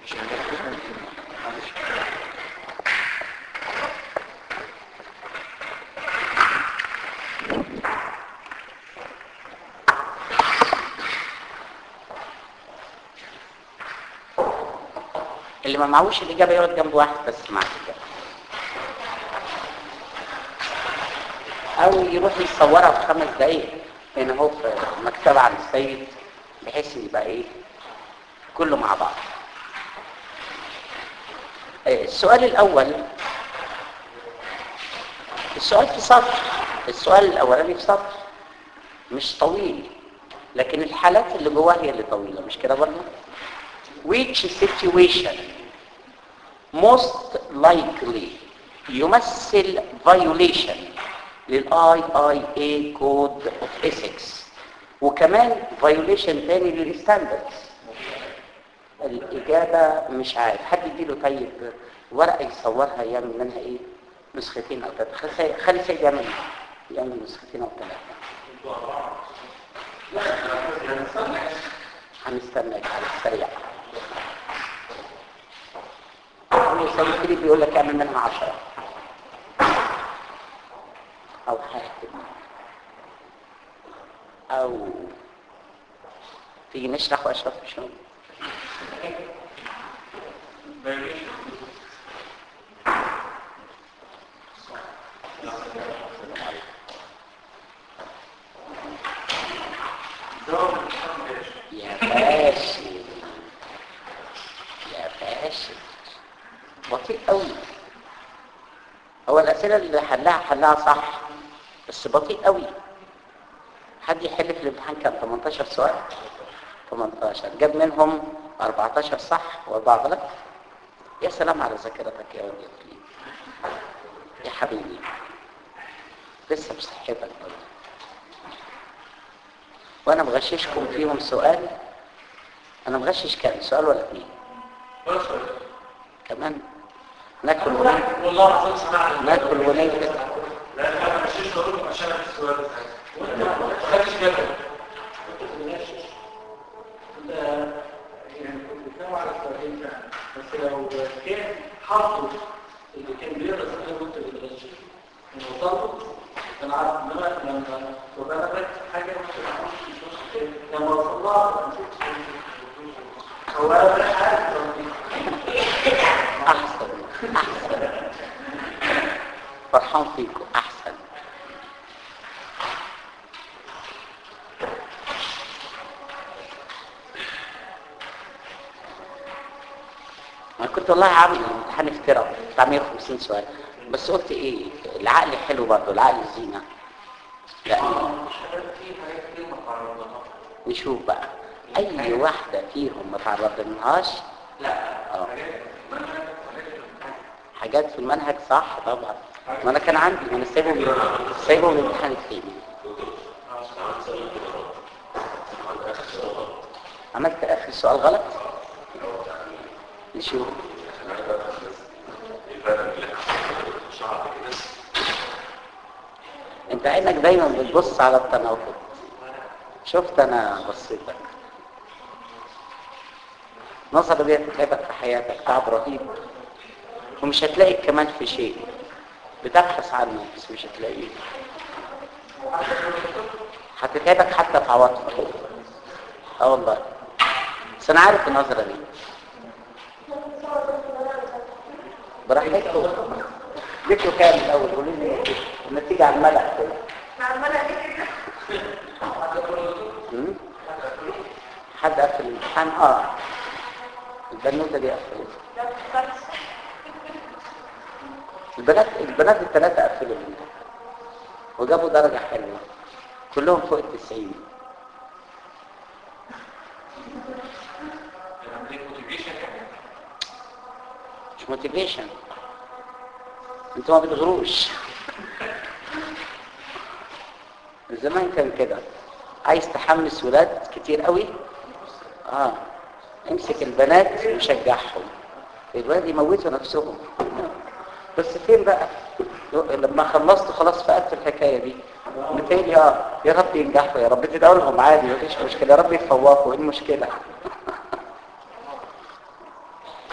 اللي ما معهوش الإجابة يقعد جنب واحد بس مع الإجابة أو يروح يصورها في خمس دقايق هنا هو في مكتبة عند السيد بحيث يبقى إيه كله مع بعض آه، السؤال الأول السؤال في سطر السؤال الأولاني في سطر مش طويل لكن الحالات اللي جواه هي اللي طويلة مش كده برضه which situation most likely يمثل violation للاي اي اي كود اوف ethics وكمان violation تاني للستاندردز الاجابه مش عارف حد يديله طيب ورقه يصورها يعمل منها ايه نسختين او ثلاثه خلي- خلي سيد يعمل يعمل نسختين او ثلاثه هنستناك على السريع هو سيد فيليب بيقول لك اعمل منها عشرة او حاكم او تيجي نشرح واشرح شو يا باشا يا باشا بطيء قوي هو الأسئلة اللي حلها حلها صح بس بطيء قوي حد يحل في الامتحان كان 18 سؤال 18 جاب منهم 14 صح واربعه غلط يا سلام على ذاكرتك يا ولد يا طيب. يا حبيبي لسه بصحتك برضه وانا مغششكم فيهم سؤال انا مغشش كام سؤال ولا اثنين كمان ناكل وناكل والله العظيم سمعت ناكل وناكل لا انا مش هقول عشان في السؤال ده ما خدتش بالك يعني كنت بتكلم على السؤالين فعلا بس لو كان حافظ اللي كان بيقرا السؤال وانت بتغش كان وصلت كان عارف انما لما تبقى انا بركز في حاجه ممكن ما اعرفش مش مشكله لما وصل لها ما نسيتش هو انا مش عارف احسن احسن فرحان فيكم احسن انا كنت والله عامل امتحان افتراء بتاع 150 سؤال بس قلت ايه العقل حلو برضه العقل زينه لا نشوف بقى اي واحده فيهم ما تعرضناهاش لا اه حاجات في المنهج صح طبعا ما انا كان عندي ما انا سايبهم سايبهم الامتحان التاني عملت اخر سؤال غلط نشوف انت عينك دايما بتبص على التناقض شفت انا بصيتك نظرة دي هتتعبك في حياتك تعب رهيب ومش هتلاقي كمان في شيء بتبحث عنه بس مش هتلاقيه هتتعبك حتى في عواطفك اه والله بس انا عارف النظرة دي براحتكم جبتوا كام الاول قولوا لي النتيجة على الملأ كده مم؟ حد قفل الامتحان اه البنوته دي قفلت البنات البنات الثلاثه قفلوا الامتحان وجابوا درجه حلوه كلهم فوق التسعين مش موتيفيشن انتوا ما بتغروش زمان كان كده عايز تحمس ولاد كتير قوي اه امسك البنات وشجعهم الولاد يموتوا نفسهم بس فين بقى لما خلصت خلاص فقدت الحكايه دي متهيألي اه يا رب ينجحوا يا رب تدعوا لهم عادي مفيش مشكله يا رب يفوقوا ايه المشكله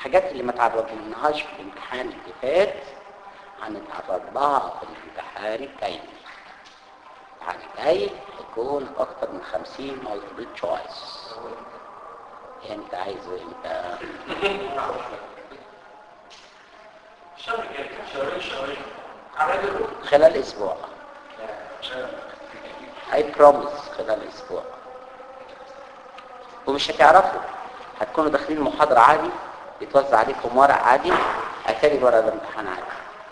الحاجات اللي ما تعرضناهاش في الامتحان اللي فات هنتعرض لها في الامتحان الجاي الامتحان الجاي هيكون اكتر من 50 مالتيبل تشويس انت عايز انت الشهر الجاي شهرين شهرين عملوا خلال اسبوع اي بروميس خلال اسبوع ومش هتعرفوا هتكونوا داخلين محاضرة عادي يتوزع عليكم ورق عادي اتاري ورق الامتحان عادي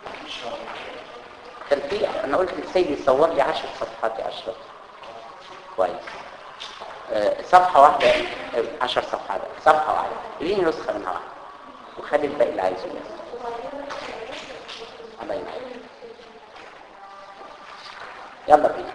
كان في انا قلت للسيد يصور لي 10 صفحات يا اشرف كويس آه، صفحة واحدة 10 صفحات صفحة واحدة اديني نسخة منها واحدة وخلي الباقي اللي عايزه بس الله ينعم يلا بينا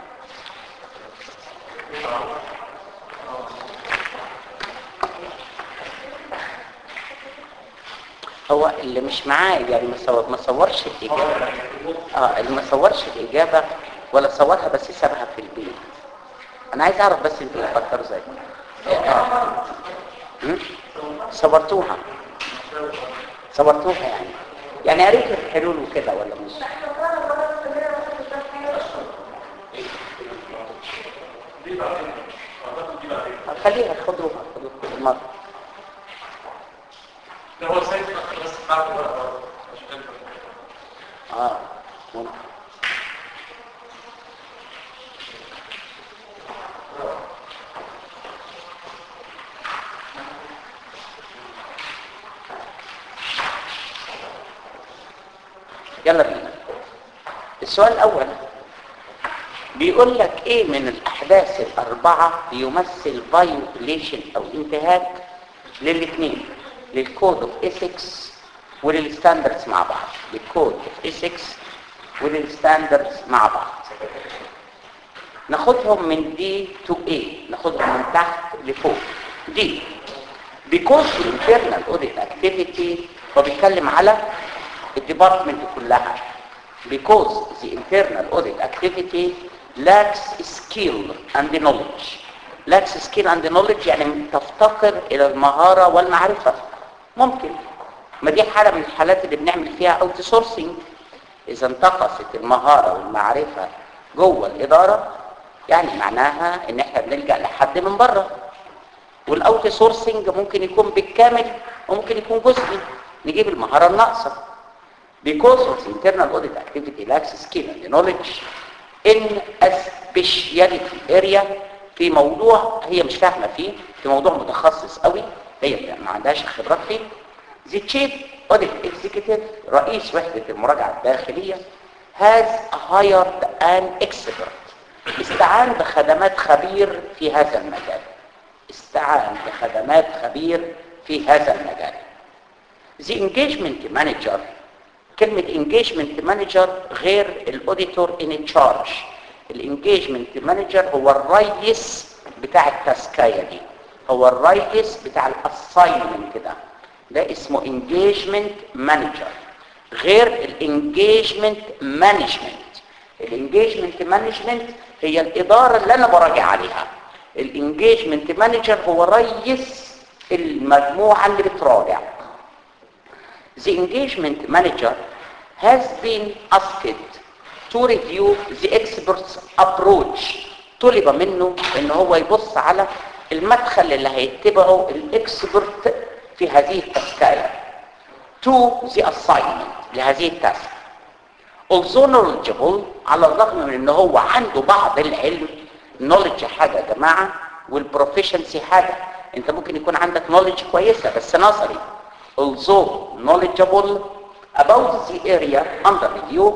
هو اللي مش معاه يعني ما صور ما صورش الإجابة اه اللي ما صورش الإجابة ولا صورها بس سابها في البيت أنا عايز أعرف بس أنتوا بتفكروا ازاي آه. هم؟ صورتوها صورتوها يعني يعني قريت الحلول وكده ولا مش دي بعدين أعتقد دي بعدين خليها خدوها خدوها كل مرة ده هو سيد بس بعد الورقة عشان كده. اه ممكن يلا بينا السؤال الأول بيقول لك ايه من الأحداث الأربعة بيمثل فايوليشن أو انتهاك للاثنين للكود اوف ايثكس وللستاندردز مع بعض للكود اوف ايثكس وللستاندردز مع بعض ناخدهم من دي تو اي ناخدهم من تحت لفوق دي because the internal audit activity هو بيتكلم على الديبارتمنت كلها because the internal audit activity lacks skill and knowledge lacks skill and knowledge يعني تفتقر الى المهارة والمعرفة ممكن ما دي حالة من الحالات اللي بنعمل فيها اوت سورسنج اذا انتقصت المهارة والمعرفة جوه الادارة يعني معناها ان احنا بنلجأ لحد من بره والاوت سورسنج ممكن يكون بالكامل وممكن يكون جزئي نجيب المهارة الناقصة because of the internal audit activity lacks skill and knowledge in a specialty area في موضوع هي مش فاهمة فيه في موضوع متخصص قوي هي ما عندهاش خبرات فيه the chief audit executive رئيس وحدة المراجعة الداخلية has hired an expert استعان بخدمات خبير في هذا المجال استعان بخدمات خبير في هذا المجال the engagement manager كلمة engagement manager غير الاوديتور in charge الانجيجمنت مانجر هو الرئيس بتاع التسكاية دي هو الرئيس بتاع الاساينمنت ده ده اسمه انجيجمنت مانجر غير الانجيجمنت مانجمنت الانجيجمنت مانجمنت هي الاداره اللي انا براجع عليها الانجيجمنت مانجر هو رئيس المجموعه اللي بتراجع The engagement manager has been asked to review the expert's approach طلب منه ان هو يبص على المدخل اللي هيتبعه الاكسبرت في هذه التسكاية to the assignment لهذه التاسك although knowledgeable على الرغم من ان هو عنده بعض العلم knowledge حاجة يا جماعة والبروفيشنسي حاجة انت ممكن يكون عندك knowledge كويسة بس نظري although knowledgeable about the area under review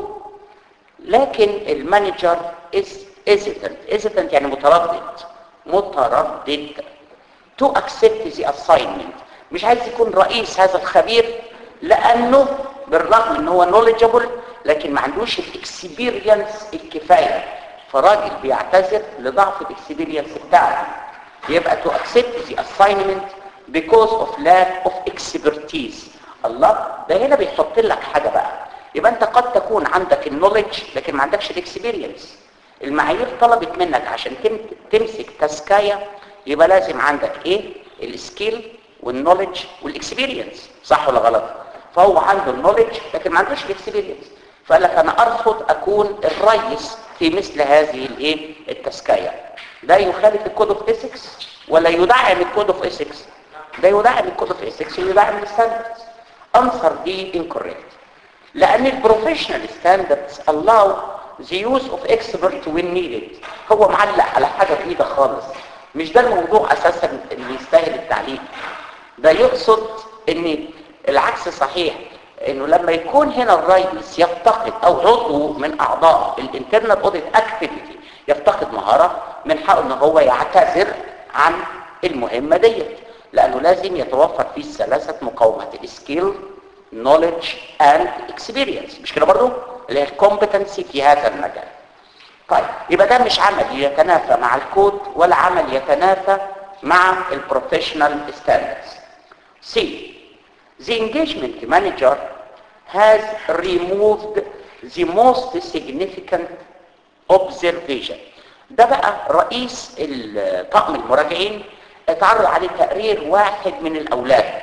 لكن المانجر is hesitant hesitant يعني متردد متردد to accept the assignment مش عايز يكون رئيس هذا الخبير لانه بالرغم ان هو knowledgeable لكن ما عندوش الاكسبيرينس الكفايه فراجل بيعتذر لضعف الاكسبيرينس بتاعه يبقى to accept the assignment because of lack of expertise الله ده هنا بيحط لك حاجه بقى يبقى انت قد تكون عندك النولج لكن ما عندكش الاكسبيرينس المعايير طلبت منك عشان تم- تمسك تسكايه يبقى لازم عندك ايه السكيل والنولج والاكسبيرينس صح ولا غلط فهو عنده النولج لكن ما عندوش الاكسبيرينس فقال لك انا ارفض اكون الرئيس في مثل هذه الايه التزكيه ده يخالف الكود اوف ايثكس ولا يدعم الكود اوف ايثكس ده يدعم الكود اوف ايثكس ويدعم الستاندردز انصر دي incorrect لان البروفيشنال ستاندردز allow the use of expert when needed هو معلق على حاجه جديده خالص مش ده الموضوع اساسا اللي يستاهل التعليق ده يقصد ان العكس صحيح انه لما يكون هنا الرئيس يفتقد او عضو من اعضاء الانترنال اوديت اكتيفيتي يفتقد مهاره من حقه ان هو يعتذر عن المهمه ديت لانه لازم يتوفر فيه الثلاثه مقومات السكيل knowledge and experience مش كده برضو اللي هي الكومبتنسي في هذا المجال طيب يبقى ده مش عمل يتنافى مع الكود ولا عمل يتنافى مع البروفيشنال ستاندردز C the engagement manager has removed the most significant observation ده بقى رئيس طقم المراجعين اتعرض عليه تقرير واحد من الاولاد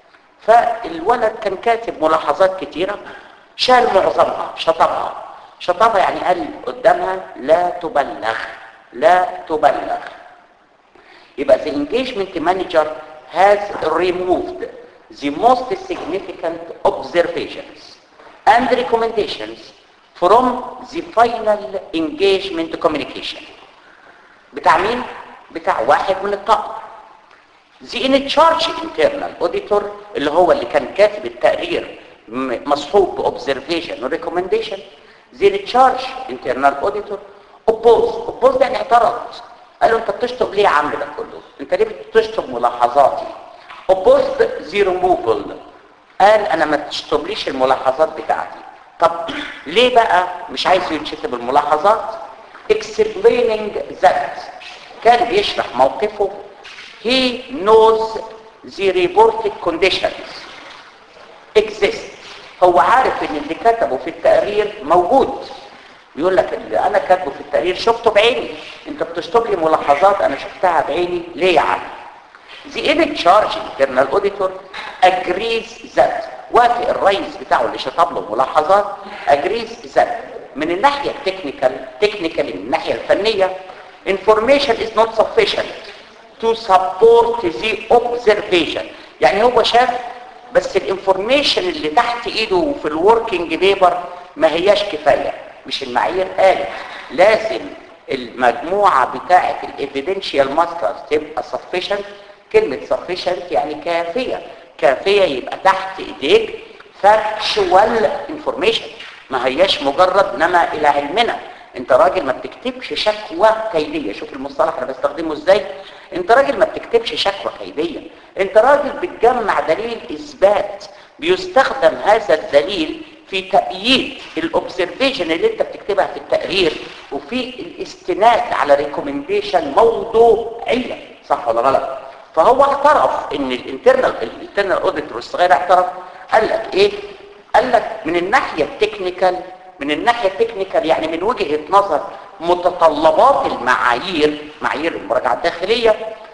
فالولد كان كاتب ملاحظات كتيرة شال معظمها شطبها شطبها يعني قال قدامها لا تبلغ لا تبلغ يبقى the engagement manager has removed the most significant observations and recommendations from the final engagement communication بتاع مين؟ بتاع واحد من الطاقم the in charge internal auditor اللي هو اللي كان كاتب التقرير مصحوب بobservation و recommendation the in charge internal auditor oppose oppose يعني اعترض قال له انت بتشطب ليه يا عم ده كله انت ليه بتشطب ملاحظاتي opposed the removal قال انا ما تشطبليش الملاحظات بتاعتي طب ليه بقى مش عايز ينشطب الملاحظات explaining that كان بيشرح موقفه he knows the reported conditions exist هو عارف ان اللي كتبه في التقرير موجود بيقول لك اللي انا كاتبه في التقرير شفته بعيني انت بتشطب لي ملاحظات انا شفتها بعيني ليه يا عم The in charge internal auditor agrees that وافق الرئيس بتاعه اللي شطب له ملاحظات agrees that من الناحية التكنيكال تكنيكال من الناحية الفنية information is not sufficient to support the observation يعني هو شاف بس الانفورميشن اللي تحت ايده في الوركينج بيبر ما هياش كفاية مش المعايير قالت لازم المجموعة بتاعة الايفيدنشال ماسترز تبقى sufficient كلمة sufficient يعني كافية كافية يبقى تحت ايديك factual information ما هياش مجرد نما الى علمنا انت راجل ما بتكتبش شكوى كيدية شوف المصطلح انا بستخدمه ازاي انت راجل ما بتكتبش شكوى كيدية انت راجل بتجمع دليل اثبات بيستخدم هذا الدليل في تأييد الاوبزرفيشن اللي انت بتكتبها في التقرير وفي الاستناد على ريكومنديشن موضوعية صح ولا غلط فهو اعترف ان الانترنال الانترنال اوديتور الصغير اعترف قال لك ايه قال لك من الناحية التكنيكال من الناحية التكنيكال يعني من وجهة نظر متطلبات المعايير معايير المراجعة الداخلية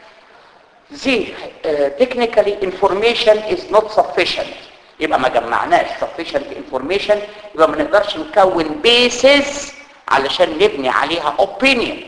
the uh, technically information is not sufficient يبقى ما جمعناش sufficient information يبقى ما نقدرش نكون basis علشان نبني عليها opinion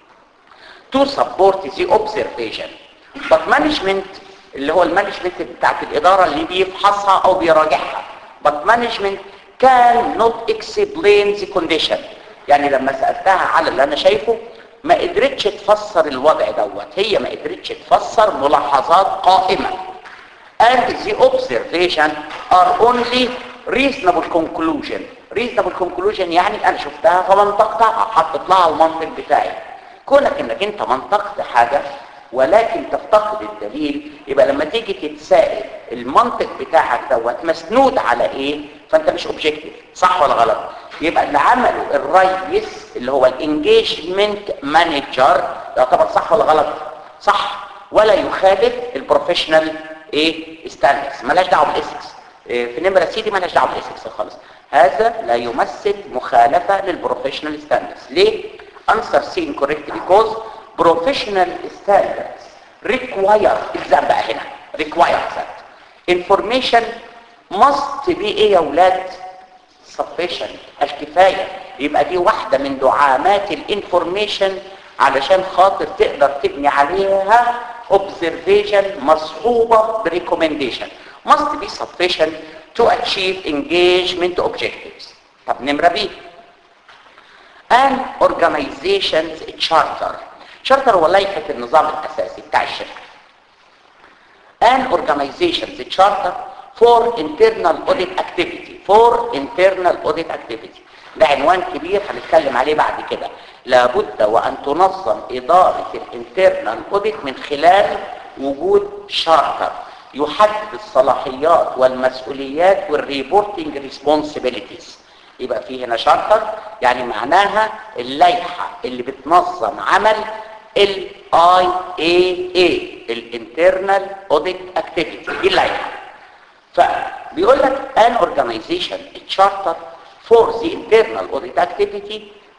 to support the observation but management اللي هو المانجمنت بتاعت الإدارة اللي بيفحصها أو بيراجعها but management can not explain the condition يعني لما سألتها على اللي أنا شايفه ما قدرتش تفسر الوضع دوت هي ما قدرتش تفسر ملاحظات قائمة and the observation are only reasonable conclusion reasonable conclusion يعني أنا شفتها فمنطقتها حطيت لها المنطق بتاعي كونك انك انت منطقت حاجة ولكن تفتقد الدليل يبقى لما تيجي تتسائل المنطق بتاعك دوت مسنود على ايه فانت مش اوبجكتيف صح ولا غلط يبقى اللي عمله الرئيس اللي هو الانجيجمنت مانجر يعتبر صح ولا غلط صح ولا يخالف البروفيشنال ايه ستاندرز مالهاش دعوه بالاسكس إيه في نمره سي دي مالهاش دعوه بالاسكس خالص هذا لا يمثل مخالفه للبروفيشنال ستاندرز ليه answer C incorrect because professional standards require الزام بقى هنا requires that information must be ايه يا اولاد sufficient الكفاية يبقى دي واحدة من دعامات الانفورميشن علشان خاطر تقدر تبني عليها observation مصحوبة بريكومنديشن must be sufficient to achieve engagement objectives طب نمرة بي an organization's charter charter هو لائحة النظام الأساسي بتاع الشركة an organization's charter for internal audit activity for internal audit activity ده عنوان كبير هنتكلم عليه بعد كده لابد وأن تنظم إدارة الانترنال اوديت من خلال وجود شارتر يحدد الصلاحيات والمسؤوليات والريبورتنج ريسبونسبيلتيز يبقى في هنا شارتر يعني معناها اللائحة اللي بتنظم عمل ال IAA الانترنال اوديت اكتيفيتي دي اللائحة فبيقول لك an organization charter for the internal audit activity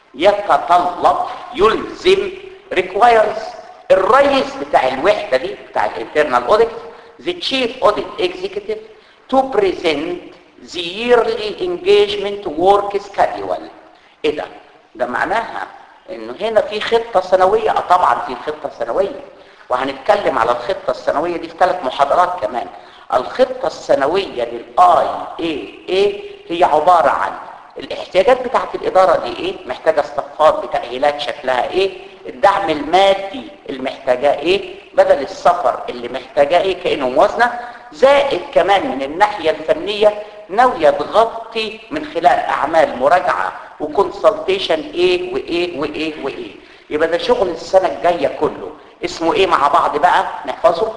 يتطلب يلزم requires الرئيس بتاع الوحدة دي بتاع الانترنال audit the chief audit executive to present the yearly engagement work schedule ايه ده ده معناها انه هنا في خطة سنوية اه طبعا في خطة سنوية وهنتكلم على الخطة السنوية دي في ثلاث محاضرات كمان الخطة السنوية للاي اي اي هي عبارة عن الاحتياجات بتاعت الإدارة دي ايه محتاجة استفاض بتأهيلات شكلها ايه الدعم المادي اللي محتاجاه ايه بدل السفر اللي محتاجاه ايه كأنه موازنة زائد كمان من الناحية الفنية ناوية تغطي من خلال أعمال مراجعة وكونسلتيشن ايه وايه وايه وايه يبقى ده شغل السنة الجاية كله اسمه ايه مع بعض بقى نحفظه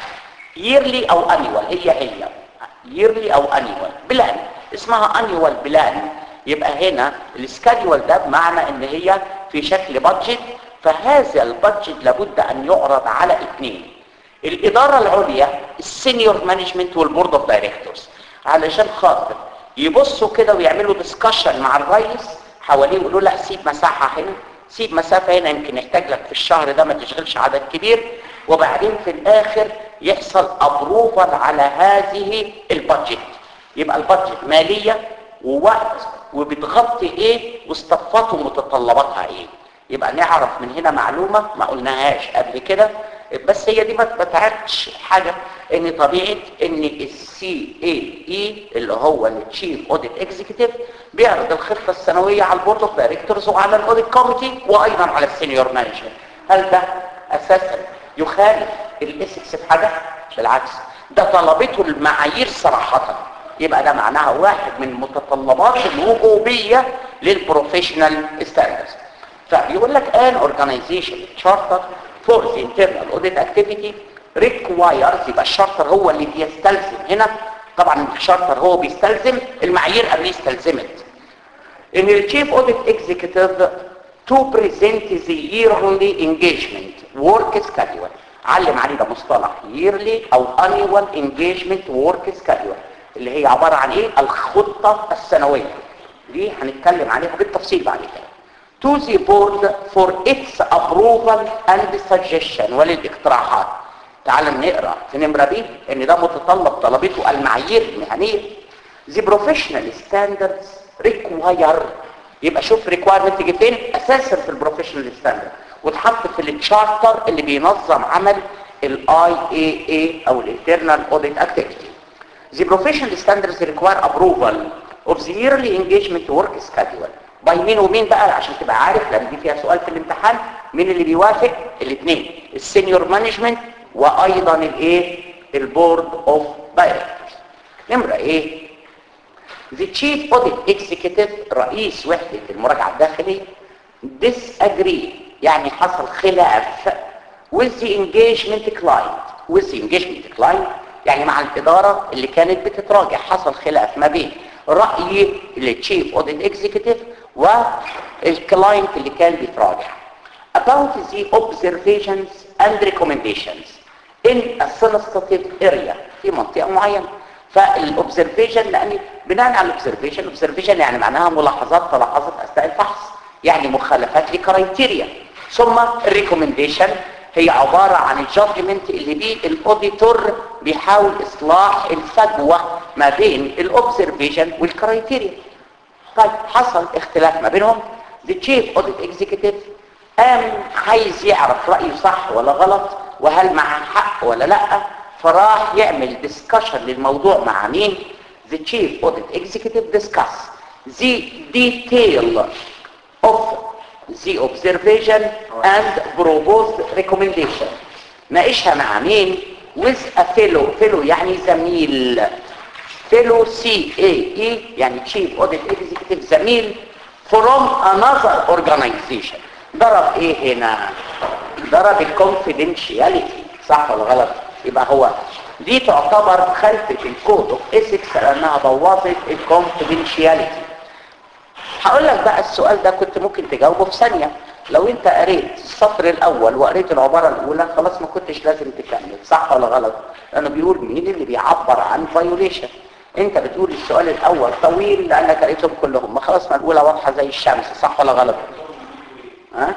yearly او annual هي هي yearly او annual بلان اسمها annual بلان يبقى هنا السكادول ده بمعنى ان هي في شكل بادجت فهذا البادجت لابد ان يعرض على اثنين الاداره العليا السينيور مانجمنت والبورد اوف دايركتورز علشان خاطر يبصوا كده ويعملوا ديسكشن مع الرئيس حواليه يقولوا لا سيب مساحه هنا سيب مسافه هنا يمكن يحتاج لك في الشهر ده ما تشغلش عدد كبير وبعدين في الاخر يحصل ابروفال على هذه البادجت يبقى البادجت ماليه ووقت وبتغطي ايه واستفاض ومتطلباتها ايه يبقى نعرف من هنا معلومه ما قلناهاش قبل كده بس هي دي ما بتعرفش حاجه ان طبيعه ان السي اي اي اللي هو التشيف اوديت اكزيكتيف بيعرض الخطه السنويه على البورد اوف دايركتورز وعلى الاوديت كوميتي وايضا على السينيور مانجر هل ده اساسا يخالف الاسكس في حاجه بالعكس ده طلبته المعايير صراحه يبقى ده معناها واحد من متطلبات الوجوبيه للبروفيشنال ستاندرز فبيقول لك ان اورجانيزيشن تشارتر فور ذا انترنال اوديت اكتيفيتي ريكوايرز يبقى الشارتر هو اللي بيستلزم هنا طبعا الشارتر هو بيستلزم المعايير قبل استلزمت ان الشيف اوديت اكزيكتيف تو بريزنت ذا ييرلي انجيجمنت ورك سكادول علم عليه ده مصطلح ييرلي او انيوال انجيجمنت ورك سكادول اللي هي عباره عن ايه الخطه السنويه دي هنتكلم عليها بالتفصيل بعد كده to the board for its approval and suggestion وللاقتراحات تعال نقرا في نمره بي ان ده متطلب طلبته المعايير المهنيه the professional standards require يبقى شوف requirement تيجي فين اساسا في البروفيشنال ستاندرد وتحط في التشارتر اللي بينظم عمل الاي اي اي او الانترنال اوديت اكتيفيتي the professional standards require approval of the yearly engagement work schedule باي مين ومين بقى عشان تبقى عارف لان دي فيها سؤال في الامتحان مين اللي بيوافق الاثنين السينيور مانجمنت وايضا الايه البورد اوف دايركتورز نمره ايه the chief audit executive رئيس وحده المراجعه الداخليه disagree يعني حصل خلاف with the engagement client with the engagement client يعني مع الاداره اللي كانت بتتراجع حصل خلاف ما بين راي التشيف اوديت اكزيكتيف والكلاينت اللي كان بيتراجع about the observations and recommendations in a sensitive area في منطقة معينة فالاوبزرفيشن لان بناء على الاوبزرفيشن الاوبزرفيشن يعني معناها ملاحظات تلاحظت اثناء الفحص يعني مخالفات لكرايتيريا ثم الريكومنديشن هي عبارة عن الجادجمنت اللي بيه الاوديتور بيحاول اصلاح الفجوة ما بين الاوبزرفيشن والكرايتيريا طيب حصل اختلاف ما بينهم the chief audit executive قام عايز يعرف رأيه صح ولا غلط وهل معاه حق ولا لا فراح يعمل ديسكشن للموضوع مع مين the chief audit executive discuss the detail of the observation and proposed recommendation ناقشها مع مين with a fellow fellow يعني زميل fellow CAE يعني chief audit executive زميل from another organization ضرب ايه هنا ضرب الكونفيدنشياليتي صح ولا غلط يبقى هو دي تعتبر خلفة الكود اوف ايثكس لانها بوظت الكونفيدنشياليتي هقول لك بقى السؤال ده كنت ممكن تجاوبه في ثانية لو انت قريت السطر الاول وقريت العبارة الاولى خلاص ما كنتش لازم تكمل صح ولا غلط لانه بيقول مين اللي بيعبر عن فايوليشن انت بتقول السؤال الاول طويل لانك قريتهم كلهم ما خلاص ما الاولى واضحة زي الشمس صح ولا غلط ها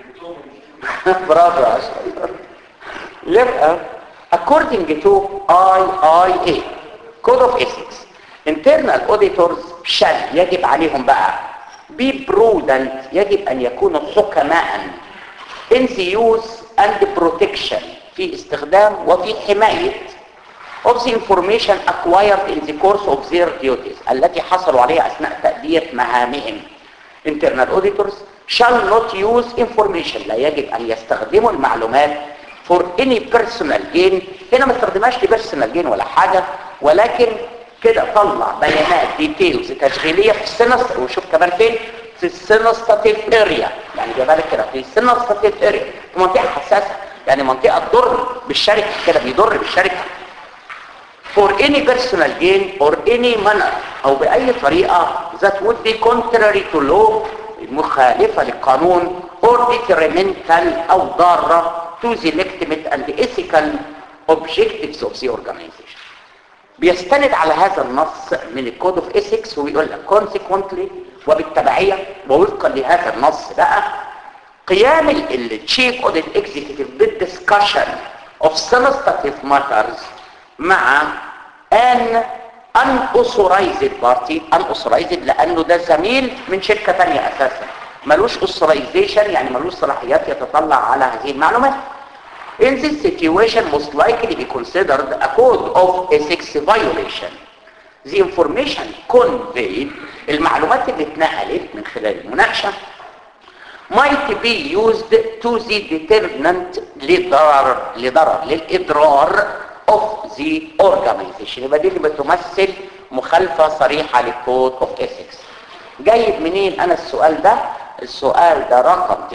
برافو يا اشرف يبقى according to IIA Code of Ethics internal auditors shall يجب عليهم بقى be prudent يجب أن يكونوا حكماء in the use and protection في استخدام وفي حماية of the information acquired in the course of their duties التي حصلوا عليها أثناء تأدية مهامهم internal auditors shall not use information لا يجب أن يستخدموا المعلومات for any personal gain هنا ما استخدمهاش لبيرسونال جين ولا حاجة ولكن كده طلع بيانات ديتيلز تشغيلية في السنس وشوف كمان فين في السينستاتيف اريا يعني جايبها لك كده في السينستاتيف اريا في منطقة حساسة يعني منطقة تضر بالشركة كده بيضر بالشركة for any personal gain or any manner او بأي طريقة that would be contrary to law مخالفة للقانون or detrimental او ضارة to the legitimate and ethical objectives of the organization بيستند على هذا النص من الكود اوف ايثكس ويقول لك consequently وبالتبعية ووفقا لهذا النص بقى قيام التشيف اوديت اكزيكتيف بالدسكشن اوف سنستاتيف ماترز مع ان unauthorized بارتي unauthorized لانه ده زميل من شركة تانية اساسا ملوش authorization يعني ملوش صلاحيات يتطلع على هذه المعلومات In this situation most likely be considered a code of ethics violation. The information conveyed المعلومات اللي اتنقلت من خلال المناقشة might be used to the determinant لضرر لضرر للإضرار of the organization يبقى دي اللي بتمثل مخالفة صريحة للكود of ethics جايب منين انا السؤال ده السؤال ده رقم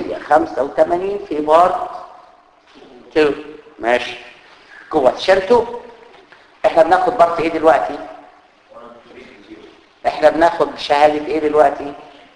985 في بارت 2 ماشي كويشن 2 احنا بناخد بارت ايه دلوقتي احنا بناخد شهادة ايه دلوقتي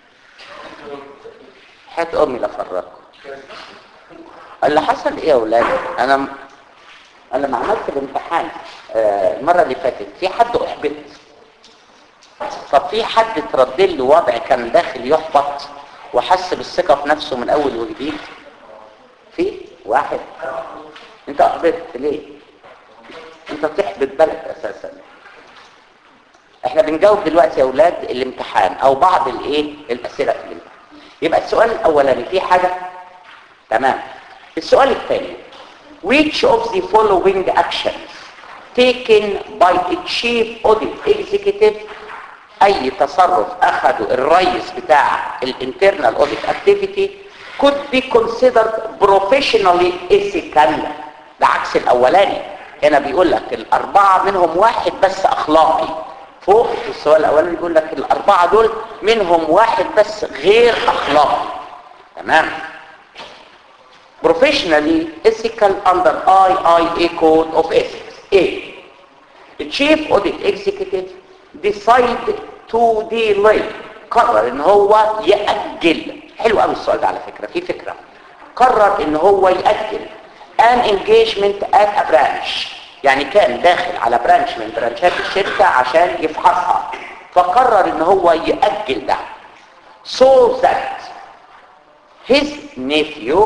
حياة امي لفرقكم اللي حصل ايه يا اولاد انا انا لما عملت الامتحان آه، المرة اللي فاتت في حد احبط طب في حد تردد له وضع كان داخل يحبط وحس بالثقة في نفسه من اول وجديد في واحد انت احبطت ليه انت تحبط بلد اساسا احنا بنجاوب دلوقتي يا اولاد الامتحان او بعض الايه الاسئله في الامتحان يبقى السؤال الاولاني في حاجه تمام السؤال الثاني which of the following actions taken by a chief audit executive اي تصرف اخذه الرئيس بتاع الانترنال audit activity could be considered professionally ethical ده عكس الاولاني هنا بيقول لك الاربعه منهم واحد بس اخلاقي فوق في السؤال الاولاني بيقول لك الاربعه دول منهم واحد بس غير اخلاقي تمام professionally ethical under IIA code of ethics A the chief audit executive decide to delay قرر ان هو يأجل حلو قوي السؤال ده على فكرة في فكرة قرر ان هو يأجل an engagement at a branch يعني كان داخل على برانش من برانشات الشركة عشان يفحصها فقرر ان هو يأجل ده so that his nephew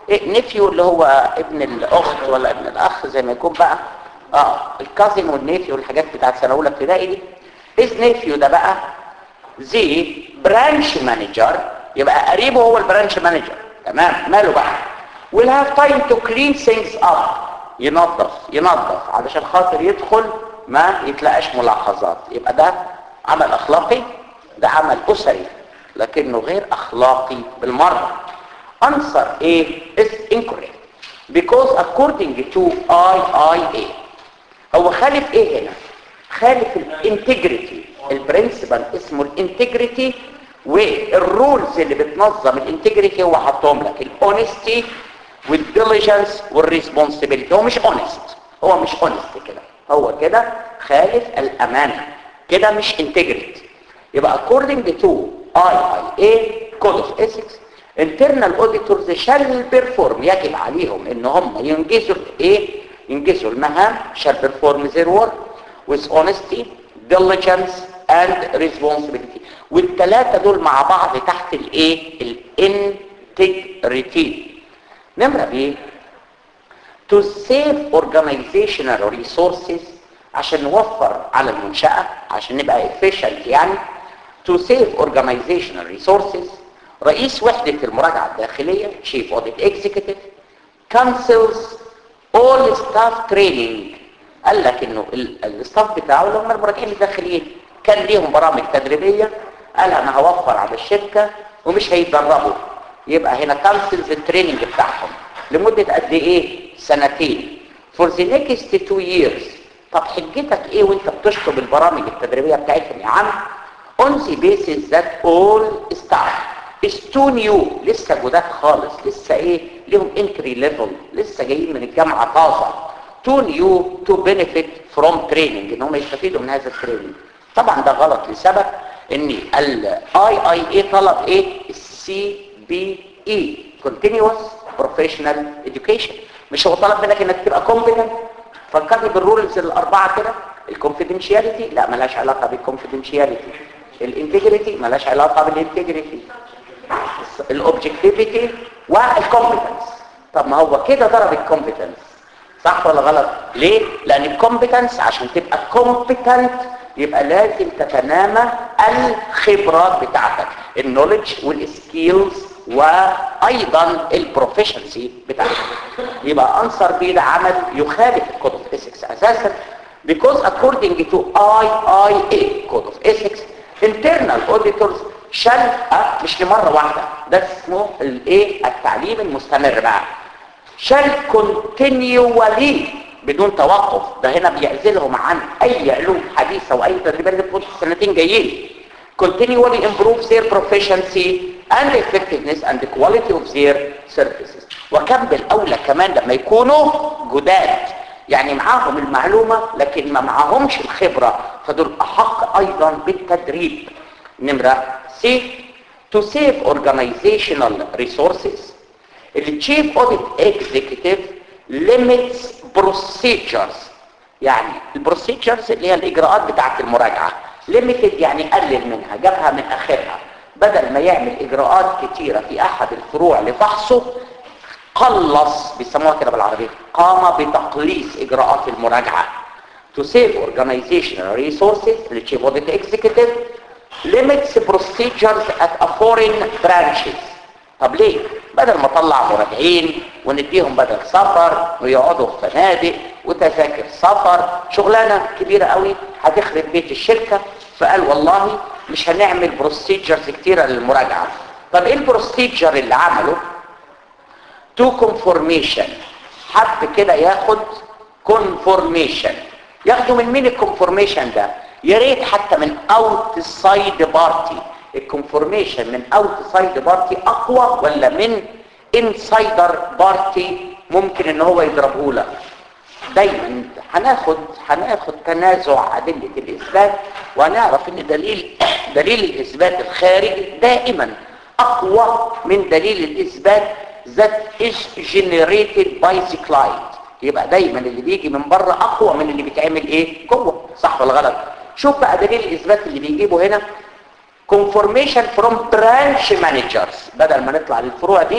إيه نيفيو اللي هو ابن الاخت ولا ابن الاخ زي ما يكون بقى اه الكازن والنيفيو والحاجات بتاعت سنه اولى ابتدائي دي از نيفيو ده بقى زي برانش مانجر يبقى قريبه هو البرانش مانجر تمام ماله بقى will have time to clean things up ينظف ينظف علشان خاطر يدخل ما يتلاقاش ملاحظات يبقى ده عمل اخلاقي ده عمل اسري لكنه غير اخلاقي بالمره answer A is incorrect because according to IIA هو خالف ايه هنا خالف الانتجريتي البرنسبل اسمه الانتجريتي والرولز اللي بتنظم الانتجريتي هو حطهم لك الاونستي والديليجنس والريسبونسبيلتي هو مش اونست هو مش اونست كده هو كده خالف الامانه كده مش انتجريتي يبقى according to IIA Code of Ethics internal auditors shall perform يجب عليهم ان هم ينجزوا ايه ينجزوا المهام shall perform their work with honesty diligence and responsibility والثلاثه دول مع بعض تحت الايه الانتجريتي نمره ب to save organizational resources عشان نوفر على المنشأة عشان نبقى efficient يعني to save organizational resources رئيس وحدة المراجعة الداخلية Chief Audit Executive cancels all staff training قال لك انه الستاف بتاعه اللي هم المراجعين الداخليين كان ليهم برامج تدريبية قال انا هوفر على الشركة ومش هيتدربوا يبقى هنا كانسلز التريننج بتاعهم لمدة قد ايه سنتين for the next two years طب حجتك ايه وانت بتشطب البرامج التدريبية بتاعتهم يا عم on the basis that all staff is too new لسه جداد خالص لسه ايه ليهم entry level لسه جايين من الجامعة طازة too new to benefit from training ان هم يستفيدوا من هذا التريننج طبعا ده غلط لسبب ان ال IIA طلب ايه السي بي اي continuous professional education مش هو طلب منك انك تبقى competent فكرني بالرولز الاربعه كده الكونفيدنشياليتي لا ملهاش علاقه بالكونفيدنشياليتي الانتجريتي ملهاش علاقه بالانتجريتي الاوبجكتيفيتي والكومبتنس طب ما هو كده ضرب الكومبتنس صح ولا غلط ليه لان الكومبتنس عشان تبقى كومبتنت يبقى لازم تتنامى الخبرات بتاعتك النولج والسكيلز وايضا البروفيشنسي بتاعتك يبقى انصر بيه ده عمل يخالف الكود اوف ايثكس اساسا because according to IIA Code of Ethics internal auditors shall أه مش لمرة واحدة ده اسمه الايه التعليم المستمر بقى shall continually بدون توقف ده هنا بيعزلهم عن اي علوم حديثة واي تدريبات لمدة سنتين جايين continually improve their proficiency and effectiveness and the quality of their services وكم بالاولى كمان لما يكونوا جداد يعني معاهم المعلومة لكن ما معاهمش الخبرة فدول احق ايضا بالتدريب نمرة C to save organizational resources the chief audit executive limits procedures يعني البروسيجرز اللي هي الاجراءات بتاعت المراجعة limited يعني قلل منها جابها من اخرها بدل ما يعمل اجراءات كتيرة في احد الفروع لفحصه قلص بيسموها كده بالعربية قام بتقليص اجراءات المراجعة to save organizational resources the chief audit executive limits procedures at a foreign branches طب ليه بدل ما اطلع مراجعين ونديهم بدل سفر ويقعدوا في فنادق وتذاكر سفر شغلانه كبيره قوي هتخرب بيت الشركه فقال والله مش هنعمل بروسيجرز كتيره للمراجعه طب ايه البروسيجر اللي عمله تو كونفورميشن حب كده ياخد كونفورميشن ياخدوا من مين الكونفورميشن ده يا ريت حتى من اوت سايد بارتي الكونفورميشن من اوت سايد بارتي اقوى ولا من انسايدر بارتي ممكن ان هو يضربه لك دايما هناخد هناخد تنازع ادله الاثبات وهنعرف ان دليل دليل الاثبات الخارجي دائما اقوى من دليل الاثبات that is generated by the client يبقى دايما اللي بيجي من بره اقوى من اللي بيتعمل ايه جوه صح ولا غلط شوف بقى دليل الاثبات اللي بيجيبه هنا confirmation from branch managers بدل ما نطلع للفروع دي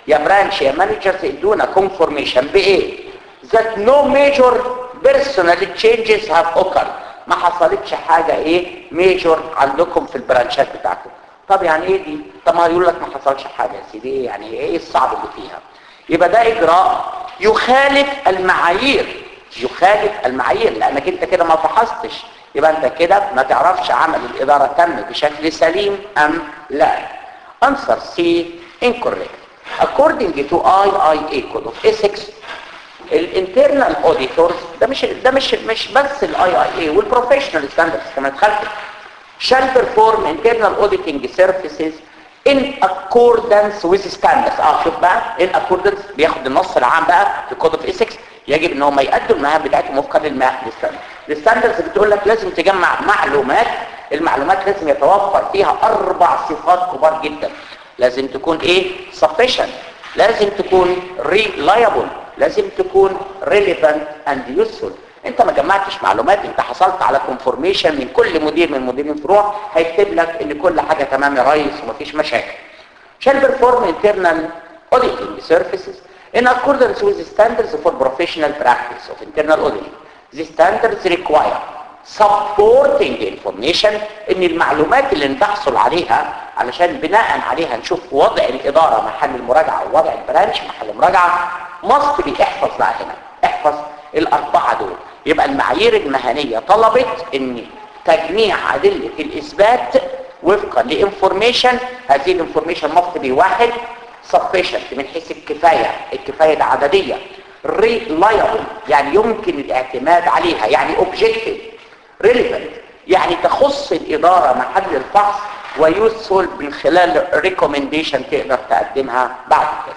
يا برانش يا مانجرز ادونا كونفورميشن بايه that no major personal changes have occurred ما حصلتش حاجة ايه ميجور عندكم في البرانشات بتاعتكم طب يعني ايه دي طب ما يقول لك ما حصلش حاجة يا سيدي إيه يعني ايه الصعب اللي فيها يبقى ده اجراء يخالف المعايير يخالف المعايير لانك انت كده ما فحصتش يبقى انت كده ما تعرفش عمل الاداره تم بشكل سليم ام لا answer C incorrect according to IIA code of ethics الانترنال اوديتورز ده مش ده مش مش بس الاي اي اي والبروفيشنال ستاندردز كمان اتخلفت shall perform internal auditing services in accordance with standards اه شوف بقى in accordance بياخد النص العام بقى في كود اوف ethics يجب ان هم يقدموا المهام بتاعتهم وفقا للستاندرز الستاندرز بتقول لك لازم تجمع معلومات المعلومات لازم يتوفر فيها اربع صفات كبار جدا لازم تكون ايه sufficient لازم تكون reliable لازم تكون relevant and useful انت ما جمعتش معلومات انت حصلت على كونفورميشن من كل مدير من مديرين الفروع هيكتب لك ان كل حاجة تمام يا ريس ومفيش مشاكل shall perform internal auditing services in accordance with the standards for professional practice of internal auditing. The standards require supporting information ان المعلومات اللي بنحصل عليها علشان بناء عليها نشوف وضع الاداره محل المراجعه ووضع البرانش محل المراجعه مصر احفظ بقى هنا احفظ الاربعه دول يبقى المعايير المهنيه طلبت ان تجميع ادله الاثبات وفقا لانفورميشن هذه الانفورميشن مصر واحد sufficient من حيث الكفايه الكفايه العدديه reliable يعني يمكن الاعتماد عليها يعني objective relevant يعني تخص الإدارة محل الفحص ويسهل من خلال recommendation تقدر تقدمها بعد كده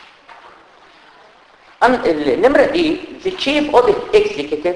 النمرة دي the chief audit executive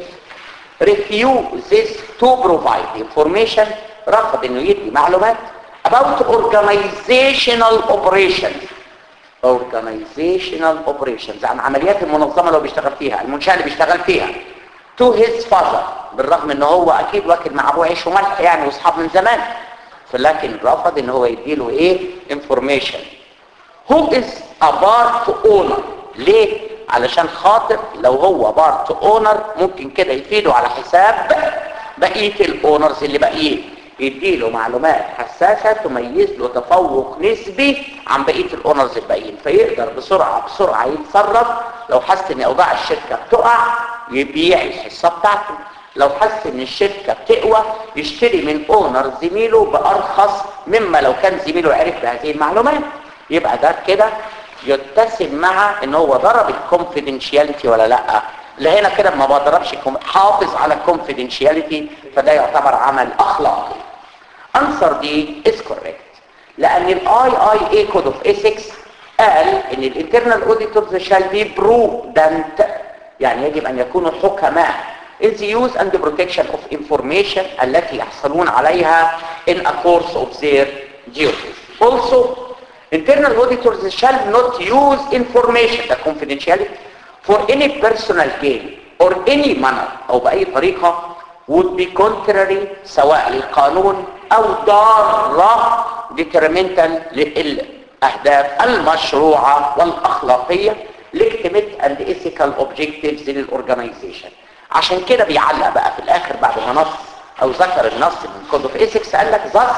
refuses to provide information رفض انه يدي معلومات about organizational operations organizational operations عن عمليات المنظمة اللي هو بيشتغل فيها المنشأة اللي بيشتغل فيها to his father بالرغم ان هو اكيد واكل مع ابوه عيش وملح يعني واصحاب من زمان فلكن رفض ان هو يديله ايه information who is a part owner ليه علشان خاطر لو هو بارت اونر ممكن كده يفيده على حساب بقية الاونرز اللي باقيين يديله معلومات حساسة تميز له تفوق نسبي عن بقية الاونرز الباقيين فيقدر بسرعة بسرعة يتصرف لو حس ان اوضاع الشركة بتقع يبيع الحصة بتاعته لو حس ان الشركة بتقوى يشتري من اونر زميله بارخص مما لو كان زميله عرف بهذه المعلومات يبقى ده كده يتسم مع ان هو ضرب الكونفيدنشياليتي ولا لا لهنا كده ما بضربش حافظ على الكونفيدنشياليتي فده يعتبر عمل اخلاقي انسر دي از كوريكت لان الاي اي اي كود اوف ايثكس قال ان الانترنال اوديتورز شال بي برودنت يعني يجب ان يكونوا حكماء in the use and the protection of information التي يحصلون عليها in a course of their duties. Also, internal auditors shall not use information, the confidentiality, for any personal gain or any manner أو بأي طريقة would be contrary سواء للقانون أو ضارة detrimental للأهداف المشروعة والأخلاقية legitimate and ethical objectives للorganization عشان كده بيعلق بقى في الآخر بعد ما نص أو ذكر النص من Code of Ethics قال لك thus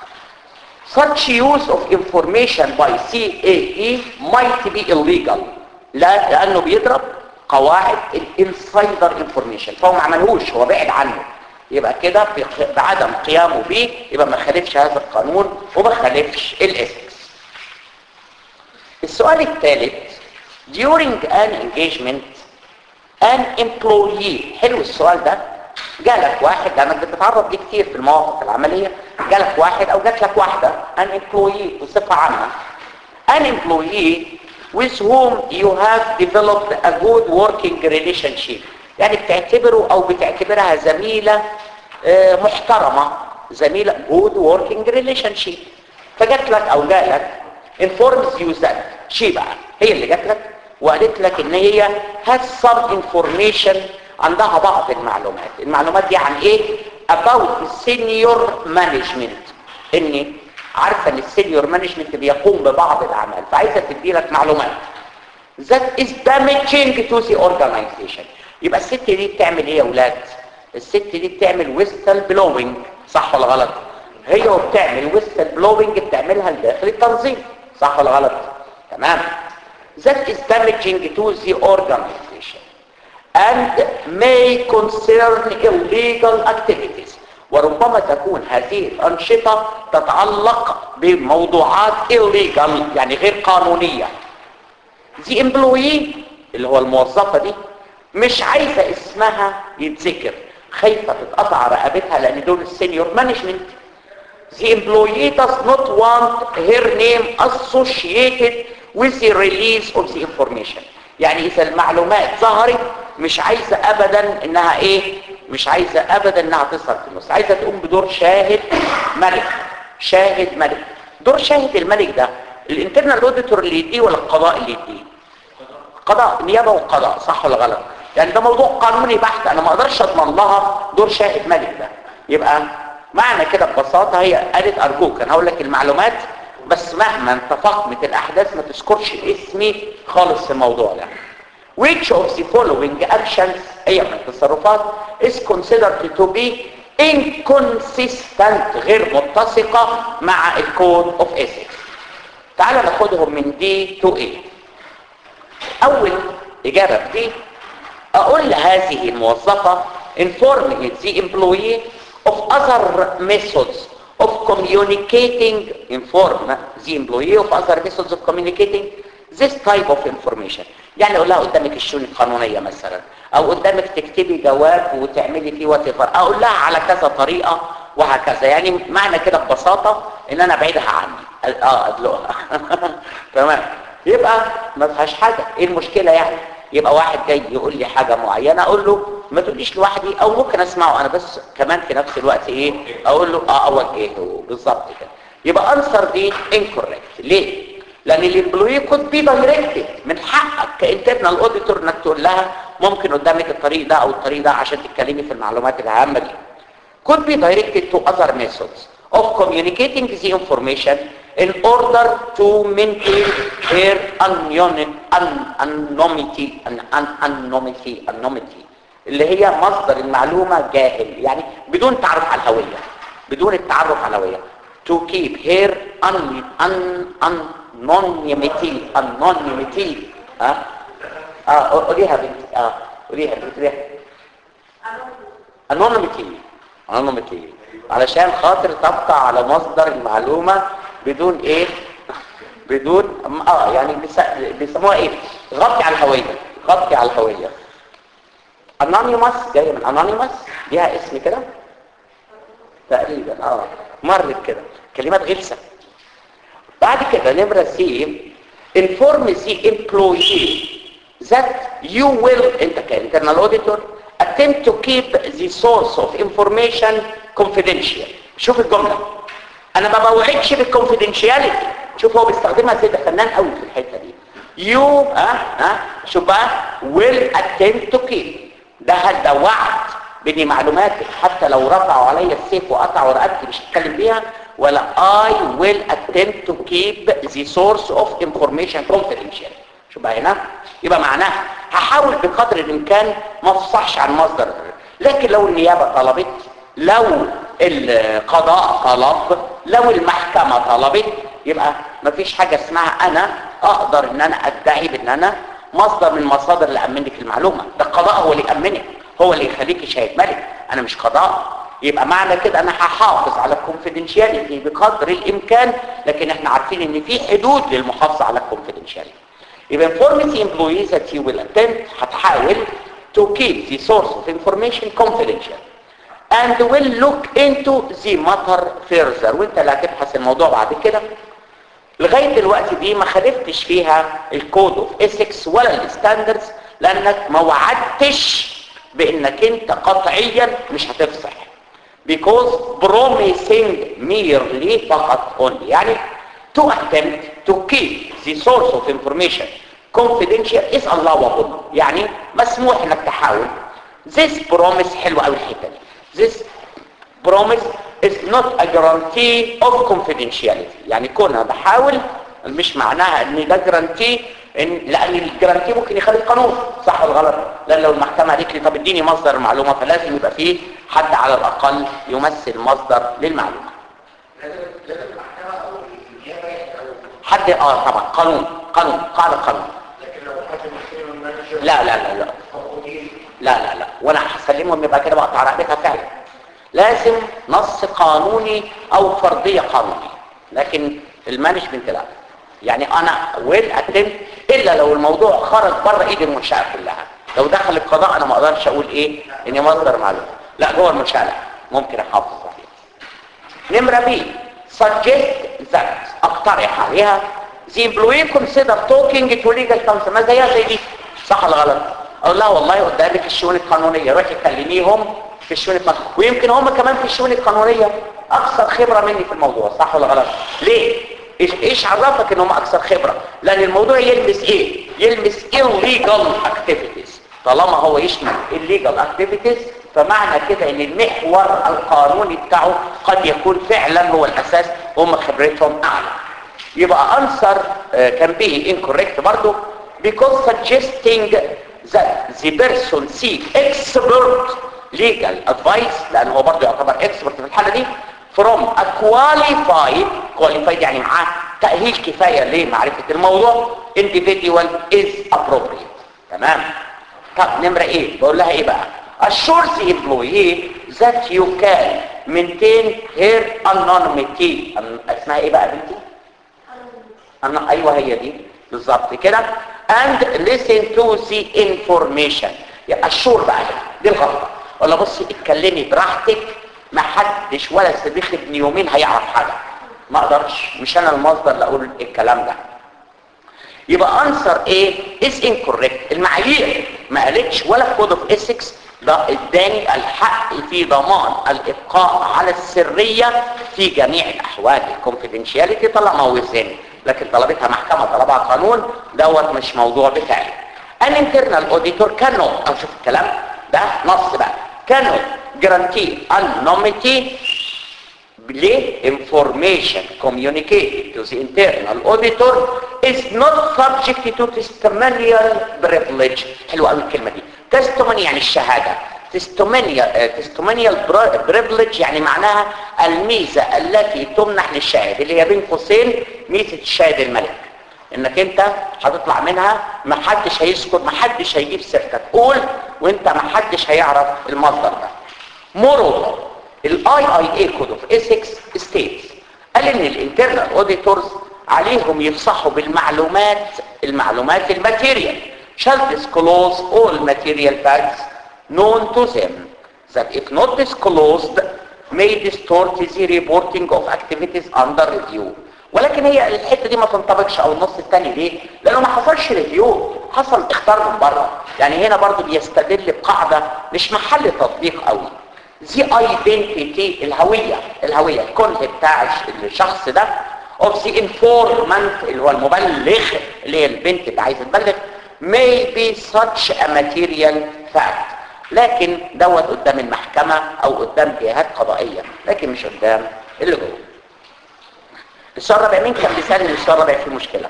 such use of information by CAE might be illegal لا لأنه بيضرب قواعد الانسايدر انفورميشن فهو ما عملهوش هو بعد عنه يبقى كده بعدم قيامه به يبقى ما خالفش هذا القانون وما خالفش الاثكس السؤال الثالث during an engagement an employee حلو السؤال ده جالك واحد لانك بتتعرض ليه كتير في المواقف العمليه جالك واحد او جات لك واحده an employee بصفه عامه an employee with whom you have developed a good working relationship يعني بتعتبره او بتعتبرها زميلة محترمة زميلة good working relationship فجات لك او جالك informs you that شي بقى هي اللي جات لك وقالت لك ان هي has some information عندها بعض المعلومات المعلومات دي عن ايه about senior management ان عارفه ان السينيور مانجمنت بيقوم ببعض الاعمال فعايزه تدي لك معلومات that is damaging to the organization يبقى الست دي بتعمل ايه يا اولاد الست دي بتعمل ويستل بلوينج صح ولا غلط هي وبتعمل ويستل بلوينج بتعملها لداخل التنظيم صح ولا غلط تمام that is damaging to the organization and may concern illegal activities وربما تكون هذه الأنشطة تتعلق بموضوعات illegal يعني غير قانونية the employee اللي هو الموظفة دي مش عايزة اسمها يتذكر خايفة تتقطع رقبتها لأن دول السينيور مانجمنت the employee does not want her name associated with the release of the information يعني إذا المعلومات ظهرت مش عايزة أبدا إنها إيه مش عايزة أبدا إنها تظهر في النص عايزة تقوم بدور شاهد ملك شاهد ملك دور شاهد الملك ده الانترنال اوديتور اللي يديه ولا القضاء اللي يديه قضاء نيابة وقضاء صح ولا غلط يعني ده موضوع قانوني بحت انا ما اقدرش اضمن لها دور شاهد ملك ده يبقى معنى كده ببساطة هي قالت ارجوك انا هقول لك المعلومات بس مهما تفاقمت الاحداث ما تذكرش اسمي خالص في الموضوع ده which of the following actions اي من التصرفات is considered to be inconsistent غير متسقة مع الكود of ethics تعال ناخدهم من دي to A اول اجابة في دي اقول لهذه الموظفة inform the employee of other methods of communicating inform the employee of other methods of communicating this type of information يعني اقول لها قدامك الشؤون القانونية مثلا او قدامك تكتبي جواب وتعملي فيه واتفر اقول لها على كذا طريقة وهكذا يعني معنى كده ببساطة ان انا ابعدها عني اه ادلقها تمام يبقى ما فيهاش حاجة ايه المشكلة يعني يبقى واحد جاي يقول لي حاجة معينة اقول له ما تقوليش لوحدي او ممكن اسمعه انا بس كمان في نفس الوقت ايه اقول له اه اوجهه بالظبط كده يبقى انسر دي incorrect ليه لان الامبلوي كود بي دايركتد من حقك كانترنال اوديتور انك تقول لها ممكن قدامك الطريق ده او الطريق ده عشان تتكلمي في المعلومات الهامه دي could be directed to other methods of communicating the information in order to maintain their anonymity anonymity anonymity anonymity اللي هي مصدر المعلومة جاهل يعني بدون تعرف على الهوية بدون التعرف على الهوية to keep her un, un, anonymity anonymity ها اه قوليها بنت اه قوليها بنت قوليها anonymity anonymity علشان خاطر تبقى على مصدر المعلومة بدون ايه بدون اه يعني بيسموها ايه غطي على الهوية غطي على الهوية anonymous جاية من anonymous ليها اسم كده تقريبا اه مرت كده كلمات غلسة بعد كده نمرة سي inform the employee that you will انت كانترنال auditor attempt to keep the source of information confidential شوف الجملة انا ما بوعدش بالconfidentiality شوف هو بيستخدمها زي ده فنان قوي في الحتة دي you ها ها شوف بقى will attempt to keep ده ده وعد باني معلوماتك حتى لو رفعوا عليا السيف وقطعوا رقبتي مش هتكلم بيها ولا I will attempt to keep the source of information confidential شو بقى هنا يبقى معناها هحاول بقدر الامكان ما افصحش عن مصدر لكن لو النيابة طلبت لو القضاء طلب لو المحكمة طلبت يبقى مفيش حاجة اسمها انا اقدر ان انا ادعي بان انا مصدر من مصادر اللي امنك المعلومة ده القضاء هو اللي يامنك هو اللي يخليك شاهد ملك انا مش قضاء يبقى معنى كده انا هحافظ على الكونفيدنشياليتي بقدر الامكان لكن احنا عارفين ان في حدود للمحافظه على الكونفيدنشياليتي يبقى inform the employees that you will attempt هتحاول to keep the source of information confidential and will look into the matter further وانت اللي هتبحث الموضوع بعد كده لغايه دلوقتي دي ما خالفتش فيها الكود اوف ايثكس ولا الستاندردز لانك ما وعدتش بانك انت قطعيا مش هتفصح because promising merely فقط only يعني to attempt to keep the source of information confidential is allowable يعني مسموح انك تحاول this promise حلو قوي الحته دي this promise is not a guarantee of confidentiality يعني كونها بحاول مش معناها ان ده جرانتي ان لان الجرانتي ممكن يخلي القانون صح ولا غلط لان لو المحكمه قالت لي طب اديني مصدر المعلومه فلازم يبقى فيه حد على الاقل يمثل مصدر للمعلومه حد اه طبعا قانون قانون قاعده قانون لكن لو حد مسلم المانجر لا لا لا لا لا لا لا وانا هسلمهم يبقى كده بقطع رقبتها فعلا لازم نص قانوني او فرضيه قانونيه لكن المانجمنت لا يعني انا ويل اتم الا لو الموضوع خرج بره ايد المنشاه كلها لو دخل القضاء انا ما اقدرش اقول ايه اني مصدر معلومه لا جوه المنشاه لا ممكن احافظ عليه نمره بي suggest that اقترح عليها the employee consider talking to legal counsel ما زيها زي دي صح ولا غلط اقول لها والله قدامك الشؤون القانونيه روحي كلميهم في الشؤون القانونيه ويمكن هم كمان في الشؤون القانونيه اكثر خبره مني في الموضوع صح ولا غلط ليه ايش ايش عرفك ان هم اكثر خبره لان الموضوع يلمس ايه يلمس illegal activities طالما هو يشمل illegal activities فمعنى كده ان المحور القانوني بتاعه قد يكون فعلا هو الاساس هم خبرتهم اعلى يبقى answer uh, can be incorrect برضو because suggesting that the person seek expert legal advice لان هو برضو يعتبر expert في الحالة دي from a qualified qualified يعني معاه تأهيل كفاية لمعرفة الموضوع individual is appropriate تمام طب نمرة ايه بقول لها ايه بقى assure the employee that you can maintain her anonymity اسمها ايه بقى يا بنتي أنا ايوه هي دي بالظبط كده and listen to the information يبقى الشور بقى هنا دي الغلطه ولا بصي اتكلمي براحتك ما حدش ولا صديق ابن يومين هيعرف حاجه ما اقدرش مش انا المصدر اللي اقول الكلام ده يبقى انسر ايه is incorrect المعايير ما قالتش ولا كود اوف ethics ده اداني الحق في ضمان الابقاء على السريه في جميع الاحوال الكونفيدنشياليتي طالما وزن لكن طلبتها محكمه طلبها قانون دوت مش موضوع بتاعي an internal auditor cannot او شوف الكلام ده نص بقى cannot guarantee anonymity ليه information communicated to the internal auditor is not subject to testimonial privilege حلوه قوي الكلمه دي testimony يعني الشهاده testimonial uh, testimonial privilege يعني معناها الميزه التي تمنح للشاهد اللي هي بين قوسين ميزه الشاهد الملك انك انت هتطلع منها ما حدش هيسكت ما حدش هيجيب سيرتك قول وانت ما حدش هيعرف المصدر ده moreover الاي اي اي كود اوف ايثكس ستيتس قال ان الانترنال اوديتورز عليهم يفصحوا بالمعلومات المعلومات الماتيريال shall disclose all material facts known to them that if not disclosed may distort the reporting of activities under review ولكن هي الحته دي ما تنطبقش او النص الثاني ليه لانه ما حصلش ريفيو حصل اختار من بره يعني هنا برضو بيستدل بقاعده مش محل تطبيق قوي the identity الهوية الهوية الكنه بتاع الشخص ده of the informant اللي هو المبلغ اللي هي البنت اللي عايزه تبلغ may be such a material fact لكن دوت قدام المحكمة او قدام جهات قضائية لكن مش قدام اللي جوه السؤال الرابع مين كان بيسأل ان السؤال الرابع فيه مشكلة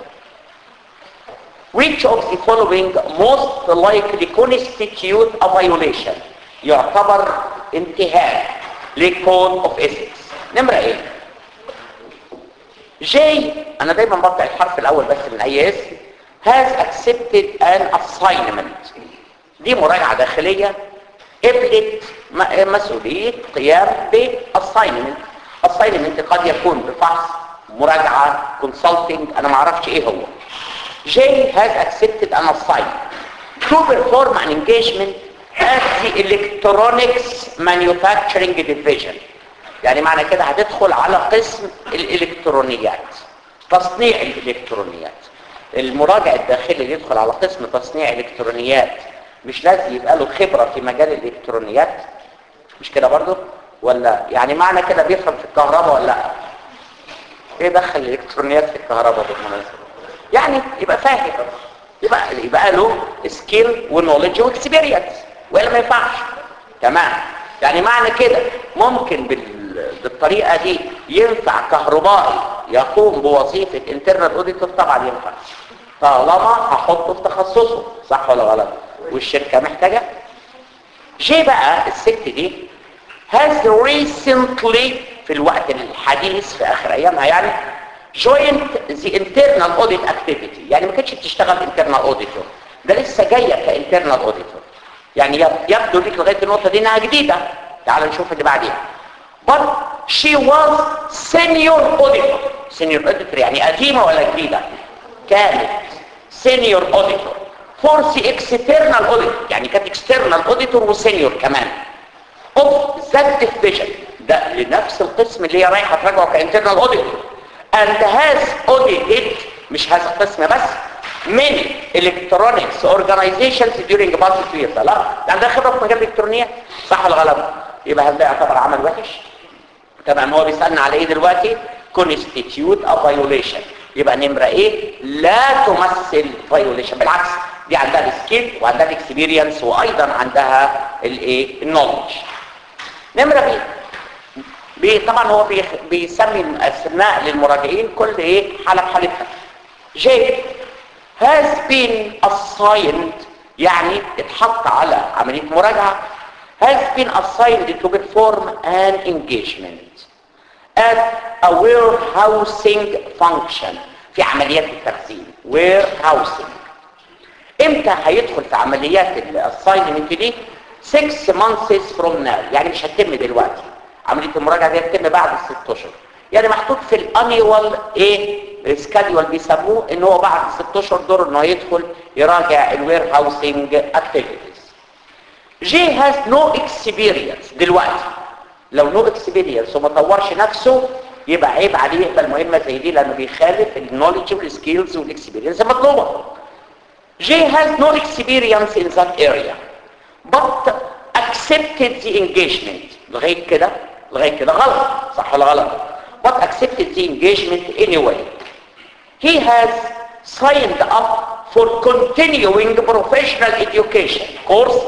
which of the following most likely constitute a violation يعتبر انتهاك لكود اوف ايثكس نمرة ايه جي انا دايما بطلع الحرف الاول بس من اي اسم has accepted an assignment دي مراجعة داخلية قبلت مسؤولية قيام باساينمنت assignment قد يكون بفحص مراجعة consulting انا ما اعرفش ايه هو J has accepted an assignment to perform an engagement at the electronics manufacturing division يعني معنى كده هتدخل على قسم الالكترونيات تصنيع الالكترونيات المراجع الداخلي اللي يدخل على قسم تصنيع الكترونيات مش لازم يبقى له خبرة في مجال الالكترونيات مش كده برضو ولا يعني معنى كده بيفهم في الكهرباء ولا لا ايه دخل الالكترونيات في الكهرباء بالمناسبة يعني يبقى فاهم يبقى يبقى له سكيل ونولج واكسبيرينس ولا ما ينفعش تمام يعني معنى كده ممكن بال... بالطريقة دي ينفع كهربائي يقوم بوظيفة internal auditor طبعا ينفع طالما هحطه في تخصصه صح ولا غلط والشركة محتاجة جي بقى الست دي has recently في الوقت الحديث في اخر ايامها يعني joined the internal audit activity يعني ما كانتش بتشتغل internal auditor ده لسه جايه كانترنال auditor يعني يب- يبدو لك لغايه النقطه دي انها جديده تعال نشوف اللي بعديها but she was senior auditor senior auditor يعني قديمه ولا جديده كانت senior auditor for the external audit يعني كانت external auditor وسينيور كمان of that division ده لنفس القسم اللي هي رايحه تراجعه كانترنال auditor and has audited مش هذا القسم بس many electronics organizations during past years لا ده عندها خبره في مجال الالكترونيات صح ولا غلط يبقى هل ده يعتبر عمل وحش تمام هو بيسالنا على ايه دلوقتي constitute a violation يبقى نمره ايه لا تمثل violation بالعكس دي عندها السكيل وعندها الاكسبيرينس وايضا عندها الايه النولج نمره بي بي طبعا هو بي بيسمي اسماء للمراجعين كل ايه حاله بحالتها جي has been assigned يعني اتحط على عمليه مراجعه has been assigned to perform an engagement at a warehousing function في عمليات التخزين warehousing امتى هيدخل في عمليات الاساينمنت دي 6 months from now يعني مش هتتم دلوقتي عمليه المراجعه دي هتتم بعد 6 اشهر يعني محطوط في الانيوال ايه سكادول بيسموه ان هو بعد 6 اشهر دور انه يدخل يراجع الوير هاوسنج اكتيفيتيز جي هاز نو اكسبيرينس دلوقتي لو نو اكسبيرينس وما طورش نفسه يبقى عيب عليه يقبل مهمه زي دي لانه بيخالف النولج والسكيلز والاكسبيرينس المطلوبه Jay has no experience in that area but accepted the engagement لغاية كده لغاية كده غلط صح ولا غلط but accepted the engagement anyway he has signed up for continuing professional education course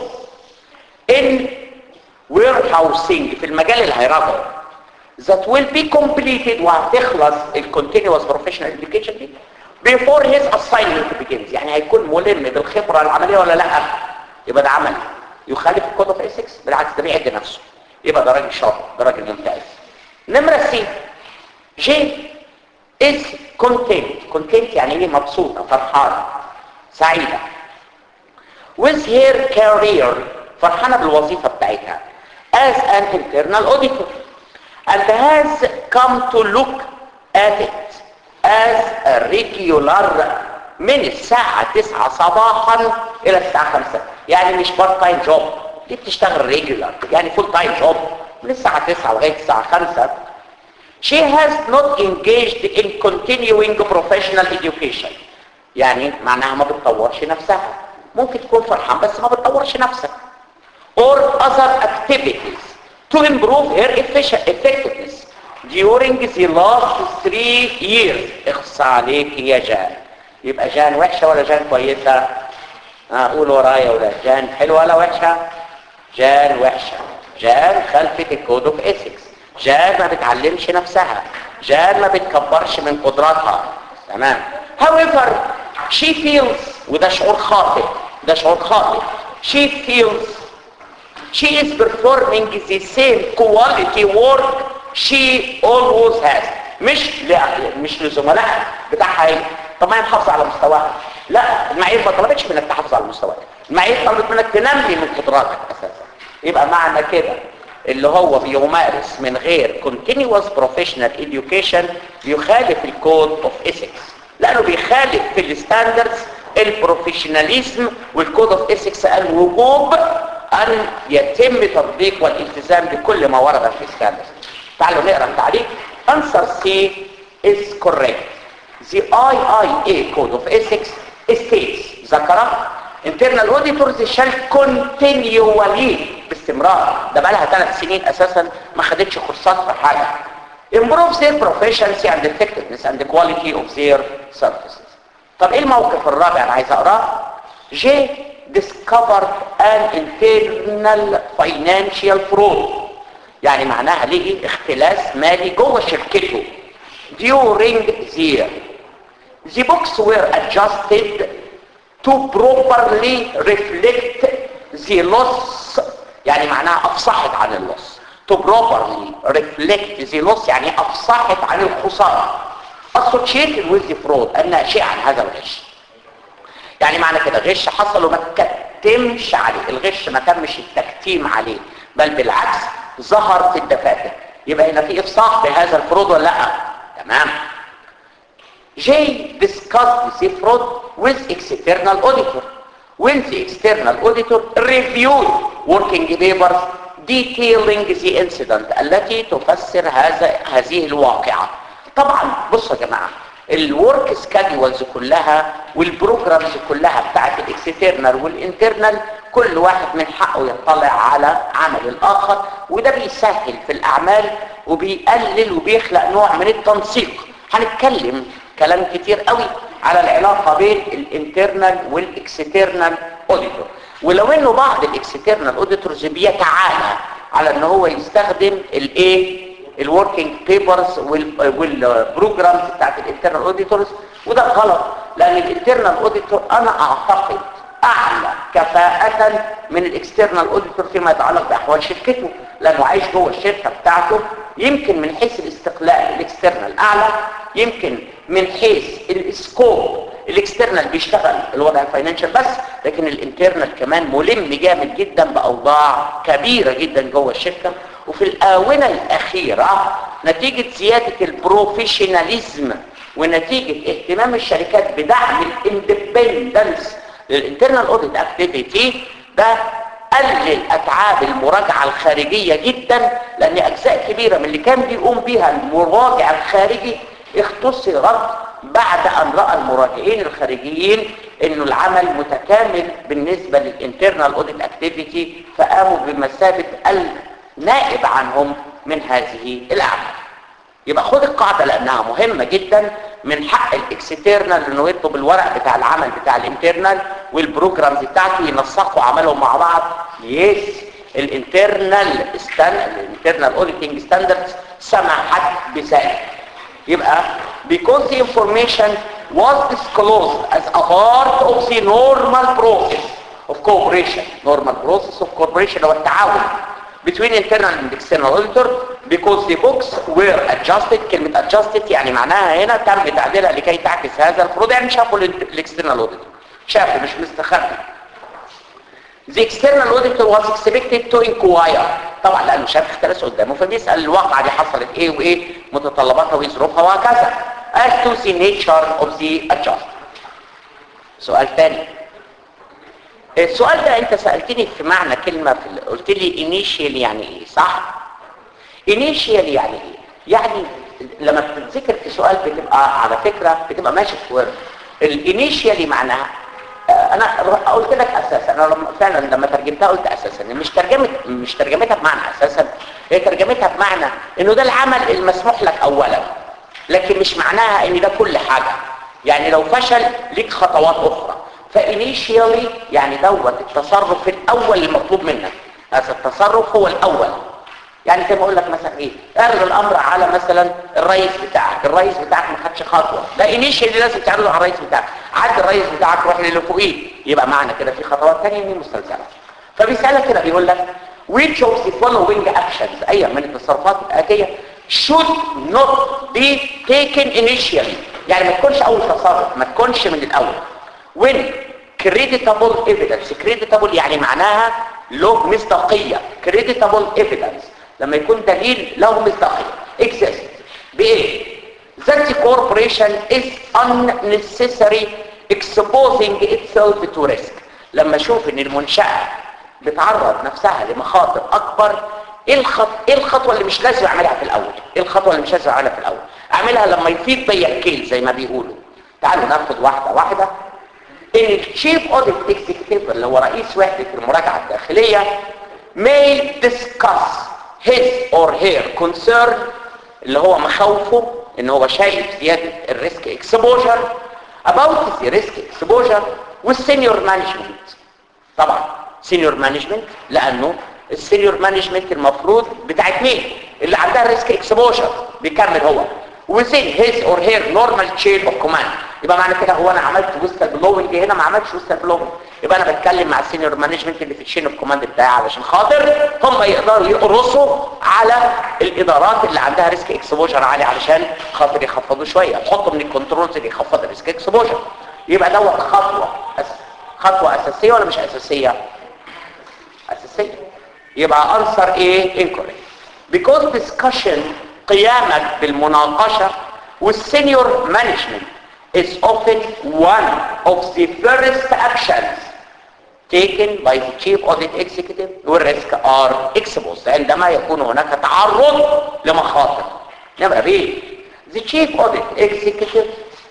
in warehousing في المجال اللي هيراجعه that will be completed وهتخلص ال continuous professional education دي before his assignment begins يعني هيكون ملم بالخبرة العملية ولا لا يبقى ده عمل يخالف الكود اوف اسكس بالعكس ده بيعد نفسه يبقى ده راجل شاطر ده راجل ممتاز نمرة سي جي is content content يعني ايه مبسوطة فرحانة سعيدة with her career فرحانة بالوظيفة بتاعتها as an internal auditor and has come to look at it as a regular من الساعة 9 صباحا إلى الساعة 5 يعني مش بارت تايم جوب دي بتشتغل ريجولار يعني فول تايم جوب من الساعة 9 لغاية الساعة 5 She has not engaged in continuing professional education يعني معناها ما بتطورش نفسها ممكن تكون فرحان بس ما بتطورش نفسك or other activities to improve her effici- effectiveness during the last three years اخص عليك يا جان يبقى جان وحشة ولا جان كويسة آه، قول ورايا ولا جان حلوة ولا وحشة جان وحشة جان خلفت الكود اوف اسكس جان ما بتعلمش نفسها جان ما بتكبرش من قدراتها تمام however she feels وده شعور خاطئ ده شعور خاطئ she feels she is performing the same quality work she always has مش ل... مش لزملائها بتاعها ايه طب ما هي محافظه على مستواها لا المعايير ما طلبتش منك تحافظ على مستواك المعايير طلبت منك تنمي من قدراتك اساسا يبقى معنى كده اللي هو بيمارس من غير continuous professional education يخالف الكود اوف ethics لانه بيخالف في الستاندردز البروفيشناليزم والكود اوف ethics قال وجوب ان يتم تطبيق والالتزام بكل ما ورد في الستاندردز تعالوا نقرا التعليق answer C is correct the IIA code of ethics states ذكر internal auditors shall continually باستمرار ده بقى لها ثلاث سنين اساسا ما خدتش كورسات في حاجه improve their proficiency and effectiveness and the quality of their services طب ايه الموقف الرابع انا عايز اقراه J discovered an internal financial fraud يعني معناها ليه اختلاس مالي جوه شركته during the year the books were adjusted to properly reflect the loss يعني معناها افصحت عن اللص to properly reflect the loss يعني افصحت عن الخسارة associated with the fraud الناشئة عن هذا الغش يعني معنى كده غش حصل وما تكتمش عليه الغش ما تمش التكتيم عليه بل بالعكس ظهر في الدفاتر يبقى هنا في افصاح بهذا الفروض ولا لا تمام Jay discussed the fraud with external auditor. When the external auditor reviewed working papers detailing the incident التي تفسر هذا هذه الواقعة. طبعا بصوا يا جماعة الورك سكادولز كلها والبروجرامز كلها بتاعت الاكسترنال والانترنال كل واحد من حقه يطلع على عمل الاخر وده بيسهل في الاعمال وبيقلل وبيخلق نوع من التنسيق هنتكلم كلام كتير قوي على العلاقة بين الانترنال والاكسترنال اوديتور ولو انه بعض الاكسترنال اوديتورز بيتعالى على ان هو يستخدم الايه الوركينج بيبرز والبروجرامز بتاعت الانترنال اوديتورز وده غلط لان الانترنال اوديتور انا اعتقد اعلى كفاءة من الاكسترنال اوديتور فيما يتعلق باحوال شركته لانه عايش جوه الشركه بتاعته يمكن من حيث الاستقلال الاكسترنال اعلى يمكن من حيث السكوب الاكسترنال بيشتغل الوضع الفاينانشال بس لكن الانترنال كمان ملم جامد جدا باوضاع كبيره جدا جوه الشركه وفي الاونه الاخيره نتيجه زياده البروفيشناليزم ونتيجه اهتمام الشركات بدعم الاندبندنس للانترنال اوديت اكتيفيتي ده قلل اتعاب المراجعه الخارجيه جدا لان اجزاء كبيره من اللي كان بيقوم بها المراجع الخارجي اختصرت بعد ان راى المراجعين الخارجيين انه العمل متكامل بالنسبه للانترنال اوديت اكتيفيتي فقاموا بمثابه النائب عنهم من هذه الاعمال يبقى خد القاعدة لأنها مهمة جدا من حق الاكسترنال انه يطلب الورق بتاع العمل بتاع الانترنال والبروجرامز بتاعته ينسقوا عملهم مع بعض يس الانترنال ستان الانترنال اوديتنج ستاندردز سمحت بذلك يبقى because the information was disclosed as a part of the normal process of cooperation normal process of cooperation هو التعاون between internal and external auditor because the books were adjusted كلمة adjusted يعني معناها هنا تم تعديلها لكي تعكس هذا الفروض يعني شافوا الاكسترنال auditor شافوا مش مستخبي The external auditor was expected to inquire طبعا لأنه شاف اختلاس قدامه فبيسأل الواقعة دي حصلت ايه وايه متطلباتها وايه ظروفها وهكذا as to the nature of the adjustment سؤال تاني السؤال ده انت سألتني في معنى كلمة في قلت لي initial يعني ايه صح initial يعني ايه يعني لما بتتذكر في سؤال بتبقى على فكرة بتبقى ماشي في ورد الانيشيالي معناها انا قلت لك اساسا انا لما فعلا لما ترجمتها قلت اساسا مش ترجمه مش ترجمتها بمعنى اساسا هي ترجمتها بمعنى انه ده العمل المسموح لك اولا لكن مش معناها ان ده كل حاجه يعني لو فشل ليك خطوات اخرى فانيشيالي يعني دوت التصرف الاول المطلوب منك هذا التصرف هو الاول يعني زي ما اقول لك مثلا ايه اعرض الامر على مثلا الرئيس بتاعك الرئيس بتاعك ما خدش خطوه ده انيشيالي لازم تعرضه على الرئيس بتاعك عد الرئيس بتاعك روح للي فوقيه يبقى معنى كده في خطوات ثانيه هي مستلزمه فبيسالك كده بيقول لك which of the following actions اي من التصرفات الاتيه should not be taken initially يعني ما تكونش اول تصرف ما تكونش من الاول when creditable evidence creditable يعني معناها له مصداقيه creditable evidence لما يكون دليل له مصداقيه exist بايه that the corporation is unnecessary exposing itself to risk لما اشوف ان المنشاه بتعرض نفسها لمخاطر اكبر ايه الخط... ايه الخطوه اللي مش لازم اعملها في الاول ايه الخطوه اللي مش لازم اعملها في الاول اعملها لما يفيض بيا الكيل زي ما بيقولوا تعالوا ناخد واحده واحده ان الشيف اوديت اكزيكتيف اللي هو رئيس وحده المراجعه الداخليه may discuss his or her concern اللي هو مخاوفه ان هو شايف زياده الريسك اكسبوجر about the risk exposure والسينيور مانجمنت طبعا سينيور مانجمنت لانه السينيور مانجمنت المفروض بتاعت مين اللي عندها ريسك اكسبوجر بيكمل هو within his or her normal chain of command يبقى معنى كده هو انا عملت ويستر بلوينج هنا ما عملتش ويستر بلوينج يبقى انا بتكلم مع السينيور مانجمنت اللي في الشين اوف كوماند بتاعي علشان خاطر هم يقدروا يقرصوا على الادارات اللي عندها ريسك اكسبوجر عالي علشان خاطر يخفضوا شويه حطوا من الكنترولز اللي يخفض الريسك اكسبوجر يبقى دوت خطوه أس... خطوه اساسيه ولا مش اساسيه اساسيه يبقى انسر ايه incorrect because discussion قيامك بالمناقشه والسينيور مانجمنت is often one of the first actions taken by the chief audit executive والريسك are exposed عندما يكون هناك تعرض لمخاطر نمرة ب the chief audit executive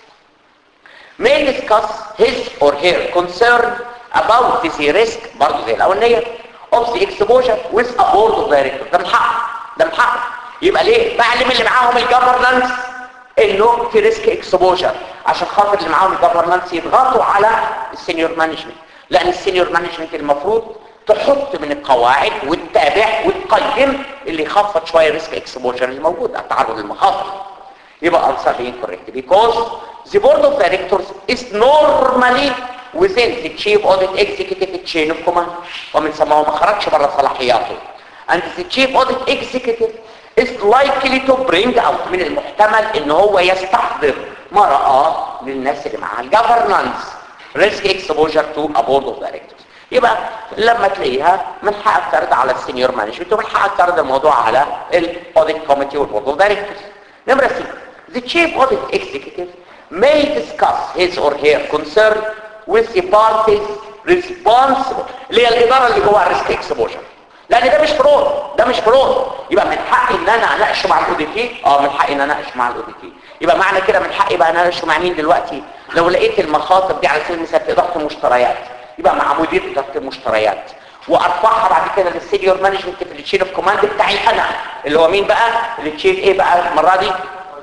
may discuss his or her concern about the risk برضه زي الأولانية of the exposure with a board of directors ده من حقه ده من حقه يبقى ليه بعلم اللي معاهم الجفرنانس انه في ريسك اكسبوجر عشان خاطر اللي معاهم الجفرنانس يضغطوا على السينيور مانجمنت لان السينيور مانجمنت المفروض تحط من القواعد وتتابع وتقيم اللي يخفض شويه ريسك اكسبوجر اللي موجود التعرض للمخاطر يبقى answer incorrect because the board of directors is normally within the chief audit executive chain of command ومن ثم هو ما خرجش بره صلاحياته and the chief audit executive is likely to bring out من المحتمل ان هو يستحضر ما رآه للناس اللي معاها الجفرنانس risk exposure to a board of directors يبقى لما تلاقيها من حقك تعرض على السينيور مانجمنت ومن حقك تعرض الموضوع على الاوديت كوميتي والبورد اوف دايركتورز نمره 6 the chief audit executive may discuss his or her concern with the parties responsible اللي هي الاداره اللي جواها الريسك اكسبوجر لان ده مش فرود ده مش فرود يبقى من حقي ان انا اناقشه مع الاوديتي اه من حقي ان انا اناقشه مع الاوديتي يبقى معنى كده من حقي بقى اناقشه مع مين دلوقتي لو لقيت المخاطر دي على سبيل المثال في اداره المشتريات يبقى مع مدير اداره المشتريات وارفعها بعد كده للسينيور مانجمنت في التشين اوف كوماند بتاعي انا اللي هو مين بقى التشين ايه بقى المره دي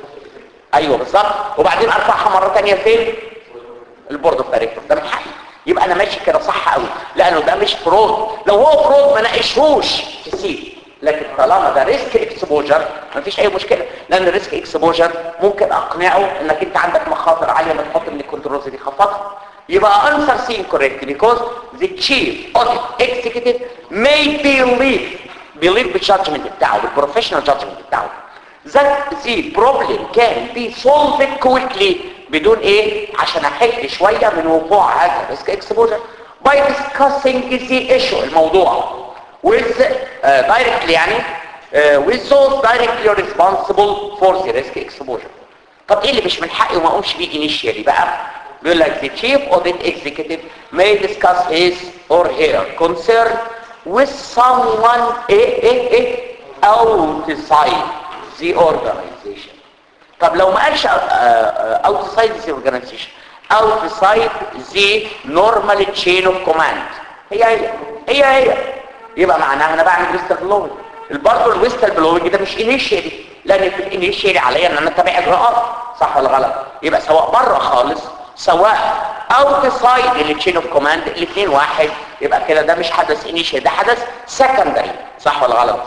ايوه بالظبط وبعدين ارفعها مره ثانيه فين البورد اوف دايركتور ده من حقي يبقى انا ماشي كده صح قوي لانه ده مش فرود لو هو فرود ما ناقشهوش تسيب لكن طالما ده ريسك اكسبوجر مفيش اي مشكله لان الريسك اكسبوجر ممكن اقنعه انك انت عندك مخاطر عاليه ما تحط من الكنترولز دي خفضها يبقى answer C incorrect because the chief audit executive may believe believe بالجادجمنت بتاعه بالبروفيشنال جادجمنت بتاعه that the problem can be solved quickly بدون ايه عشان احل شوية من وقوع هذا الريسك اكسبوجر by discussing the issue الموضوع with uh, directly يعني uh, with those directly responsible for the risk exposure طب ايه اللي مش من حقي وما اقومش بيه initially بقى بيقول لك the chief audit executive may discuss his or her concern with someone ايه ايه ايه outside the organization طب لو ما قالش outside the organization outside the normal chain of command هي هي هي هي يبقى معناها انا بعمل ويستر بلوينج برضه الويستر بلوينج ده مش انيشيالي لان في الانيشيالي عليا ان انا اتبع اجراءات صح ولا غلط يبقى سواء بره خالص سواء outside التشين اوف كوماند الاثنين واحد يبقى كده ده مش حدث انيشيالي ده حدث سكندري صح ولا غلط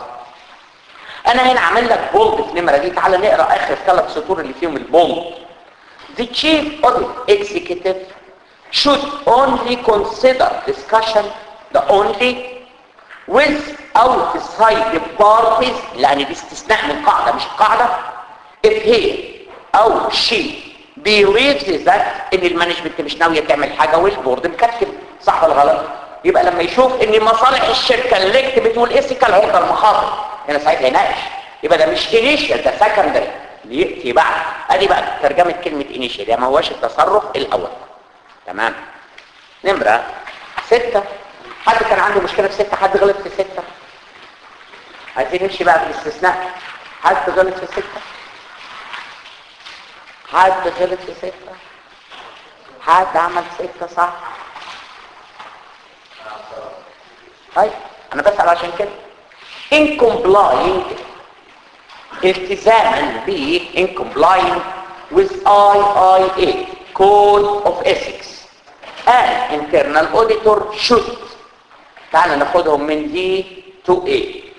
انا هنا عامل لك بولد في النمره دي تعال نقرا اخر ثلاث سطور اللي فيهم البولد The chief audit executive should only consider discussion the only with outside parties لان دي استثناء من قاعده مش قاعده if he او she believes that ان المانجمنت مش ناويه تعمل حاجه والبورد مكتب صح ولا غلط يبقى لما يشوف ان مصالح الشركه اللي كتبت والايثيكال هو المخاطر هنا ساعتها يناقش يبقى ده مش انيشال ده سكندري ياتي بعد ادي بقى ترجمه كلمه انيشال يعني ما هوش التصرف الاول تمام نمره ستة حد كان عنده مشكله في ستة حد غلط في ستة عايزين نمشي بقى بالاستثناء حد غلط في ستة حد غلط في ستة حد عمل ستة صح هاي انا بسأل عشان كده in complying التزاما ب in complying with IIA Code of Ethics an internal auditor should تعال ناخدهم من دي 2A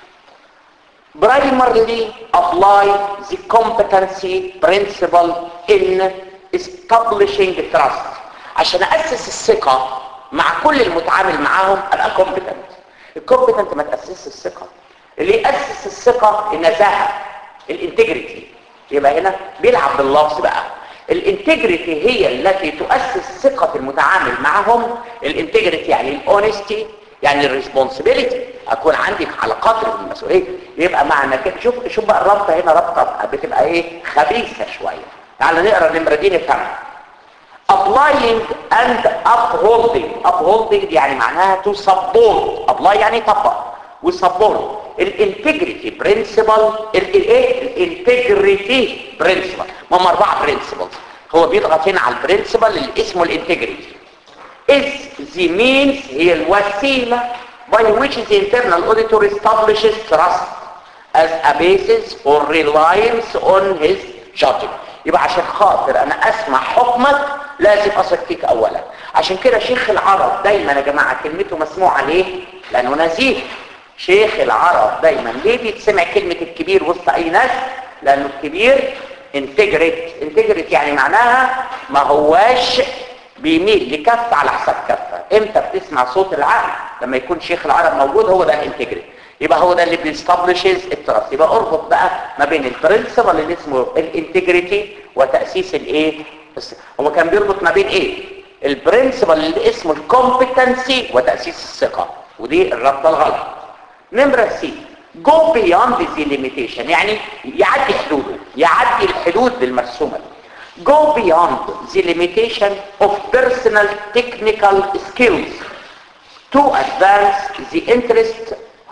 primarily apply the competency principle in establishing trust عشان أسس الثقة مع كل المتعامل معاهم أبقى competent الكومبتنت ما تأسس الثقة اللي يأسس الثقة النزاهة الانتجريتي يبقى هنا بيلعب باللفظ بقى الانتجريتي هي التي تؤسس ثقة المتعامل معهم الانتجريتي يعني الاونستي يعني الريسبونسبيلتي اكون عندي على قدر من المسؤوليه يبقى معنى كده شوف شوف بقى الرابطه هنا رابطه بتبقى ايه خبيثه شويه تعال نقرا النمره دي نفهمها applying and upholding upholding يعني معناها to support apply يعني يطبق وسبورت الانتجريتي برنسبل الايه الانتجريتي برنسبل ما هم اربعه برنسبلز هو بيضغط هنا على البرنسبل اللي اسمه الانتجريتي is the means هي الوسيله by which the internal auditor establishes trust as a basis for reliance on his judgment يبقى عشان خاطر انا اسمع حكمك لازم اثق فيك اولا عشان كده شيخ العرب دايما يا جماعه كلمته مسموعه ليه لانه نزيه شيخ العرب دايما ليه بيتسمع كلمه الكبير وسط اي ناس لانه الكبير انتجريت انتجريت يعني معناها ما هواش بيميل لكفه على حساب كفه امتى بتسمع صوت العقل لما يكون شيخ العرب موجود هو ده الانتجريت يبقى هو ده اللي بيستبلشز التراست يبقى اربط بقى ما بين البرنسبل اللي اسمه الانتجريتي وتاسيس الايه هو كان بيربط ما بين ايه البرنسبل اللي اسمه الكومبتنسي وتاسيس الثقه ودي الربطه الغلط نمره سي go beyond the limitation يعني يعدي حدوده يعدي الحدود المرسومه go beyond the limitation of personal technical skills to advance the interest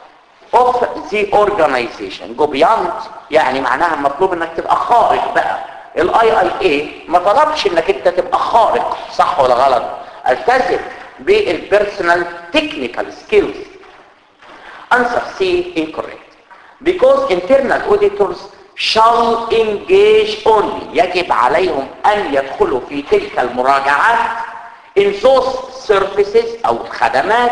of the organization go beyond يعني معناها مطلوب انك تبقى خارق بقى الاي اي اي ما طلبش انك انت تبقى خارق صح ولا غلط التزم بالبيرسونال تكنيكال سكيلز answer C incorrect because internal auditors shall engage only يجب عليهم ان يدخلوا في تلك المراجعات in those services او الخدمات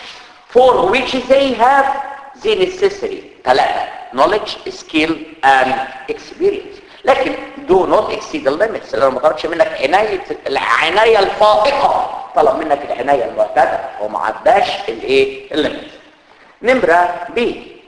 for which they have the necessary ثلاثة knowledge, skill and experience لكن do not exceed the limits لو ما طلبش منك عناية العناية الفائقة طلب منك العناية المعتادة وما عداش الايه الليمت نمرة B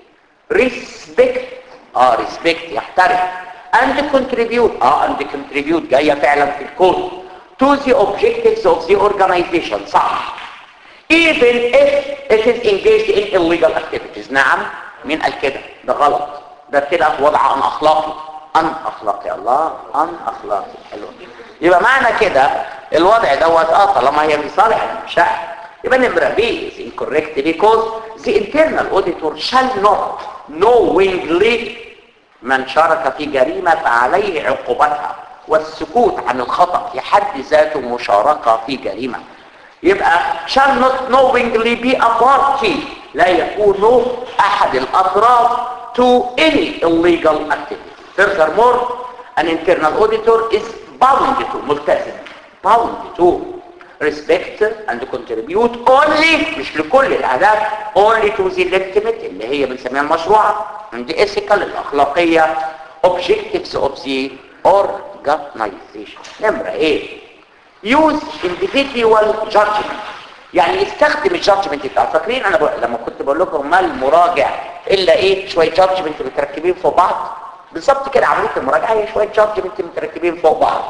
respect اه respect يحترم and contribute اه and contribute جاية فعلا في الكود to the objectives of the organization صح even if it is engaged in illegal activities نعم مين قال كده ده غلط ده كده وضع ان اخلاقي ان اخلاقي الله ان اخلاقي حلو يبقى معنى كده الوضع دوت اه طالما هي في صالح المشاعر يبقى نمرة B is incorrect because the internal auditor shall not knowingly من شارك في جريمة فعليه عقوبتها والسكوت عن الخطأ في حد ذاته مشاركة في جريمة يبقى shall not knowingly be a party لا يكون أحد الأطراف to any illegal activity furthermore an internal auditor is bound to ملتزم bound to respect and contribute only مش لكل الأهداف only to the legitimate اللي هي بنسميها المشروعة and the ethical الأخلاقية objectives of the organization نمرة ايه use individual judgment يعني يستخدم الجادجمنت بتاعه فاكرين انا بقول لما كنت بقول لكم ما المراجع الا ايه شويه جادجمنت متركبين فوق بعض بالظبط كده عمليه المراجعه هي شويه جادجمنت متركبين فوق بعض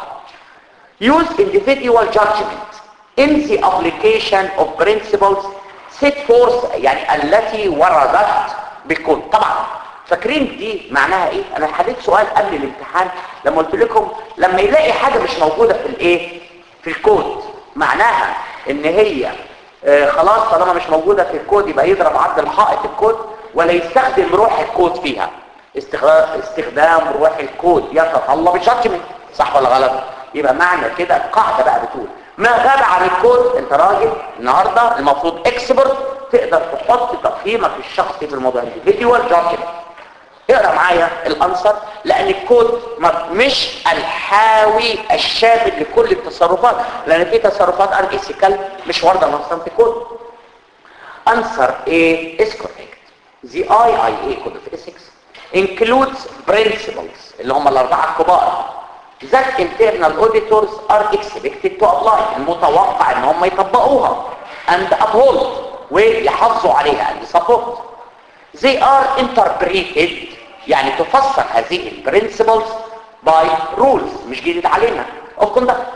use individual judgment in the application of principles set forth يعني التي وردت بالكود طبعا فاكرين دي معناها ايه انا حليت سؤال قبل الامتحان لما قلت لكم لما يلاقي حاجه مش موجوده في الايه في الكود معناها ان هي آه خلاص طالما مش موجودة في الكود يبقى يضرب عرض الحائط الكود ولا يستخدم روح الكود فيها استخدام روح الكود يتطلب الجادجمنت صح ولا غلط يبقى معنى كده القاعدة بقى بتقول ما غاب عن الكود انت راجل النهاردة المفروض اكسبرت تقدر تحط تقييمك الشخصي في الموضوع individual judgment اقرا معايا الانسر لان الكود مش الحاوي الشامل لكل التصرفات لان في تصرفات ارجيسيكال مش وارده نصا في كود انسر ايه is correct The IIA Code of Ethics includes principles اللي هم الأربعة الكبار that internal auditors are expected to apply المتوقع ان هم يطبقوها and uphold ويحافظوا عليها and support they are interpreted يعني تفسر هذه البرنسبلز by rules مش جديد علينا of conduct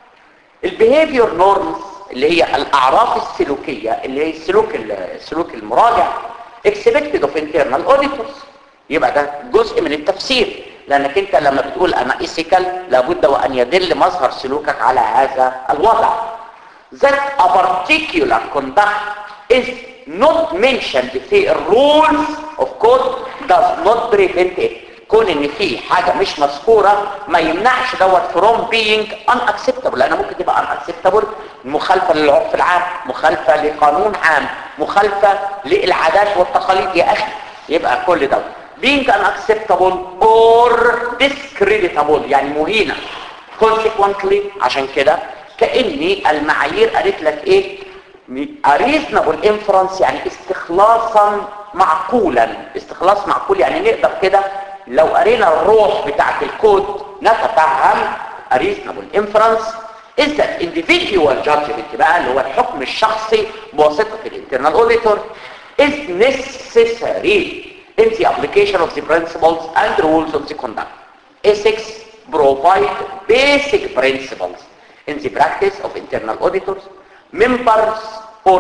البيهيفير نورمز اللي هي الاعراف السلوكيه اللي هي السلوك السلوك المراجع expected of internal auditors يبقى ده جزء من التفسير لانك انت لما بتقول انا ايثيكال لابد وان يدل مظهر سلوكك على هذا الوضع that a particular conduct is not mentioned في الرولز of code does not prevent it كون ان في حاجة مش مذكورة ما يمنعش دوت from being unacceptable لانه ممكن تبقى unacceptable مخالفة للعرف العام مخالفة لقانون عام مخالفة للعادات والتقاليد يا اخي يبقى كل دوت being unacceptable or discreditable يعني مهينة consequently عشان كده كأني المعايير قالت لك ايه a reasonable inference يعني استخلاصا معقولا استخلاص معقول يعني نقدر كده لو قرينا الروح بتاعت الكود نتفهم a reasonable inference is that individual judgment بقى اللي هو الحكم الشخصي بواسطة الانترنال auditor is necessary in the application of the principles and rules of the conduct. Ethics provide basic principles in the practice of internal auditors, members or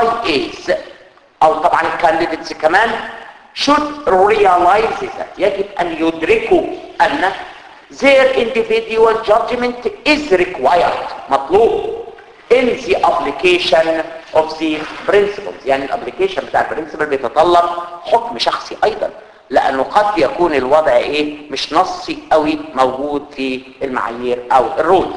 CIAs أو طبعا الكانديديتس كمان should realize that يجب أن يدركوا أن their individual judgment is required مطلوب in the application of the principles يعني الابليكيشن بتاع البرنسبل بيتطلب حكم شخصي ايضا لانه قد يكون الوضع ايه مش نصي قوي موجود في المعايير او الرولز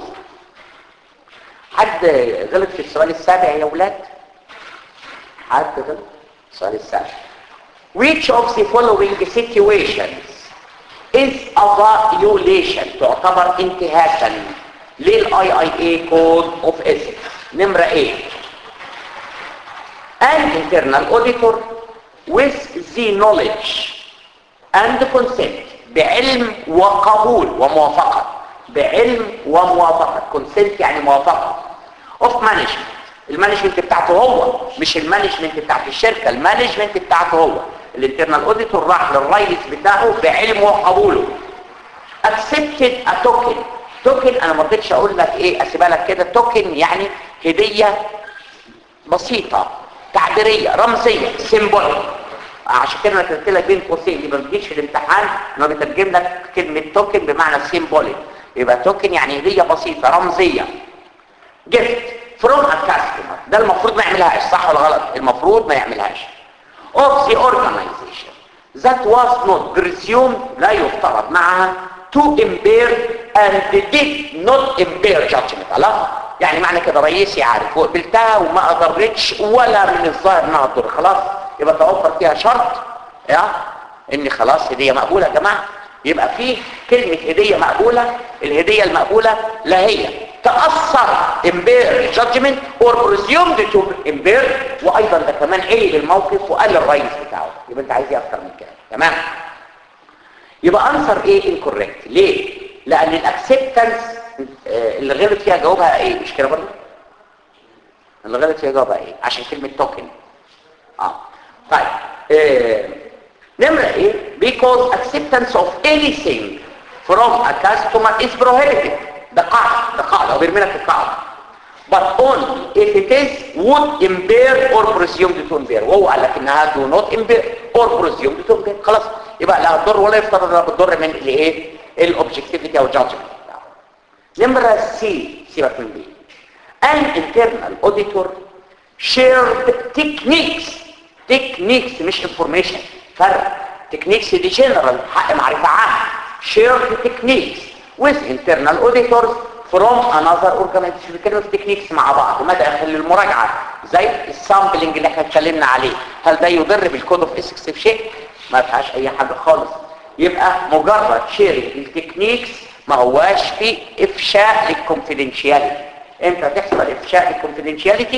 حد غلط في السؤال السابع يا ولاد حد غلط السؤال السابع which of the following situations is a violation تعتبر انتهاكا للاي اي اي كود اوف ethics نمرة ايه an internal auditor with the knowledge and consent بعلم وقبول وموافقة بعلم وموافقة consent يعني موافقة of management المانجمنت بتاعته هو مش المانجمنت بتاعت الشركة المانجمنت بتاعته هو الانترنال اوديتور راح للرئيس بتاعه بعلمه وقبوله accepted a token توكن انا ما رضيتش اقول لك ايه اسيبها لك كده توكن يعني هديه بسيطه تعبيريه رمزيه سيمبول عشان كده انا كتبت لك بين قوسين دي ما بتجيش في الامتحان انه بيترجم لك كلمه توكن بمعنى سيمبوليك يبقى توكن يعني هديه بسيطه رمزيه جفت فروم ا كاستمر ده المفروض ما يعملهاش صح ولا غلط المفروض ما يعملهاش of the organization that was not presumed لا يفترض معها to impair and did not impair judgment الله يعني معنى كده رئيسي عارف وقبلتها وما اضرتش ولا من الظاهر انها تضر خلاص يبقى توفر فيها شرط يا ان خلاص هديه مقبوله يا جماعه يبقى في كلمه هديه مقبوله الهديه المقبوله لا هي تاثر امبير جادجمنت اور بريزيومد تو امبير وايضا ده كمان علي الموقف وقال للرئيس بتاعه يبقى انت عايز ايه اكتر من كده تمام يبقى انسر ايه انكوريكت ليه لان الاكسبتنس اللي غلط فيها جوابها ايه مش كده برضه اللي غلط فيها جوابها ايه عشان كلمه توكن اه طيب إيه. نمره ايه because acceptance of anything from a customer is prohibited ده قاعده ده قاعده وبيرمي لك القاعده but only if it is would impair or presumed to impair وهو قال لك انها do not impair or presumed to impair خلاص يبقى لا تضر ولا يفترض انها بتضر من الايه الاوبجكتيفيتي او جادجمنت نمره سي سيبك من بي an internal auditor shared techniques techniques مش information فرق techniques دي general حق معرفة عام shared techniques with internal auditors from another organization بيتكلموا في techniques مع بعض مدخل للمراجعة زي السامبلنج اللي احنا اتكلمنا عليه هل ده يضر بالكود اوف اسكس في شيء ما فيهاش اي حاجة خالص يبقى مجرد شيرنج التكنيكس ما هواش في افشاء للكونفيدنشياليتي امتى تحصل افشاء للكونفيدنشياليتي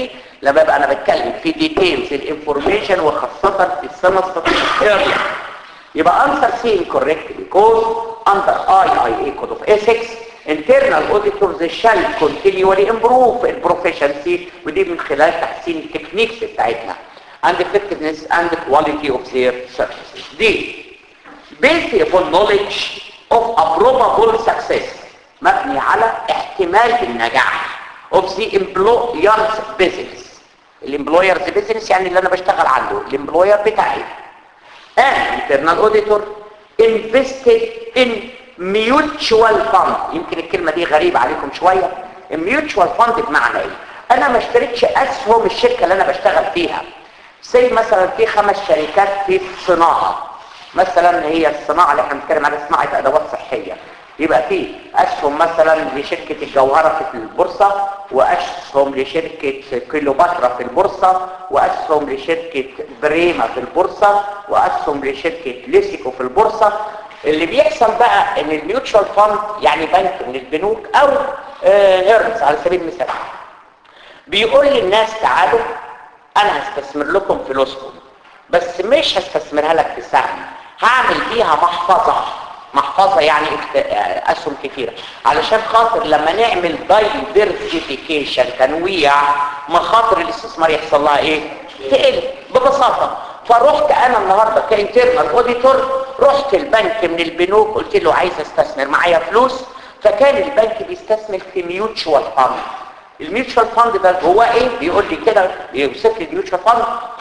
لما ابقى انا بتكلم في ديتيلز الانفورميشن وخاصه في السنه الستاتيك يبقى answer C incorrect because under IIA code of ethics internal auditors shall continually improve in proficiency ودي من خلال تحسين التكنيكس بتاعتنا and effectiveness and quality of their services دي based upon knowledge of a probable success مبني على احتمال النجاح of the employer's business الامبلويرز business يعني اللي انا بشتغل عنده الامبلوير بتاعي an internal auditor invested in mutual fund يمكن الكلمة دي غريبة عليكم شوية mutual fund بمعنى ايه انا ما اشتريتش اسهم الشركة اللي انا بشتغل فيها زي مثلا في خمس شركات في الصناعة مثلا هي الصناعة اللي احنا بنتكلم عليها صناعة ادوات صحية يبقى في اسهم مثلا لشركة الجوهرة في البورصة واسهم لشركة كيلوباترا في البورصة واسهم لشركة بريما في البورصة واسهم لشركة ليسيكو في البورصة اللي بيحصل بقى ان الميوتشوال فاند يعني بنك من البنوك او هيرنز على سبيل المثال بيقول للناس تعالوا انا هستثمر لكم فلوسكم بس مش هستثمرها لك في سهم هعمل فيها محفظة محفظة يعني اسهم كتيرة علشان خاطر لما نعمل دايفرسيفيكيشن تنويع مخاطر الاستثمار يحصل لها ايه تقل ببساطة فرحت انا النهاردة كانترنال اوديتور رحت البنك من البنوك قلت له عايز استثمر معايا فلوس فكان البنك بيستثمر في ميوتشوال فاند الميوتشوال فاند ده هو ايه بيقول لي كده بيوصف لي الميوتشوال فاند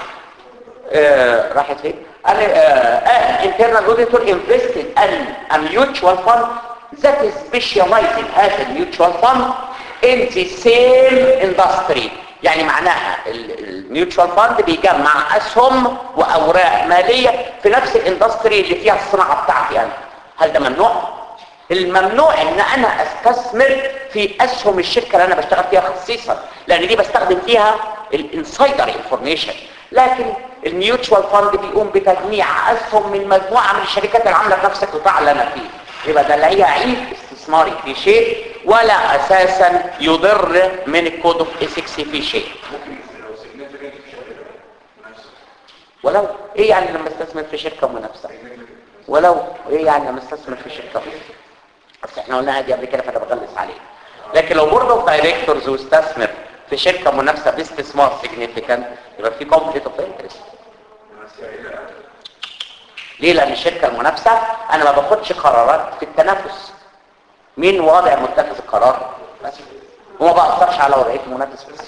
آه راحت فين قال an internal auditor invested in a mutual fund that is specialized as a mutual fund in the same industry يعني معناها الميوتشوال فاند بيجمع اسهم واوراق ماليه في نفس الاندستري اللي فيها الصناعه بتاعتي انا هل ده ممنوع الممنوع ان انا استثمر في اسهم الشركه اللي انا بشتغل فيها خصيصا لان دي بستخدم فيها الانسايدر انفورميشن لكن الميوتشوال فاند بيقوم بتجميع اسهم من مجموعه من الشركات اللي عامله في نفس القطاع اللي انا فيه يبقى ده لا يعيب استثماري في شيء ولا اساسا يضر من الكود اوف ايثكس في شيء ولو ايه يعني لما استثمر في شركه منافسه ولو ايه يعني لما استثمر في شركه بس احنا قلناها دي قبل كده فانا بغلس عليه لكن لو بورد اوف دايركتورز واستثمر في شركه منافسه باستثمار سيجنيفيكانت يبقى في كونفليكت اوف انترست ليه لان الشركه المنافسه انا ما باخدش قرارات في التنافس مين واضع متخذ القرار بس وما باثرش على وضعيه المنافس بس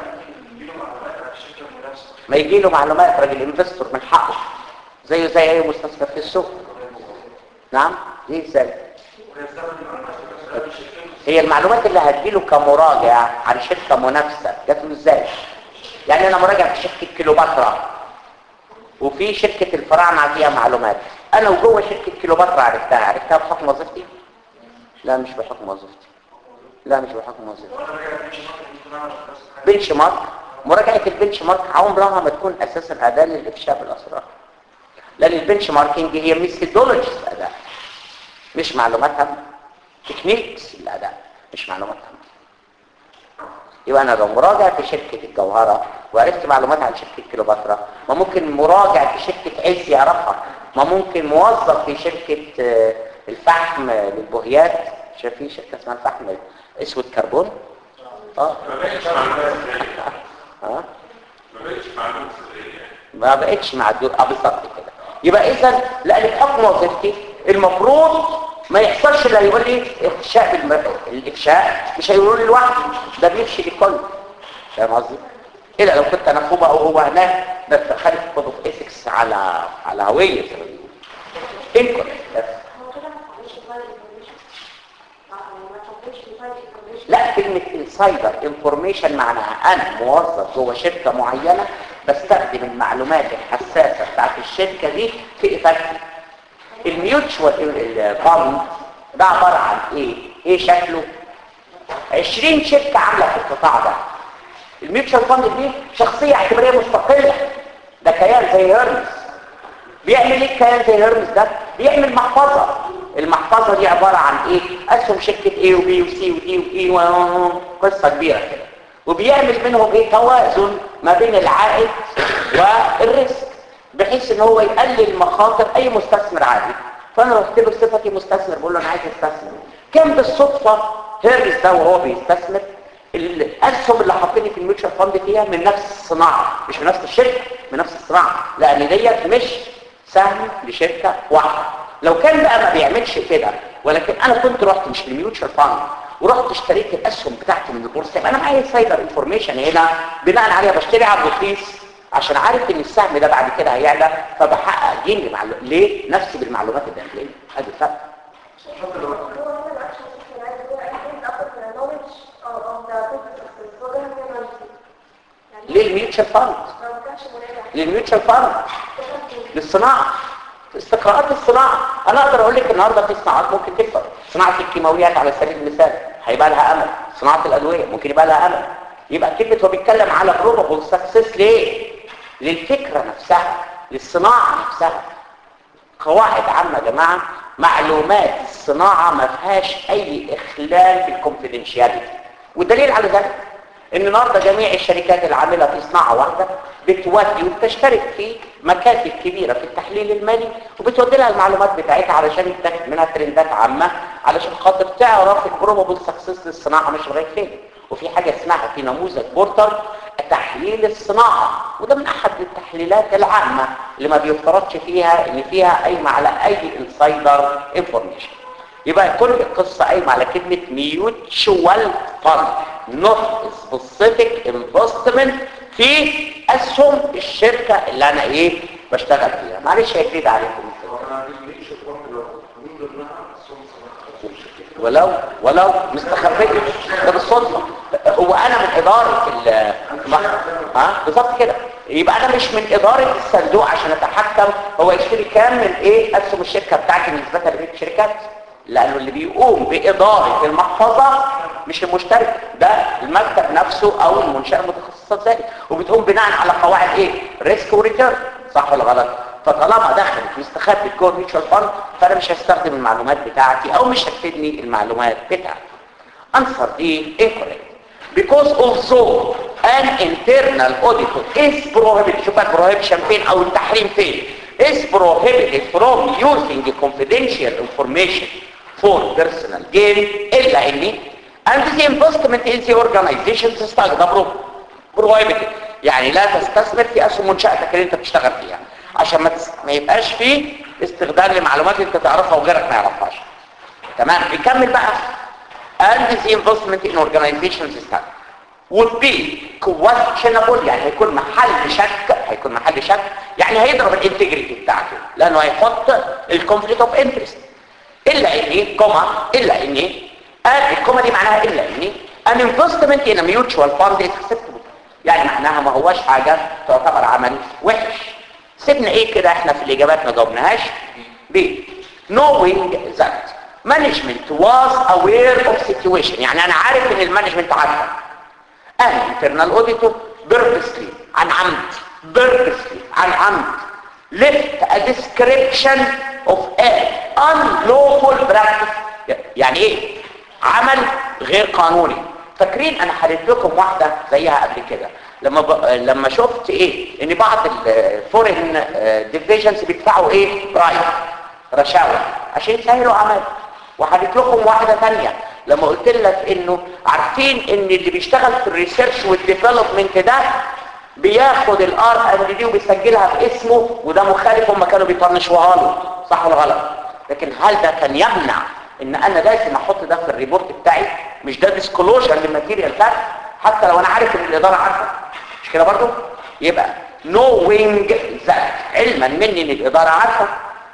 ما يجي له معلومات راجل انفستور من حقه زيه زي اي مستثمر في السوق نعم ليه ازاي هي المعلومات اللي هتجيله كمراجع عن شركه منافسه جات له ازاي يعني انا مراجع في شركه كيلوباترا وفي شركه الفراعنه فيها معلومات انا وجوه شركه كيلوباترا عرفتها عرفتها بحكم وظيفتي لا مش بحكم وظيفتي لا مش بحكم وظيفتي بنش مارك مراجعه البنش مارك عمرها ما تكون اساسا اداه للافشاء بالاسرار لان البنش ماركينج هي ميثودولوجيز اداء مش معلومات هم تكنيكس الاداء مش معلومات هم يبقى انا لو مراجع في شركه الجوهره وعرفت معلومات عن شركه كيلوباترا ما ممكن مراجع في شركه عز يعرفها ما ممكن موظف في شركه الفحم للبوهيات شايف في شركه اسمها الفحم اسود كربون اه اه ما بقتش مع الدور اه بالظبط كده يبقى اذا لان بحكم وظيفتي المفروض ما يحصلش اللي هيقول لي افشاء بالم... الافشاء مش هيقولوا لي لوحدي ده بيفشي للكل فاهم قصدي الا لو كنت انا فوق او هو هناك ده خارج كود اوف ايثكس على على هويه زي ما بيقولوا انكوريكت لا كلمة انسايدر انفورميشن معناها انا موظف جوه شركة معينة بستخدم المعلومات الحساسة بتاعت الشركة دي في افادتي الميوتشوال فاند ده عبارة عن ايه ايه شكله 20 شركة عاملة في القطاع ده الميوتشوال فاند دي شخصية اعتبارية مستقلة ده كيان زي هيرمس بيعمل ايه كيان زي هيرمس ده بيعمل محفظة المحفظة دي عبارة عن ايه اسهم شركة A و B و C و D و E و قصة كبيرة كده وبيعمل منهم ايه توازن ما بين العائد والريسك بحيث ان هو يقلل مخاطر اي مستثمر عادي فانا رحت له بصفتي مستثمر بقول له انا عايز استثمر كان بالصدفه هيرس ده وهو بيستثمر الاسهم اللي حاطيني في الميوتشوال فاند فيها من نفس الصناعه مش من نفس الشركه من نفس الصناعه لان ديت مش سهم لشركه واحده لو كان بقى ما بيعملش كده ولكن انا كنت رحت مش للميوتشوال فاند ورحت اشتريت الاسهم بتاعتي من البورصه يبقى انا معايا سايبر انفورميشن هنا بناء عليها بشتري على الرخيص عشان عارف ان السهم ده بعد كده هيعلى فبحقق جين لمعلو... ليه نفسي بالمعلومات الداخليه ادي الفرق ليه الميوتشال فاند للميوتشال فاند للصناعه استقراءات الصناعه انا اقدر اقول لك النهارده في صناعات ممكن تكبر صناعه الكيماويات على سبيل المثال هيبقى لها امل صناعه الادويه ممكن يبقى لها امل يبقى كلمه هو بيتكلم على بروبابل سكسس ليه للفكره نفسها للصناعه نفسها قواعد عامه يا جماعه معلومات الصناعه ما فيهاش اي اخلال في الكونفيدنشياليتي والدليل على ذلك ان النهارده جميع الشركات العامله في صناعه واحده بتودي وبتشترك في مكاتب كبيره في التحليل المالي وبتودي لها المعلومات بتاعتها علشان تاخد منها ترندات عامه علشان خاطر تعرف البروبابل سكسس للصناعه مش لغايه فين وفي حاجه اسمها في نموذج بورتر تحليل الصناعه وده من احد التحليلات العامه اللي ما بيفترضش فيها ان فيها قايمه على اي انسايدر انفورميشن يبقى كل القصه قايمه على كلمه ميوتشوال فاند نوت سبيسيفيك انفستمنت في اسهم الشركه اللي انا ايه بشتغل فيها معلش هي جديد عليكم ولو ولو مستخبيه ده بالصدفه هو انا من اداره ال ها بالظبط كده يبقى انا مش من اداره الصندوق عشان اتحكم هو يشتري كام من ايه اسهم الشركه بتاعتي نسبه لبقيه الشركات لانه اللي بيقوم باداره المحفظه مش المشترك ده المكتب نفسه او المنشاه المتخصصه ذلك وبتقوم بناء على قواعد ايه ريسك وريتيرن صح ولا غلط فطالما دخلت مستخبي جوه الميوتشوال فاند فانا مش هستخدم المعلومات بتاعتي او مش هتفيدني المعلومات بتاعتي answer دي incorrect because also an internal auditor is prohibited شوف بقى prohibition فين او التحريم فين is prohibited from using confidential information for personal gain الا اني and the investment in the organization تستخدم prohibited يعني لا تستثمر في اسهم منشأتك اللي انت بتشتغل فيها عشان ما, تس... ما يبقاش فيه استخدام لمعلومات انت تعرفها وغيرك ما يعرفهاش تمام نكمل بقى and the investment in organizations is would be questionable يعني هيكون محل شك هيكون محل شك يعني هيضرب الانتجريتي بتاعته لانه هيحط الكونفليكت اوف انترست الا اني كوما الا اني الكوما دي معناها الا اني an investment in a mutual fund is acceptable يعني معناها ما هواش حاجه تعتبر عمل وحش سيبنا ايه كده احنا في الاجابات ما جاوبناهاش ب knowing that management was aware of situation يعني انا عارف ان المانجمنت عارفه an internal auditor purposely عن عمد purposely عن عمد left a description of an unlawful practice يعني ايه عمل غير قانوني فاكرين انا حلت لكم واحدة زيها قبل كده لما ب... لما شفت ايه ان بعض الفورين ديفيجنز بيدفعوا ايه رايت رشاوى عشان يسهلوا عمل وحلت لكم واحدة ثانيه لما قلت لك انه عارفين ان اللي بيشتغل في الريسيرش والديفلوبمنت ده بياخد الار ان دي وبيسجلها في اسمه وده مخالف هم كانوا بيطنشوها له صح ولا غلط لكن هل ده كان يمنع ان انا لازم احط ده في الريبورت بتاعي مش ده ديسكلوجر للماتيريال فاكت حتى لو انا عارف ان الاداره عارفه مش كده برضو يبقى knowing that علما مني ان الاداره عارفه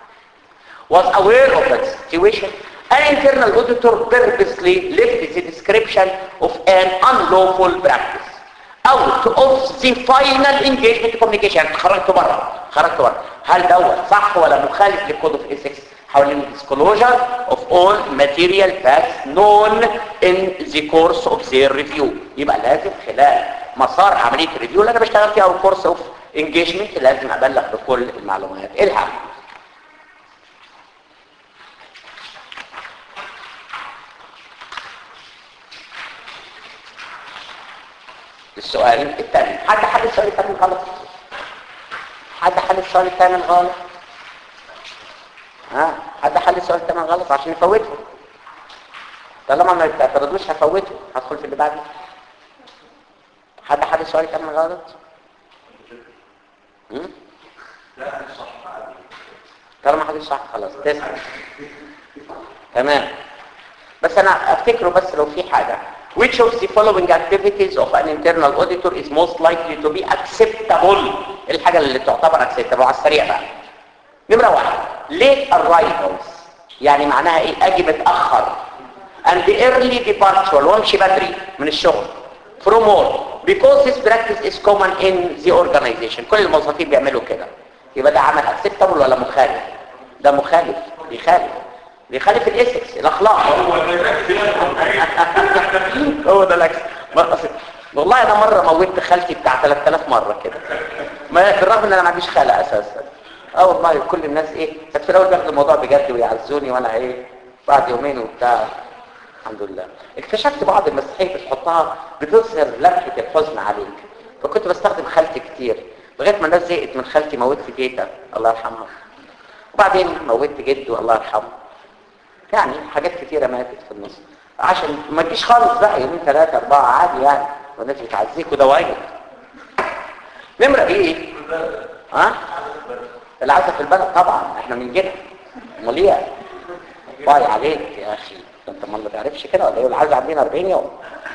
was aware of that situation an internal auditor purposely left the description of an unlawful practice out of the final engagement communication خرجت بره خرجت بره هل دوت صح ولا مخالف للكود اوف ايثكس حوالين disclosure of all material facts known in the course of their review يبقى لازم خلال مسار عملية الريفيو اللي انا بشتغل فيها او course of engagement لازم ابلغ بكل المعلومات الهام السؤال الثاني حد حل السؤال الثاني غلط حد حل السؤال الثاني غلط ها حد حل السؤال الثاني غلط عشان يفوته طالما ما تعترضوش هفوته هدخل في اللي بعده حد حل السؤال الثاني غلط هم؟ لا صح عادي طالما حد صح خلاص تسعة تمام بس انا افتكره بس لو في حاجة which of the following activities of an internal auditor is most likely to be acceptable الحاجة اللي تعتبر acceptable على السريع بقى نمرة واحد late arrivals يعني معناها ايه اجي متأخر and the early departure وامشي بدري من الشغل from work because this practice is common in the organization كل الموظفين بيعملوا كده يبقى ده عمل acceptable ولا مخالف ده مخالف بيخالف بيخالف الاسكس الاخلاق هو ده هو ده الاكس ما- أصل- والله انا مره موتت خالتي بتاع 3000 مره كده ما بالرغم ان انا ما عنديش خاله اساسا اه والله كل الناس ايه كانت في الاول بياخدوا الموضوع بجد ويعزوني وانا ايه بعد يومين وبتاع الحمد لله اكتشفت بعض المسيحيه بتحطها بتظهر لمحه الحزن عليك فكنت بستخدم خالتي كتير لغايه ما الناس زهقت من خالتي موتت تيتا الله يرحمها وبعدين موتت جده الله يرحمه يعني حاجات كتيرة ماتت في النص عشان ما تجيش خالص بقى يومين ثلاثة أربعة عادي يعني والناس بتعزيك وده واجب نمرة ايه؟ ها؟ العزة في البلد طبعا احنا من جد امال ايه؟ باي عليك يا اخي ده انت ما تعرفش كده ولا ايه العزة عندنا 40 يوم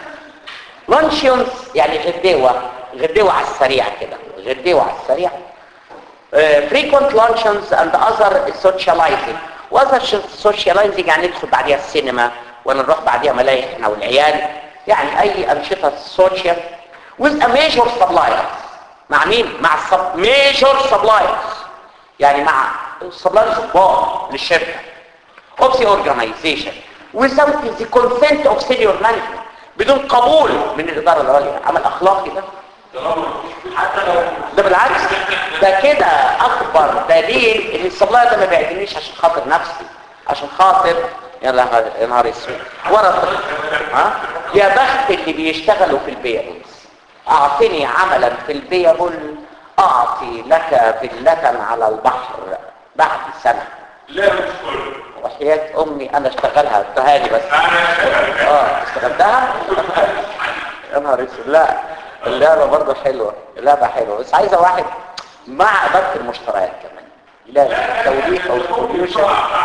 لانشيونز يعني غديوة غديوة على السريع كده غديوة على السريع uh, frequent luncheons and other socializing واذر socializing يعني ندخل بعديها السينما ونروح بعديها ملاهي احنا والعيال يعني اي انشطه سوشيال with a major suppliers مع مين مع السب major suppliers يعني مع suppliers كبار للشركه of the organization without the consent of senior management بدون قبول من الاداره العليا عمل اخلاقي ده حتى لو ده بالعكس ده كده اكبر دليل ان السبلاير ده ما بيعجبنيش عشان خاطر نفسي عشان خاطر يا نهار يا نهار اسود ورا ها يا بخت اللي بيشتغلوا في البيرز اعطني عملا في البيرول اعطي لك فيلة على البحر بعد سنة لا مش كله وحياة امي انا اشتغلها تهاني بس انا شغال اه اشتغلتها يا نهار اسود لا اللعبه برضه حلوه اللعبه حلوه بس عايزه واحد مع اداره المشتريات كمان لا توليف او سوليوشن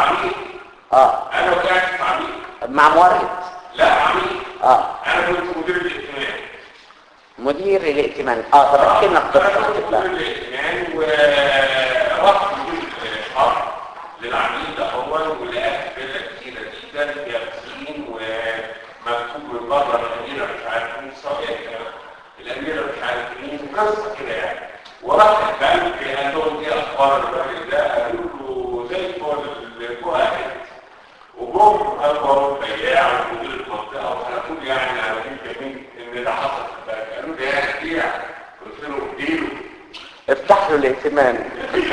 اه انا وقعت في عميل مع مورد لا عميل اه انا كنت مدير الائتمان مدير الائتمان اه طب احكي لنا كنت قصه مدير بقى. الائتمان ورحت مدير الحرب للعميل ده اول ولقيت فيلا كتيره جدا فيها بسين ومكتوب من بره الاميره مش عارف مين صاحب الاميره مش عارف مين قصه كده يعني ورحت البنك قال لهم ايه اخبار الراجل ده قالوا له زي الفل جو اهيد وجم اكبر بياع ومدير المنطقه وحكوا يعني على جميل ان ده حصل في البلد قالوا لي يا بيع قلت له اديله افتح له الائتمان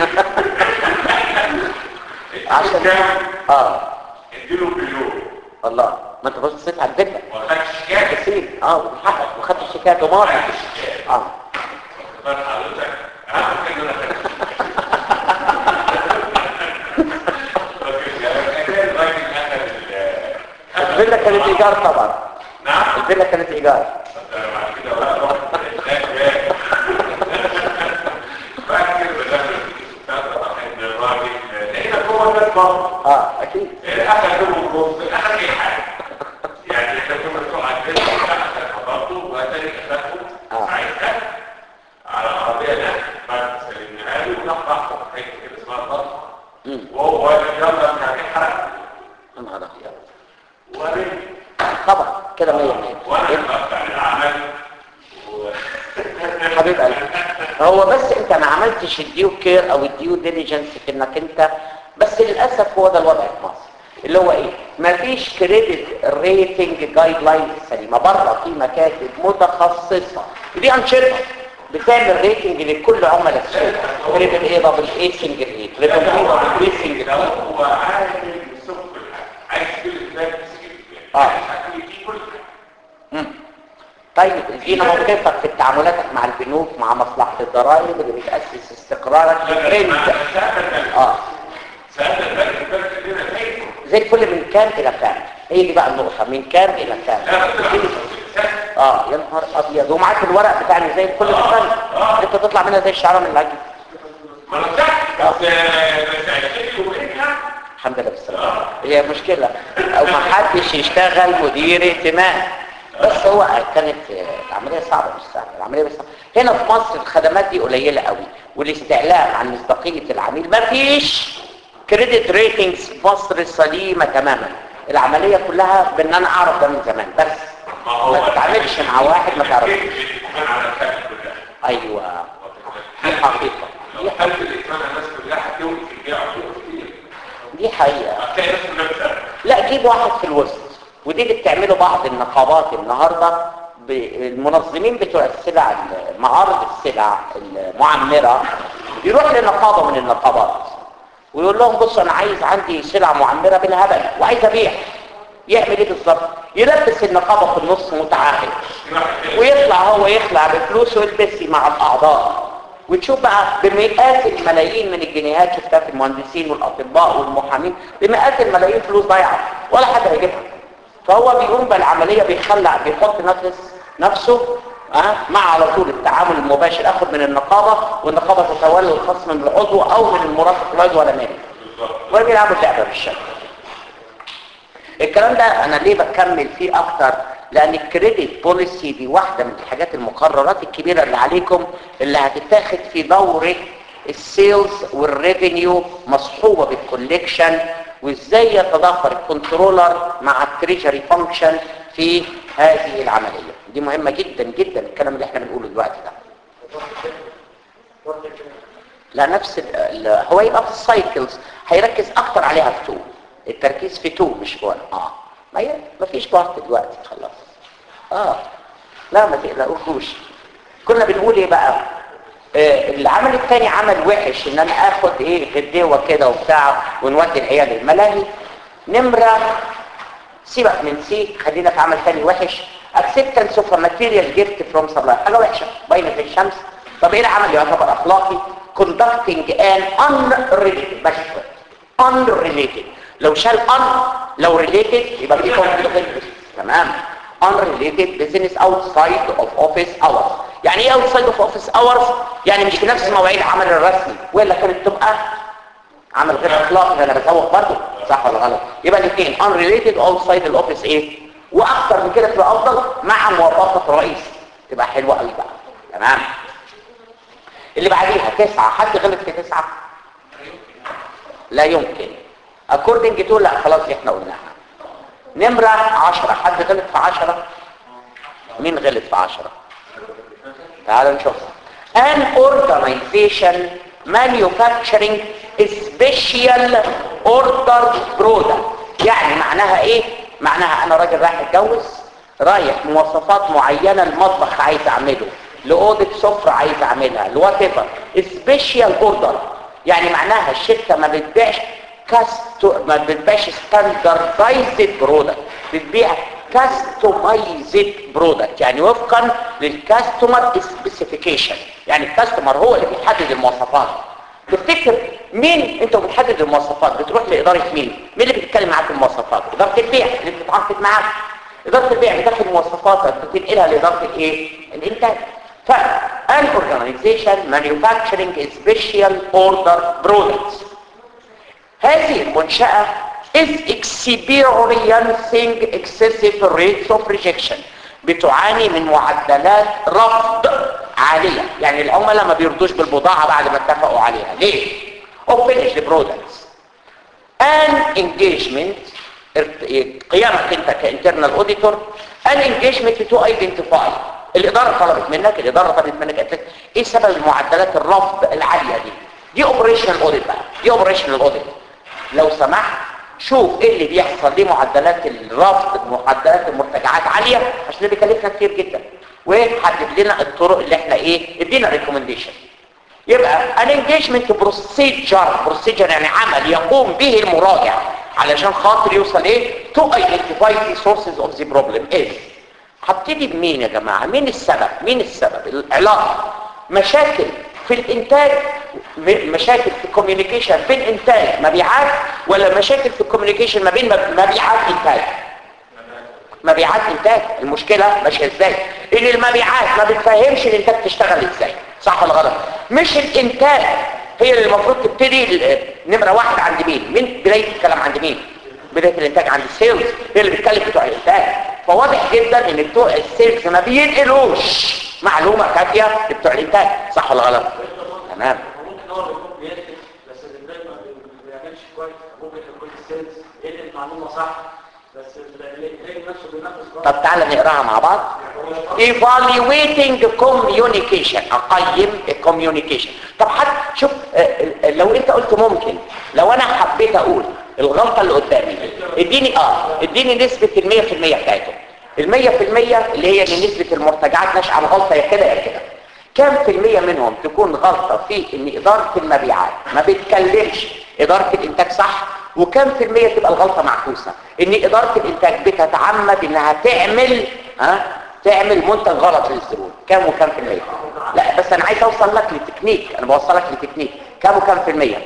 عشان كام؟ اه اديله مليون الله ما انت بصيت على الفكره ما خدش شيكات كتير اه وحقق وخدت الشيكات وماضي اه بس حضرتك انا فاكر ان انا خدت الفيلا كانت ايجار طبعا نعم الفيلا كانت ايجار بعد كده بقى رحت فاكر ان الراجل لقينا جوه الناس برضه اه اكيد اخذ منهم الجزء اخذ اي حاجه يعني احنا كنا بنروح على البيت اخذ برضه وتاني اخذته آه. ساعتها على عربيه نقل بعد ما سلمناها له ونقطع حته كده اسمها البطه امم وهو واقف يلا مش هتحرق يا نهار ابيض وانا طبعا كده 100 وانا 100 اتفرجت على العمل و... حبيب قلبي هو بس انت ما عملتش الديو كير او الديو ديليجنس في انك انت بس للاسف هو ده الوضع في مصر اللي هو ايه مفيش كريدت ريتنج جايد لاينز سليمه بره في مكاتب متخصصه ودي انشطه بتعمل ريتنج لكل عملاء السوق كريدت ايه دبل ايه سنجل ايه كريدت ايه دبل ايه سنجل لو ايه هو عايز يسوق كل حاجه عايز كل البلاد تسجل آه. عايز كل كل حاجه مم. طيب ادينا موقفك في تعاملاتك مع البنوك مع مصلحة الضرائب اللي بتأسس استقرارك في الترند اه سألنا البنك البنك اللي انا فاكره زي الفل من كام الى كام هي دي بقى النقطة من كام الى كام لا بس انا سألت اه يا نهار ابيض ومعاك الورق بتاعنا زي الفل مثلا انت تطلع منها زي الشعره من العجل ما انا سألت بس بس عشان يومين الحمد لله بالسلامه هي مشكله او ما حدش يشتغل مدير ائتمان بس هو كانت العمليه صعبه مش سهله العمليه بس هنا في مصر الخدمات دي قليله قوي والاستعلام عن مصداقيه العميل ما فيش كريدت ريتنجز في مصر سليمه تماما العمليه كلها بان انا اعرف ده من زمان بس ما تتعاملش مع واحد ما تعرفش الاتفاق على الكلام كلها ايوه دي حقيقه لو قلب الاتفاق على الناس كلها هتيهم في البيع وهتيهم كتير دي حقيقه هتلاقي ناس كلها بتسأل لا جيب واحد في الوسط ودي اللي بتعمله بعض النقابات النهارده ب- المنظمين بتوع السلع معارض السلع المعمره يروح لنقابه من النقابات ويقول لهم بصوا انا عايز عندي سلع معمره بالهبل وعايز ابيع يعمل ايه بالظبط يلبس النقابه في النص متعاهد في واحد كده ويطلع هو يخلع بفلوسه ويلبس مع الاعضاء وتشوف بقى بمئات الملايين من الجنيهات شفتها في المهندسين والاطباء والمحامين بمئات الملايين فلوس ضايعه ولا حد هيجيبها فهو بيقوم بالعمليه بيخلع بيحط نفس نفسه أه؟ مع على طول التعامل المباشر اخذ من النقابه والنقابه تتولى الخصم من العضو او من المرافق العضو ولا مالي وبيلعبوا اللعبه بالشكل الكلام ده انا ليه بكمل فيه اكتر لان الكريدت بوليسي دي واحده من الحاجات المقررات الكبيره اللي عليكم اللي هتتاخد في دوره السيلز والريفينيو مصحوبه بالكوليكشن وازاي يتضافر الكنترولر مع التريجري فانكشن في هذه العمليه دي مهمه جدا جدا الكلام اللي احنا بنقوله دلوقتي ده لا نفس ال- ال- هو يبقى في السايكلز هيركز اكتر عليها في 2 التركيز في 2 مش في 1 اه ما هي ما فيش وقت دلوقتي خلاص اه لا ما تقلقوش كنا بنقول ايه بقى آه العمل الثاني عمل وحش ان انا اخد ايه غديوه كده وبتاع ونودي العيال الملاهي نمره سيبك من سي خلينا في عمل ثاني وحش acceptance of a material gift from supplier حاجه وحشه باينه في الشمس طب ايه العمل يعتبر اخلاقي conducting an unrelated بس unrelated لو شال un لو related يبقى في conflict of interest تمام unrelated business outside of office hours يعني ايه outside of office hours يعني مش في نفس مواعيد العمل الرسمي ولا كانت تبقى عمل غير اخلاقي انا بسوق برضه صح ولا غلط يبقى الاثنين unrelated outside الاوفيس ايه واكتر من كده تبقى افضل مع موافقه الرئيس تبقى حلوه قوي بقى تمام اللي بعديها تسعة حد غلط في تسعة لا يمكن according to لا خلاص دي احنا قلناها نمرة عشرة حد غلط في عشرة مين غلط في عشرة تعالوا نشوفها an organization manufacturing special order product يعني معناها ايه معناها انا راجل رايح اتجوز رايح مواصفات معينة المطبخ عايز اعمله لأوضة سفرة عايز اعملها لوات ايفر سبيشال اوردر يعني معناها الشركة ما بتبيعش كاستو ما بتبيعش ستاندردايزد برودكت بتبيع كاستمايزد برودكت يعني وفقا للكاستمر سبيسيفيكيشن يعني الكاستمر هو اللي بيحدد المواصفات تفتكر مين انت بتحدد المواصفات بتروح لاداره مين مين اللي بيتكلم معاك في المواصفات اداره البيع اللي بتتعاقد معاك اداره البيع بتاخد مواصفاتك بتنقلها لاداره الايه الانتاج ف an organization manufacturing special order products هذه المنشأة is experiencing excessive rates of rejection بتعاني من معدلات رفض عالية يعني العملاء ما بيرضوش بالبضاعة بعد ما اتفقوا عليها ليه؟ of finished products an engagement ارت- قيامك انت كانترنال اوديتور an engagement to identify الاداره طلبت منك الاداره طلبت منك انت ايه سبب المعدلات الرفض العاليه دي دي اوبريشنال اوديت بقى دي اوبريشنال اوديت لو سمحت شوف ايه اللي بيحصل ليه معدلات الرفض معدلات المرتجعات عاليه عشان ده بيكلفنا كتير جدا وحدد لنا الطرق اللي احنا ايه ادينا ريكومنديشن يبقى الانجيجمنت بروسيجر بروسيجر يعني عمل يقوم به المراجع علشان خاطر يوصل ايه تو ايدنتيفاي the sources of the problem is هبتدي بمين يا جماعة مين السبب مين السبب العلاقة مشاكل في الانتاج م- مشاكل في الكوميونيكيشن بين انتاج مبيعات ولا مشاكل في الكوميونيكيشن ما بين مب- مبيعات انتاج مبيعات انتاج المشكلة ماشية ازاي ان المبيعات ما بتفهمش الانتاج تشتغل ازاي صح ولا غلط مش الانتاج هي اللي المفروض تبتدي ال- نمرة واحد عند مين مين بداية الكلام عند مين بداية الانتاج عند السيلز هي اللي بتكلم بتوع الانتاج فواضح جدا ان بتوع السيلز ما بينقلوش معلومة كافية لبتوع الانتاج صح ولا غلط تمام ممكن هو اللي يكون بيكتب بس البريد ما بي- ما بيعملش كويس ممكن يكون السيلز ينقل المعلومه صح بس البريد نفسه بينفذ غلط طب تعالى نقراها مع بعض evaluating communication اقيم الكوميونيكيشن طب حد شوف آه، آه، لو انت قلت ممكن لو انا حبيت اقول الغلطة اللي قدامي اديني اه اديني نسبة المية في المية بتاعتهم المية في المية اللي هي ان نسبة المرتجعات ناشئة عن غلطة يا كده يا كده كم في المية منهم تكون غلطة في ان ادارة المبيعات ما بتكلمش ادارة الانتاج صح وكم في المية تبقى الغلطة معكوسة ان ادارة الانتاج بتتعمد انها تعمل ها تعمل منتج غلط للزبون كم وكم في المية لا بس انا عايز اوصل لك لتكنيك انا بوصلك لتكنيك كم وكم في المية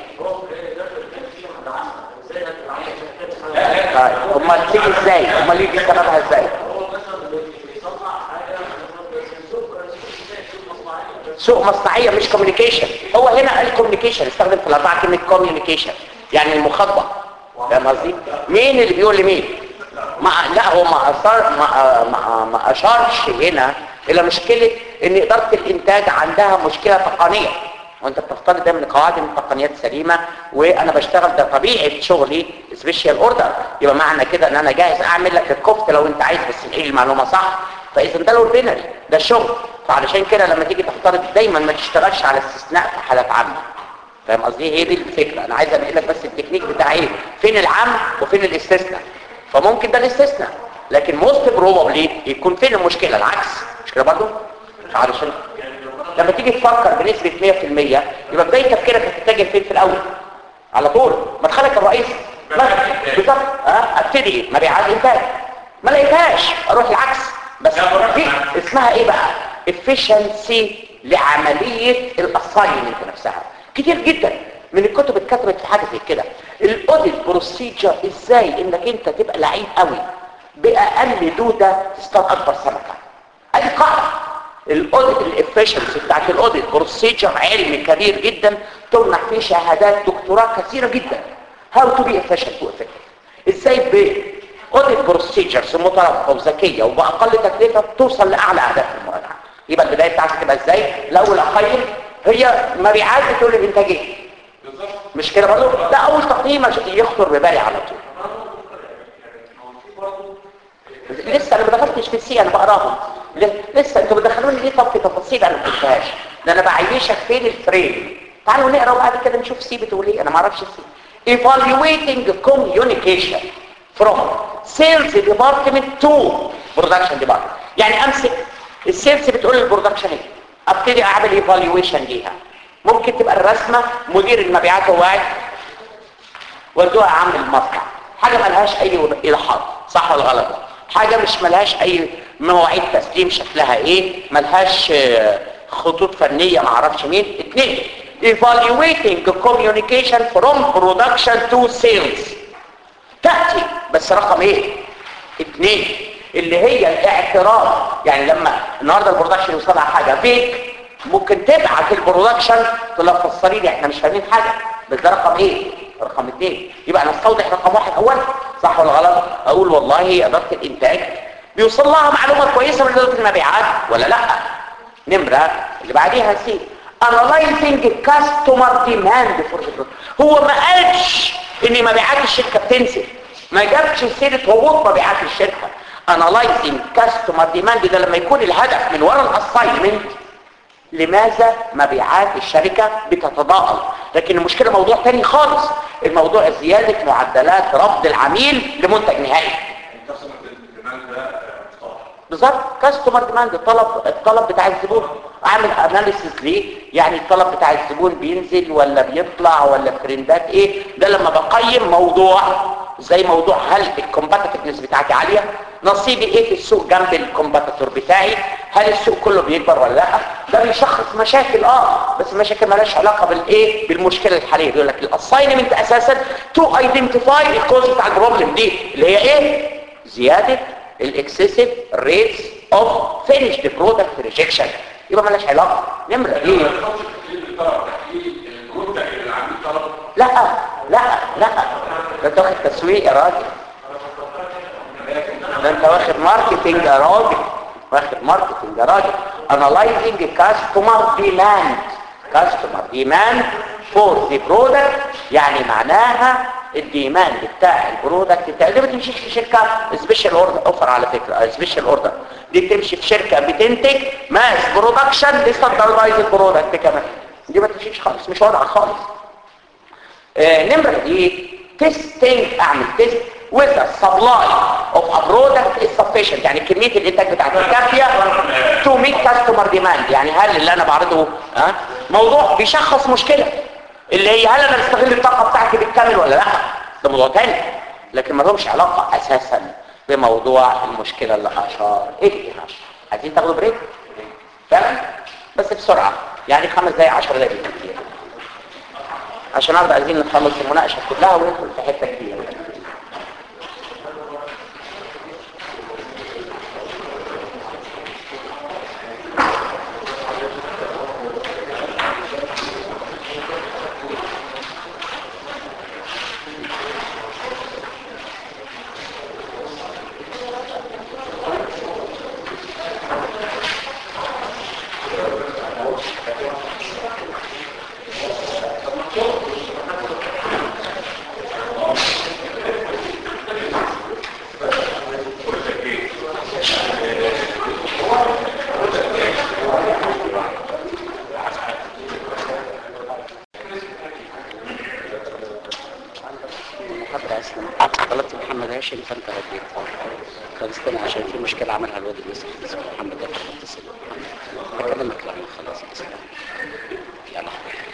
طيب امال تيجي ازاي امال يجي سببها ازاي هو مثلا بيصنع حاجه مثلا سوق سوق مصنعيه سوق مصنعية مش كوميونيكيشن هو هنا قال كوميونيكيشن استخدم في الأربعة كلمة كوميونيكيشن يعني المخاطبة فاهم قصدي؟ مين اللي بيقول لمين؟ ما لا هو ما أثار ما, ما, ما أشارش هنا إلى مشكلة إن إدارة الإنتاج عندها مشكلة تقنية وانت بتفترض دايما قواعد من التقنيات سليمة وانا بشتغل ده طبيعة شغلي سبيشال اوردر يبقى معنى كده ان انا جاهز اعمل لك الكفت لو انت عايز بس تنقل المعلومة صح فاذا ده الاوردينري ده الشغل فعلشان كده لما تيجي تفترض دايما ما تشتغلش على استثناء في حالات عامة فاهم قصدي هي دي الفكرة انا عايز انقل لك بس التكنيك بتاع ايه فين العام وفين الاستثناء فممكن ده الاستثناء لكن موست بروبابلي يكون فين المشكلة العكس مش كده برضه علشان لما تيجي تفكر بنسبة 100% يبقى بداية تفكيرك هتتجه فين في الأول على طول مدخلك الرئيسي بس بالظبط اه ابتدي مبيعات انتاج ما لقيتهاش اروح العكس بس دي اسمها ايه بقى efficiency لعملية الاساينمنت نفسها كتير جدا من الكتب اتكتبت في حاجة زي كده الاوديت بروسيجر ازاي انك انت تبقى لعيب قوي باقل دودة تصطاد اكبر سمكة ادي قاعدة الاوديت الافشنسي بتاعت الاوديت بروسيجر علمي كبير جدا تمنح فيه شهادات دكتوراه كثيره جدا هاو تو بي efficient وافكتيف ازاي ب اوديت بروسيجرز مترابطه وذكيه وباقل تكلفه توصل لاعلى اهداف المراجعه يبقى البدايه بتاعتك تبقى ازاي الاول اقيم هي مبيعات بتقول الانتاجيه مش كده برضه ده اول تقييم يخطر ببالي على طول لسه انا ما دخلتش في السي انا بقراهم ل- لسه انتوا بتدخلوني ليه طب في تفاصيل انا ما قلتهاش ده انا بعيشك فين الفريم تعالوا نقرا وبعد كده نشوف سي بتقول ايه انا ما اعرفش السي evaluating communication from sales department to production department يعني امسك السيلز بتقول للبرودكشن ايه ابتدي اعمل ايفالويشن ليها ممكن تبقى الرسمه مدير المبيعات هو قاعد ودوها عامل المصنع حاجة ملهاش اي ايضاحات صح ولا غلط حاجة مش ملهاش اي مواعيد تسليم شكلها ايه ملهاش آه، خطوط فنية معرفش مين اتنين evaluating communication from production to sales تأتي بس رقم ايه اتنين اللي هي الاعتراض يعني لما النهارده البرودكشن يوصلها حاجه فيك ممكن تبعت البرودكشن تقول لها فسري لي احنا مش فاهمين حاجه بس ده رقم ايه رقم اثنين يبقى انا استوضح رقم واحد اولا صح ولا غلط اقول والله اداره الانتاج بيوصل لها معلومه كويسه من اداره المبيعات ولا لا نمره اللي بعديها سي analyzing customer demand for the product هو ما قالش ان مبيعات الشركه بتنزل ما جابش سيره هبوط مبيعات الشركه analyzing customer demand ده لما يكون الهدف من وراء الاساينمنت لماذا مبيعات الشركة بتتضاءل لكن المشكلة موضوع تاني خالص الموضوع زيادة معدلات رفض العميل لمنتج نهائي الكاستمر ديماند ده مصطلح بالظبط كاستمر ديماند الطلب الطلب بتاع الزبون اعمل اناليسيس ليه يعني الطلب بتاع الزبون بينزل ولا بيطلع ولا ترندات ايه ده لما بقيم موضوع زي موضوع هل الكومباتيتفنس بتاعتي عاليه نصيبي ايه في السوق جنب الكومباتيتور بتاعي هل السوق كله بيكبر ولا لا ده بيشخص مشاكل اه بس مشاكل مالهاش علاقه بالايه بالمشكله الحاليه بيقول لك الاساينمنت اساسا تو ايدنتيفاي الكوز بتاع البروبلم دي اللي هي ايه زياده الاكسسيف ريتس اوف فينيشد برودكت ريجكشن يبقى مالهاش علاقه نمره ايه لا لا لا ده انت واخد تسويق يا راجل ده انت واخد ماركتنج يا راجل واخد ماركتنج يا راجل analyzing customer demand customer demand for the product يعني معناها الديماند بتاع البرودكت بتاع دي ما بتمشيش في شركه سبيشال اوردر اوفر على فكره سبيشال اوردر دي بتمشي في شركه بتنتج ماس برودكشن تستندرايز البرودكت كمان دي ما تمشيش خالص مش واضحه خالص آه نمره دي تيستنج اعمل تيست with the supply of a product is sufficient يعني كمية الانتاج بتاعتي كافية to meet customer demand يعني هل اللي انا بعرضه ها موضوع بيشخص مشكلة اللي هي هل انا بستغل الطاقة بتاعتي بالكامل ولا لا ده موضوع تاني لكن ما لهمش علاقة اساسا بموضوع المشكلة اللي اشار اليها عايزين تاخدوا بريك فعلا بس بسرعة يعني خمس دقايق عشر دقايق كتير عشان النهارده عايزين نخلص المناقشة كلها وندخل في حتة كتير طلبت محمد هاشم فانت رديت خلصتنا عشان في مشكلة عملها الواد المصري اسمه محمد ده متصل بكلمك لما خلاص بس يلا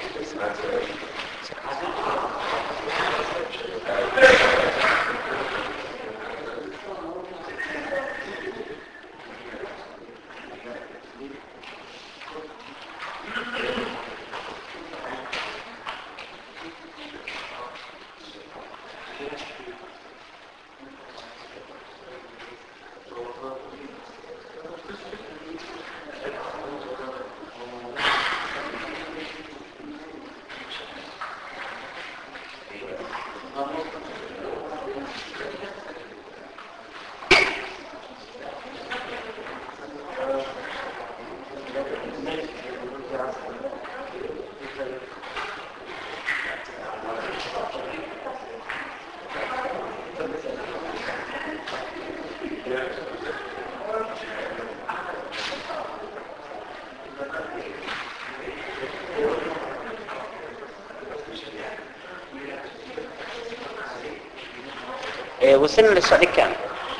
إيه، وصلنا للسؤال الكام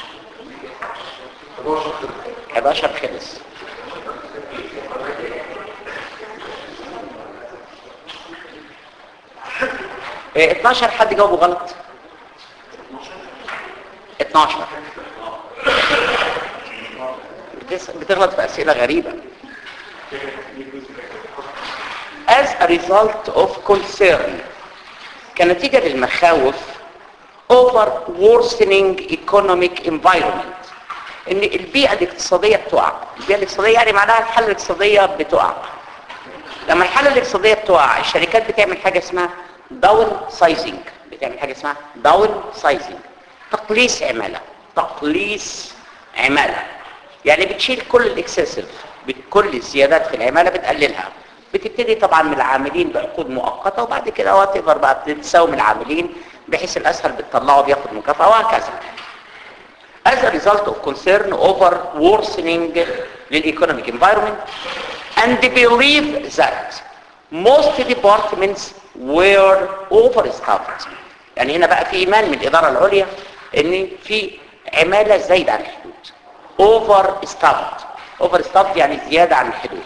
11 خلص إيه، 12 حد جاوبه غلط 12 بتس- بتغلط في أسئلة غريبة as a result of concern كنتيجة للمخاوف over worsening economic environment ان البيئة الاقتصادية بتقع البيئة الاقتصادية يعني معناها الحالة الاقتصادية بتقع لما الحالة الاقتصادية بتقع الشركات بتعمل حاجة اسمها داون سايزنج بتعمل حاجة اسمها داون سايزنج تقليص عمالة تقليص عمالة يعني بتشيل كل الاكسسيف كل الزيادات في العمالة بتقللها بتبتدي طبعا من العاملين بعقود مؤقتة وبعد كده وات ايفر بقى بتتساوم العاملين بحيث الاسهل بتطلعه بياخد مكافأة وهكذا as a result of concern over worsening للإيكونوميك environment and believe that most departments were overstaffed يعني هنا بقى في إيمان من الإدارة العليا إن في عمالة زايدة عن الحدود overstaffed overstaffed يعني زيادة عن الحدود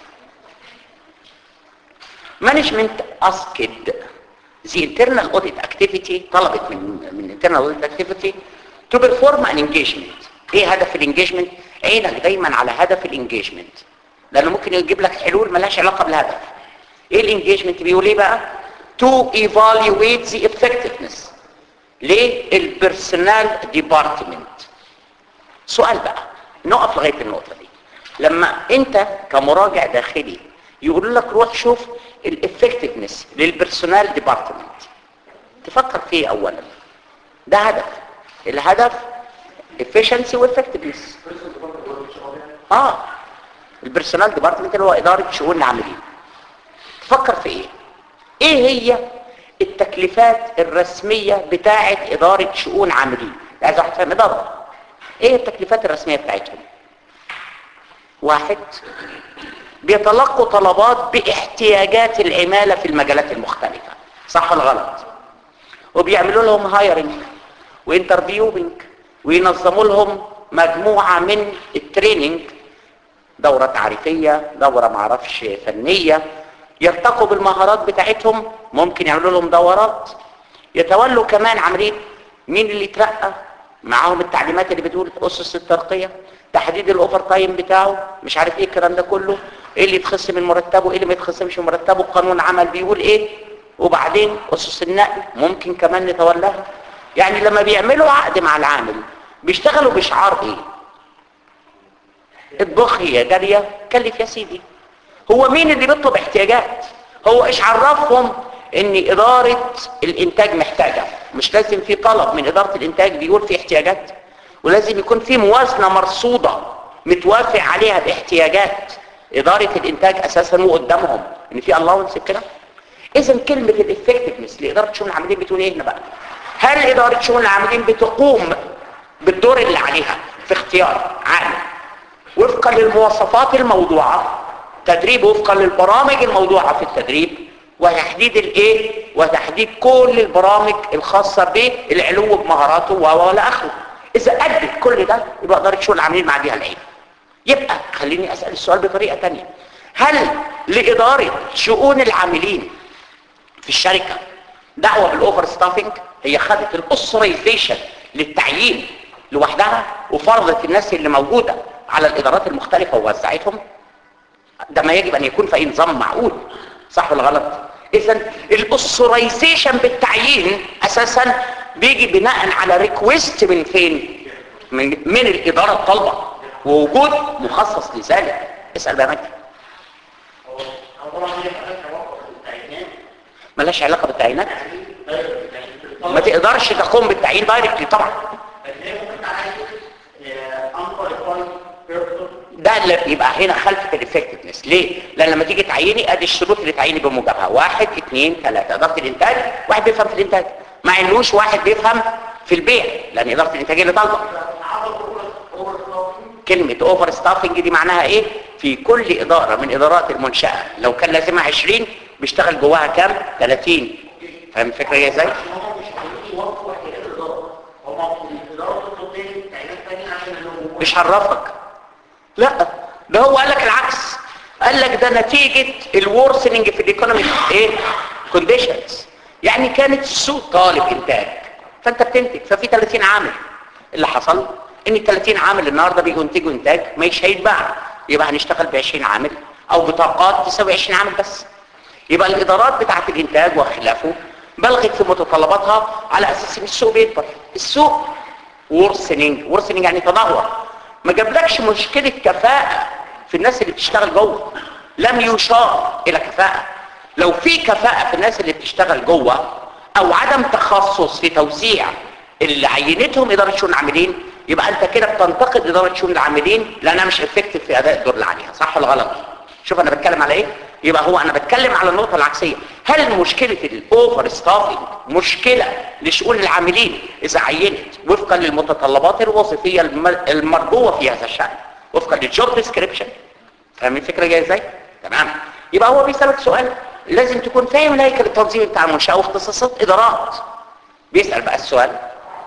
management asked the internal audit activity طلبت من من internal audit activity to perform an engagement ايه هدف الانجيجمنت عينك دايما على هدف الانجيجمنت لانه ممكن يجيب لك حلول ملهاش علاقه بالهدف ايه الانجيجمنت بيقول ايه بقى to evaluate the effectiveness للبرسونال ديبارتمنت سؤال بقى نقف لغايه النقطه دي لما انت كمراجع داخلي يقول لك روح شوف الافكتفنس للبرسونال ديبارتمنت تفكر فيه اولا ده هدف الهدف efficiency وeffectiveness اه البرسونال ديبارتمنت اللي هو اداره شؤون العاملين تفكر في ايه ايه هي التكليفات الرسميه بتاعه اداره شؤون عاملين عايز واحد فاهم اداره ايه التكليفات الرسميه بتاعتهم واحد بيتلقوا طلبات باحتياجات العماله في المجالات المختلفه صح ولا غلط وبيعملوا لهم هايرنج وانترفيوينج وينظموا لهم مجموعه من التريننج دوره تعريفيه دوره معرفش فنيه يرتقوا بالمهارات بتاعتهم ممكن يعملوا لهم دورات يتولوا كمان عمليه مين اللي يترقى معاهم التعليمات اللي بتقول اسس الترقيه تحديد الاوفر تايم بتاعه مش عارف ايه الكلام ده كله ايه اللي يتخصم من مرتبه ايه اللي ما يتخصمش من مرتبه قانون عمل بيقول ايه وبعدين اسس النقل ممكن كمان نتولاها يعني لما بيعملوا عقد مع العامل بيشتغلوا بشعار ايه اطبخ يا جاريه كلف يا سيدي هو مين اللي بيطلب احتياجات هو ايش عرفهم ان اداره الانتاج محتاجه مش لازم في طلب من اداره الانتاج بيقول في احتياجات ولازم يكون في موازنه مرصوده متوافق عليها باحتياجات اداره الانتاج اساسا وقدامهم ان في الاونس كده اذا كلمه الافكتفنس لاداره شؤون العاملين بتقول ايه هنا بقى هل اداره شؤون العاملين بتقوم بالدور اللي عليها في اختيار عامل وفقا للمواصفات الموضوعه تدريب وفقا للبرامج الموضوعه في التدريب وتحديد الايه وتحديد كل البرامج الخاصه بالعلو بمهاراته والى اخره اذا ادت كل ده يبقى اداره شؤون العاملين مع بيها العيب يبقى خليني اسال السؤال بطريقه تانية هل لاداره شؤون العاملين في الشركه دعوه بالاوفر ستافنج هي خدت الاسريزيشن للتعيين لوحدها وفرضت الناس اللي موجوده على الادارات المختلفه ووزعتهم ده ما يجب ان يكون في اي نظام معقول صح ولا غلط اذا الاسريزيشن بالتعيين اساسا بيجي بناء على ريكويست من فين من, من الاداره الطالبه ووجود مخصص لذلك اسال بقى مجدي ملهاش علاقه بالتعيينات ما تقدرش تقوم بالتعيين دايركتلي طبعا ده اللي يبقى هنا خلفة الافكتفنس ليه؟ لان لما تيجي تعيني ادي الشروط اللي تعيني بموجبها واحد اثنين ثلاثة ادارة الانتاج واحد بيفهم في الانتاج ما عندوش واحد بيفهم في البيع لان ادارة الانتاج اللي طالبه كلمة اوفر ستافنج دي معناها ايه؟ في كل ادارة من ادارات المنشأة لو كان لازمها 20 بيشتغل جواها كام؟ 30 فاهم الفكرة ايه ازاي؟ مش عرفك لا ده هو قال لك العكس قال لك ده نتيجة الورسننج في الايكونوميك ايه كونديشنز يعني كانت السوق طالب انتاج فانت بتنتج ففي 30 عامل اللي حصل ان ال 30 عامل النهارده بيجوا ينتجوا انتاج مش هيتباع يبقى هنشتغل ب 20 عامل او بطاقات تساوي 20 عامل بس يبقى الادارات بتاعه الانتاج وخلافه بلغت في متطلباتها على اساس ان السوق بيكبر السوق ورسننج ورسننج يعني تدهور ما جابلكش مشكلة كفاءة في الناس اللي بتشتغل جوه لم يشار الى كفاءة لو في كفاءة في الناس اللي بتشتغل جوه او عدم تخصص في توزيع اللي عينتهم ادارة شؤون العاملين يبقى انت كده بتنتقد ادارة شؤون العاملين لانها مش افكتيف في اداء الدور اللي عليها صح ولا غلط شوف انا بتكلم على ايه يبقى هو انا بتكلم على النقطة العكسية هل مشكلة الاوفر ستافنج مشكلة لشؤون العاملين اذا عينت وفقا للمتطلبات الوظيفية المرجوة في هذا الشأن وفقا للجوب ديسكريبشن فاهم الفكرة جاية ازاي تمام يبقى هو بيسألك سؤال لازم تكون فاهم الهيكل التنظيمي بتاع المنشأة واختصاصات ادارات بيسأل بقى السؤال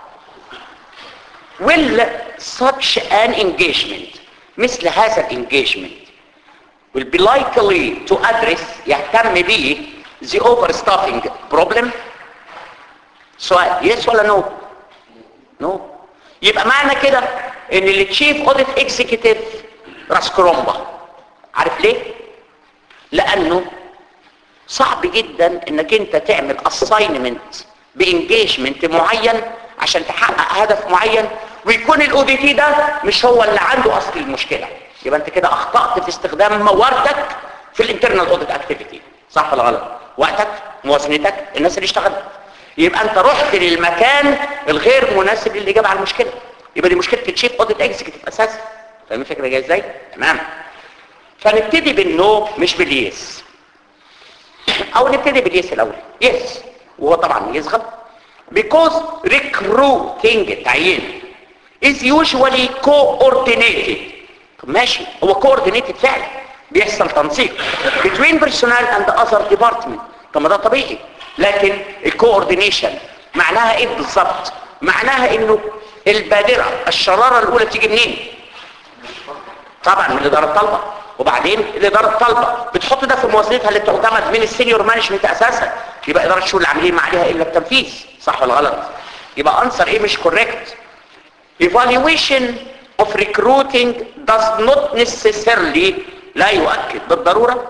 will such an engagement مثل هذا الانجيجمنت will be likely to address يهتم به the overstaffing problem سؤال yes ولا no no يبقى معنى كده ان التشيف اوديت اكزيكتيف راس كرومبا عارف ليه لانه صعب جدا انك انت تعمل اساينمنت بانجيجمنت معين عشان تحقق هدف معين ويكون الاو دي تي ده مش هو اللي عنده اصل المشكله يبقى انت كده اخطات في استخدام مواردك في الانترنال اوديت اكتيفيتي صح ولا غلط وقتك موازنتك الناس اللي اشتغلت يبقى انت رحت للمكان الغير مناسب للاجابه على المشكله يبقى دي مشكله الشيف اوديت اكزيكتيف اساسا فاهم الفكره جايه ازاي تمام فنبتدي بالنو مش باليس او نبتدي باليس الاول يس وهو طبعا يصغر because recruiting تعيين is usually coordinated طب ماشي هو coordinated فعلا بيحصل تنسيق between personnel and other department طب ما ده طبيعي لكن الكوردينيشن معناها ايه بالظبط معناها انه البادره الشراره الاولى تيجي منين طبعا من الاداره الطالبه وبعدين الاداره الطالبه بتحط ده في موازنتها اللي بتعتمد من السينيور مانجمنت اساسا يبقى اداره الشؤون العاملين ما عليها الا التنفيذ صح ولا غلط يبقى انسر ايه مش كوريكت evaluation of recruiting does not necessarily لا يؤكد بالضروره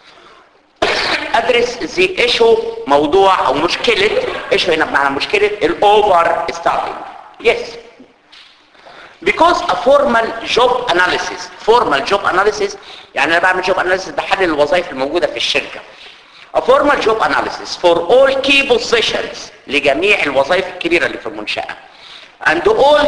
ادرس the issue موضوع او مشكله issue هنا بمعنى مشكله الاوفر ستارتنج yes because a formal job analysis formal job analysis يعني انا بعمل job analysis بحلل الوظائف الموجودة في الشركة a formal job analysis for all key positions لجميع الوظائف الكبيرة اللي في المنشأة and all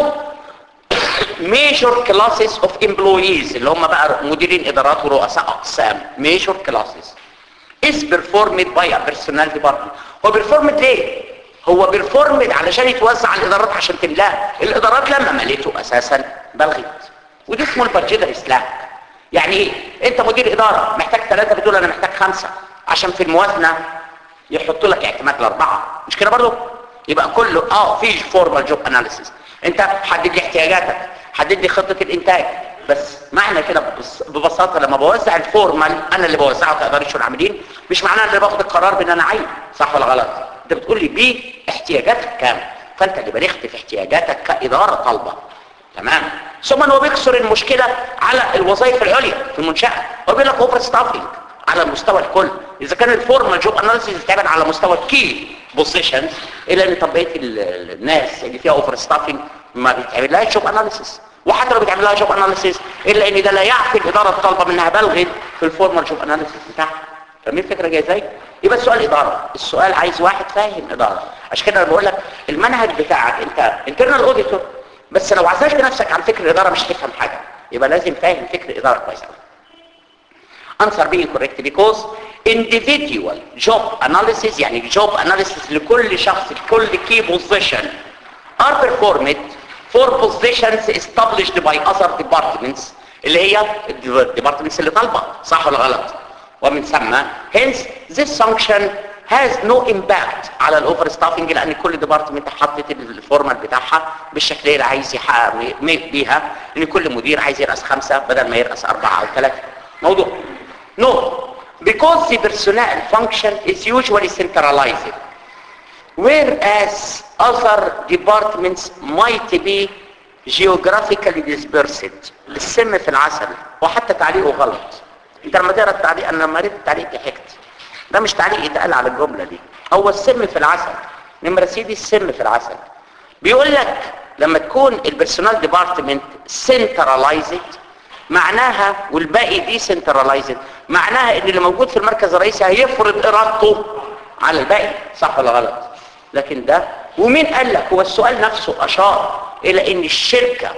major classes of employees اللي هم بقى مديرين ادارات ورؤساء اقسام major classes is performed by a personnel department هو performed ليه هو بيرفورمد علشان يتوزع على الادارات عشان تملاها الادارات لما مليته اساسا بلغت ودي اسمه البادجيتر سلاك يعني ايه انت مدير اداره محتاج ثلاثه بتقول انا محتاج خمسه عشان في الموازنه يحطوا لك اعتماد لاربعه مش كده برضه يبقى كله اه في فورمال جوب اناليسيس انت حدد لي احتياجاتك حدد لي خطه الانتاج بس معنى كده ببس- ببساطه لما بوزع الفورمال انا اللي بوزعه كاداره شؤون العاملين مش معناه ان اللي باخد القرار بان انا عين صح ولا غلط انت بتقول لي بيه احتياجاتك كام فانت اللي بلغت في احتياجاتك كاداره طالبه تمام ثم هو بيكسر المشكله على الوظائف العليا في المنشاه هو بيقول لك اوفر ستافنج على مستوى الكل اذا كان الفورمال جوب اناليسيس بيتعمل على مستوى الكي بوزيشنز الا ان طب بقيه ال- الناس اللي فيها اوفر ستافنج ما بيتعملهاش جوب اناليسيس وحتى لو بيتعمل لها جوب اناليسيس الا ان ده لا يعفي الاداره الطالبه منها بلغت في الفورمال جوب اناليسيس بتاعها فاهمين الفكره جايه ازاي يبقى السؤال اداره السؤال عايز واحد فاهم اداره عشان كده انا بقول لك المنهج بتاعك انت انترنال اوديتور بس لو عزلت نفسك عن فكر الاداره مش هتفهم حاجه يبقى لازم فاهم فكر الاداره كويس قوي answer being correct because individual job analysis يعني job analysis لكل شخص لكل key position are performed for positions established by other departments اللي هي departments اللي طالبه صح ولا غلط ومن ثم hence this function has no impact على الاوفر ستافنج لان كل ديبارتمنت حطت الفورمال بتاعها بالشكليه اللي عايز يحقق بيها ان كل مدير عايز يرأس خمسه بدل ما يرأس اربعه او ثلاثه موضوع No, because the personnel function is usually centralized, whereas other departments might be geographically dispersed. السم في العسل وحتى تعليقه غلط. انت لما تقرا التعليق انا لما قريت التعليق ضحكت. ده مش تعليق يتقال على الجمله دي. هو السم في العسل. نمره سيدي السم في العسل. بيقول لك لما تكون البرسونال ديبارتمنت سنترلايزد معناها والباقي دي سنترلايزد معناها ان اللي موجود في المركز الرئيسي هيفرض ارادته على الباقي صح ولا غلط لكن ده ومين قال لك هو السؤال نفسه اشار الى ان الشركه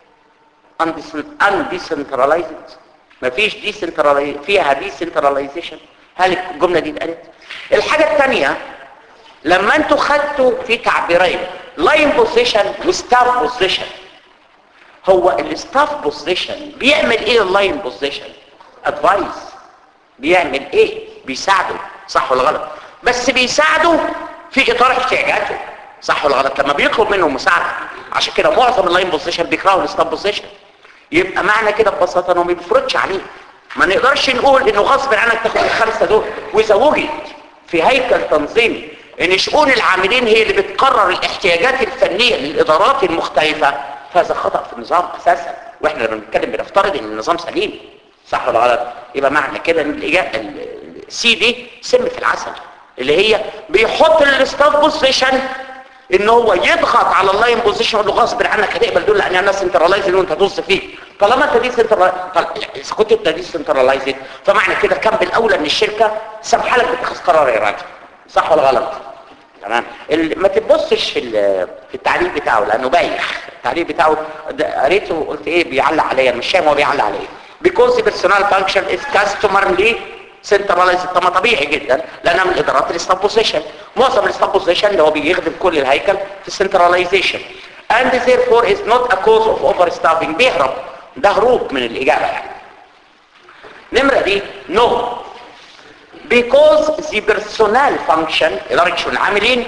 undيسنترلايزد مفيش ديسنترلايز فيها ديسنترلايزيشن هل الجمله دي اتقالت الحاجه الثانيه لما انتوا خدتوا في تعبيرين لاين بوزيشن وستاف بوزيشن هو الستاف بوزيشن بيعمل ايه اللاين بوزيشن ادفايس بيعمل ايه بيساعده صح ولا غلط بس بيساعده في اطار احتياجاته صح ولا غلط لما بيطلب منه مساعده عشان كده معظم اللاين بوزيشن بيكرهوا الستاف بوزيشن يبقى معنى كده ببساطه انه ما بيفرضش عليه ما نقدرش نقول انه غصب عنك تاخد الخمسه دول واذا وجد في هيكل تنظيمي ان شؤون العاملين هي اللي بتقرر الاحتياجات الفنيه للادارات المختلفه فهذا خطأ في النظام اساسا واحنا لما بنتكلم بنفترض ان النظام سليم صح ولا غلط يبقى معنى كده ان الإجا- ال- السي دي سم في العسل اللي هي بيحط الستاف بوزيشن ان هو يضغط على اللاين بوزيشن يقول له غصب عنك هتقبل دول لان انا سنترلايزد وانت هتبص فيه طالما انت دي سنترلايزد اذا كنت انت دي سنترلايزد فمعنى كده كان بالاولى ان الشركه سامحه لك باتخاذ قرار يا راجل صح ولا غلط تمام ال- ما تبصش في ال- في التعليق بتاعه لانه بايخ التعليق بتاعه ده قريته وقلت ايه بيعلق عليا مش فاهم هو بيعلق على ايه because the personal function is customarily centralized طب ما طبيعي جدا لانها من ادارات الاستاب بوزيشن معظم الاستاب بوزيشن اللي هو بيخدم كل الهيكل في السنتراليزيشن and therefore is not a cause of overstaffing بيهرب ده هروب من الاجابه يعني نمره دي no because the personnel function إدارة شؤون العاملين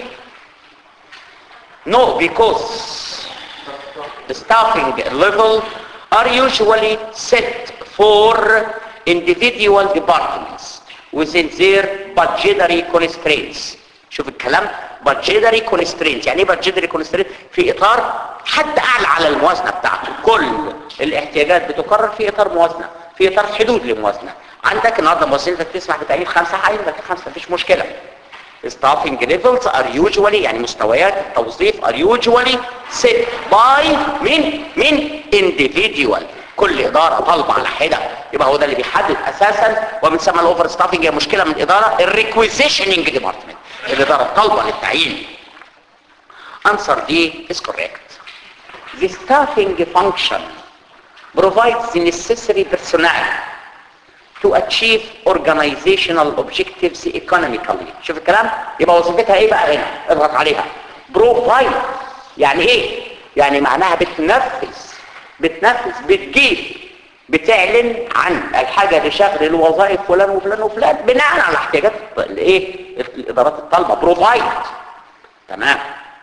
no because the staffing level are usually set for individual departments within their budgetary constraints شوف الكلام budgetary constraints يعني ايه budgetary constraints في اطار حد اعلى على الموازنه بتاعته كل الاحتياجات بتقرر في اطار موازنه في اطار حدود للموازنه عندك النهارده موازنتك تسمح بتعيين خمسه عين لك خمسه مفيش مشكله staffing levels are usually يعني مستويات التوظيف are usually set by من من individual كل إدارة طالبة على حدة يبقى هو ده اللي بيحدد أساسا ومن ثم الأوفر ستافنج هي مشكلة من الإدارة الريكويزيشننج ديبارتمنت الإدارة الطالبة للتعيين answer D is correct the staffing function provides the necessary personnel to achieve organizational objectives economically شوف الكلام يبقى وظيفتها ايه بقى هنا اضغط عليها provide يعني ايه يعني معناها بتنفذ بتنفذ بتجيب بتعلن عن الحاجة لشغل الوظائف فلان وفلان وفلان بناء على احتياجات الايه الادارات الطالبة provide تمام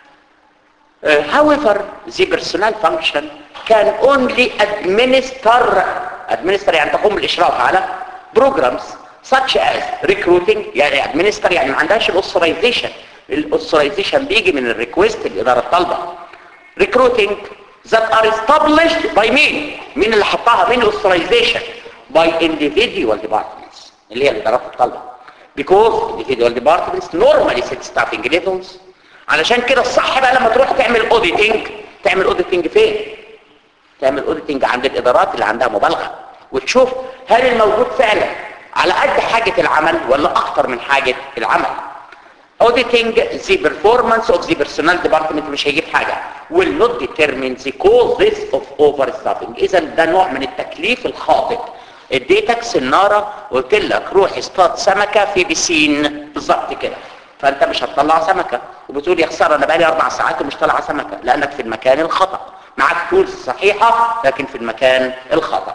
Uh, however, the personnel function can only administer administer يعني تقوم بالإشراف على programs such as recruiting يعني administer يعني ما عندهاش الاوثرايزيشن الاوثرايزيشن بيجي من الريكوست الإدارة الطالبة recruiting that are established by مين مين اللي حطها مين الاوثرايزيشن by individual departments اللي هي الإدارات الطالبة because individual departments normally set staffing levels علشان كده الصح بقى لما تروح تعمل اوديتنج تعمل اوديتنج فين تعمل اوديتنج عند الادارات اللي عندها مبالغه وتشوف هل الموجود فعلا على قد حاجه العمل ولا اكتر من حاجه العمل auditing the performance of the personnel department مش هيجيب حاجه will not determine the causes of overstaffing اذا ده نوع من التكليف الخاطئ اديتك سناره قلت لك روح اصطاد سمكه في بسين بالظبط كده فانت مش هتطلع سمكة وبتقول يا خساره انا بقالي اربع ساعات ومش طالعه سمكة لانك في المكان الخطأ معاك تولز صحيحة لكن في المكان الخطأ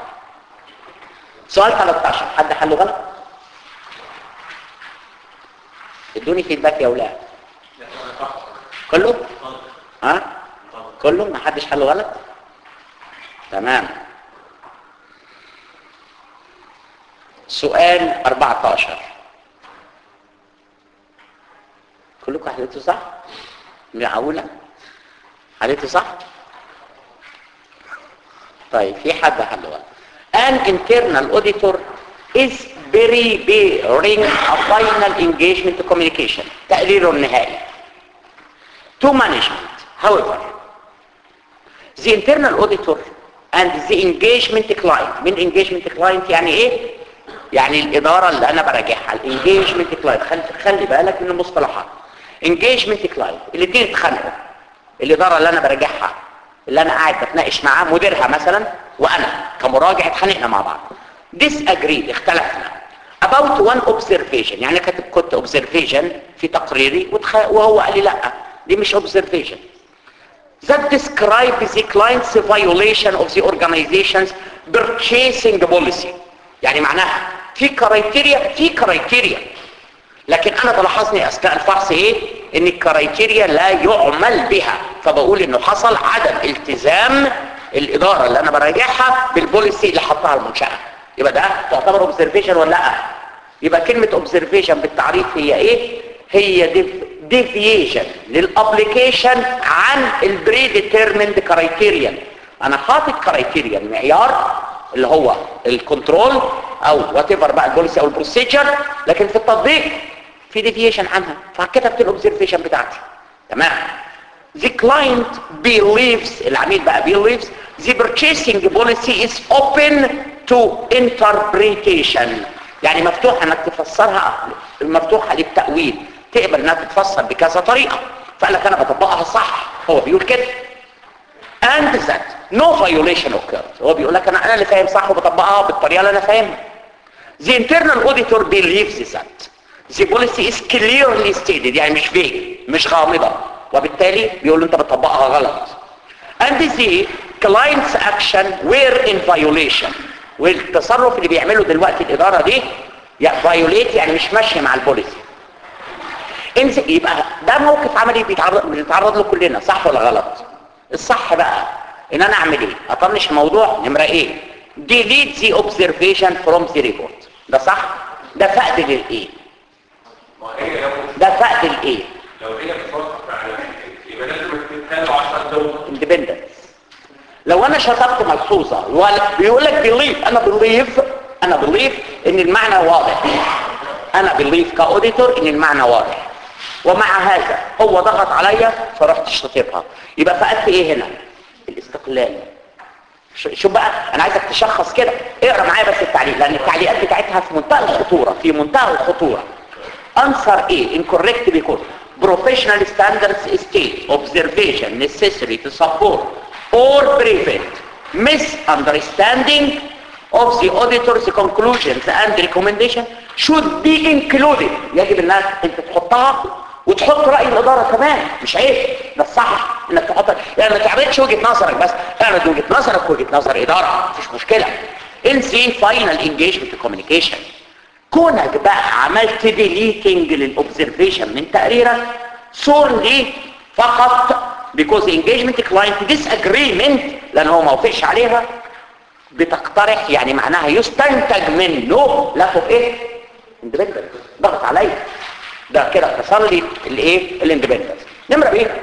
سؤال 13 حد حله غلط ادوني فيدباك يا اولاد كله ها كله ما حدش حله غلط تمام سؤال 14 كلكم حليتوا صح معقولة حليتوا صح طيب في حد حل غلط an internal auditor is preparing a final engagement communication تقريره النهائي to management however the internal auditor and the engagement client من engagement client يعني ايه يعني الاداره اللي انا براجعها الانجيجمنت كلاينت خلي, خلي بالك من المصطلحات انجيجمنت كلاينت الاثنين اتخانقوا الاداره اللي انا براجعها اللي انا قاعد بتناقش معاه مديرها مثلا وانا كمراجع اتخانقنا مع بعض disagree اختلفنا about one observation يعني كاتب كنت observation في تقريري وتخ... وهو قال لي لا دي مش observation that describes the client's violation of the organization's purchasing policy يعني معناها في كرايتيريا في كرايتيريا لكن انا تلاحظني اثناء الفحص ايه ان الكرايتيريا لا يعمل بها فبقول انه حصل عدم التزام الاداره اللي انا براجعها بالبوليسي اللي حطها المنشاه يبقى ده تعتبر اوبزرفيشن ولا لا يبقى كلمه اوبزرفيشن بالتعريف هي ايه هي ديفيشن للابليكيشن عن البري ديترميند كرايتيريا انا حاطط كرايتيريا معيار اللي هو الكنترول او وات ايفر بقى البوليسي او البروسيجر لكن في التطبيق في ديفيشن عنها فكتبت الاوبزرفيشن بتاعتي تمام the client believes العميل بقى believes the purchasing policy is open to interpretation يعني مفتوحة انك تفسرها مفتوحة للتأويل تقبل انها تتفسر بكذا طريقة فقال لك انا بطبقها صح هو بيقول كده and that no violation occurred هو بيقول لك انا انا اللي فاهم صح وبطبقها بالطريقة اللي انا فاهمها the internal auditor believes that the policy is clearly stated يعني مش vague مش غامضة وبالتالي بيقول له انت بتطبقها غلط and the client's action were in violation والتصرف اللي بيعمله دلوقتي الإدارة دي يعني violate يعني مش ماشية مع البوليسي انزل يبقى ده موقف عملي بيتعرض بنتعرض له كلنا صح ولا غلط الصح بقى ان انا اعمل ايه اطنش الموضوع نمرة ايه delete the observation from the report ده صح ده فقد للايه ما هي لو ده فقد الايه لو هي بتفكر فعلا يبقى لازم تتكلم عشان توصل independence لو انا شطبت ملحوظة ولا- بيقول لك believe انا believe انا believe ان المعنى واضح انا believe كاوديتور ان المعنى واضح ومع هذا هو ضغط عليا فرحت شطبها يبقى فقدت ايه هنا الاستقلال ش- شوف بقى انا عايزك تشخص كده اقرا معايا بس التعليق لان التعليقات بتاعتها في منتهى الخطوره في منتهى الخطوره answer A incorrect because professional standards state observation necessary to support or prevent misunderstanding of the auditor's conclusions and recommendation should be included يجب انك انت تحطها وتحط رأي الإدارة كمان مش عيب ده الصح انك تحط يعني ما تعرضش وجهة نظرك بس اعرض وجهة نظرك وجهة نظر إدارة مفيش مشكلة انسي فاينل انجيجمنت كوميونيكيشن كونك بقى عملت ديليتنج للاوبزرفيشن من تقريرك سورلي فقط because engagement client disagreement لان هو ما وافقش عليها بتقترح يعني معناها يستنتج منه لا في ايه اندبندنت ضغط عليا ده كده كسر لي الايه الاندبندنت نمره ايه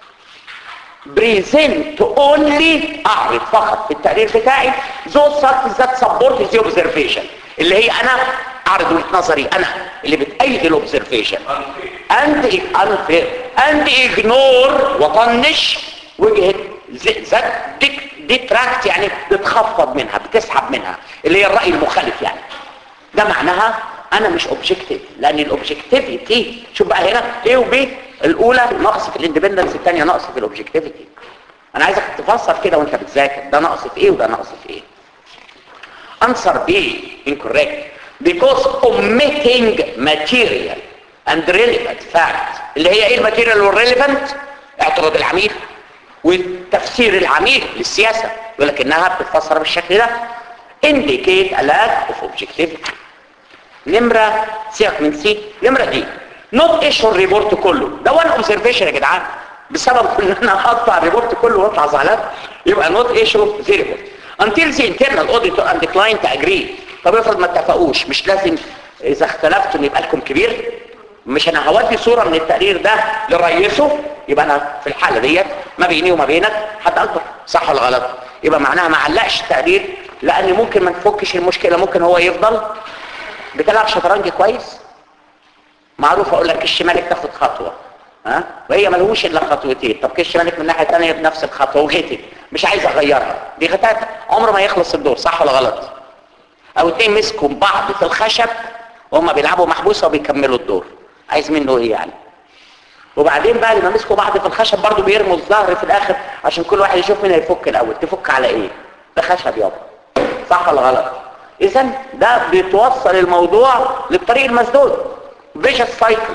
بريزنت اونلي اعرض فقط في التقرير بتاعي those facts that support the observation اللي هي انا اعرض وجهه نظري انا اللي بتأيد الاوبزرفيشن and unfair and ignore وطنش وجهة ذات ديتراكت يعني بتخفض منها بتسحب منها اللي هي الرأي المخالف يعني ده معناها انا مش اوبجكتيف لان الاوبجكتيفيتي شوف بقى هنا ايه وبي الاولى نقص في الاندبندنس الثانيه نقص في الاوبجكتيفيتي انا عايزك تفسر كده وانت بتذاكر ده نقص في ايه وده نقص في ايه answer B incorrect because omitting material and relevant fact اللي هي ايه الماتيريال والريليفنت اعتراض العميل وتفسير العميل للسياسة يقول لك انها بتتفسر بالشكل ده indicate a lack of objectivity نمرة سيبك من سي نمرة دي not issue الريبورت كله ده وان اوبزرفيشن يا جدعان بسبب ان انا اقطع الريبورت كله واطلع زعلان يبقى not issue the report until the internal auditor and the client agree طب افرض ما اتفقوش مش لازم اذا اختلفتم يبقى لكم كبير مش انا هودي صورة من التقرير ده لرئيسه يبقى انا في الحالة ديت ما بيني وما بينك حد اكبر صح ولا غلط يبقى معناها ما علقش التقرير لان ممكن ما نفكش المشكلة ممكن هو يفضل بتلعب شطرنج كويس معروف اقول لك كش مالك تاخد خطوة ها وهي ملهوش الا خطوتين طب كش مالك من الناحية الثانيه بنفس الخطوة وغتت مش عايز اغيرها دي غتات عمره ما يخلص الدور صح ولا غلط او اتنين مسكوا بعض في الخشب وهم بيلعبوا محبوسة وبيكملوا الدور عايز منه ايه يعني وبعدين بقى لما مسكوا بعض في الخشب برضو بيرموا الظهر في الاخر عشان كل واحد يشوف مين هيفك الاول تفك على ايه ده خشب يابا صح ولا غلط اذا ده بتوصل الموضوع للطريق المسدود vicious cycle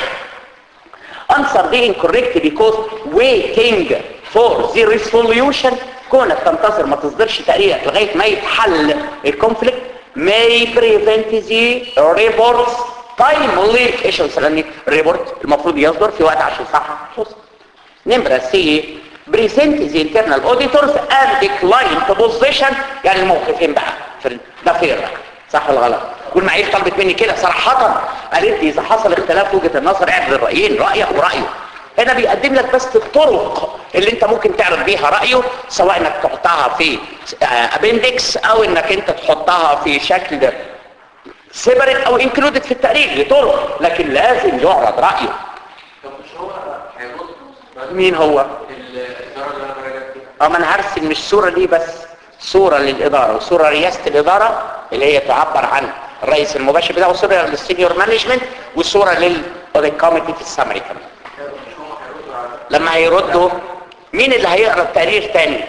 answer the incorrect because waiting for the resolution كونك تنتظر ما تصدرش تقريرك لغاية ما يتحل الكونفليكت may prevent the reports timely issuance لان الريبورت المفروض يصدر في وقت عشان صح خصوص نمرة سي present the internal auditors and the client position يعني الموقفين بقى في- ده فير صح ولا غلط والمعايير طلبت مني كده صراحة قالت لي اذا حصل اختلاف وجهة النظر اعمل الرأيين رأيك ورأيه هنا بيقدم لك بس الطرق اللي انت ممكن تعرض بيها رأيه سواء انك تحطها في ابندكس او انك انت تحطها في شكل سيبريت او انكلودد في التقرير لطرق لكن لازم يعرض رأيه طب مش هو هيرد مين هو الإدارة اللي أنا براجع فيها اه ما انا هرسم مش صورة ليه بس صورة للإدارة وصورة رئاسة الإدارة اللي هي تعبر عن الرئيس المباشر بتاعه وصورة للسينيور مانجمنت وصورة للكوميتي في السمري كمان مش هم هيردوا على لما هيردوا مين اللي هيقرا التقرير تاني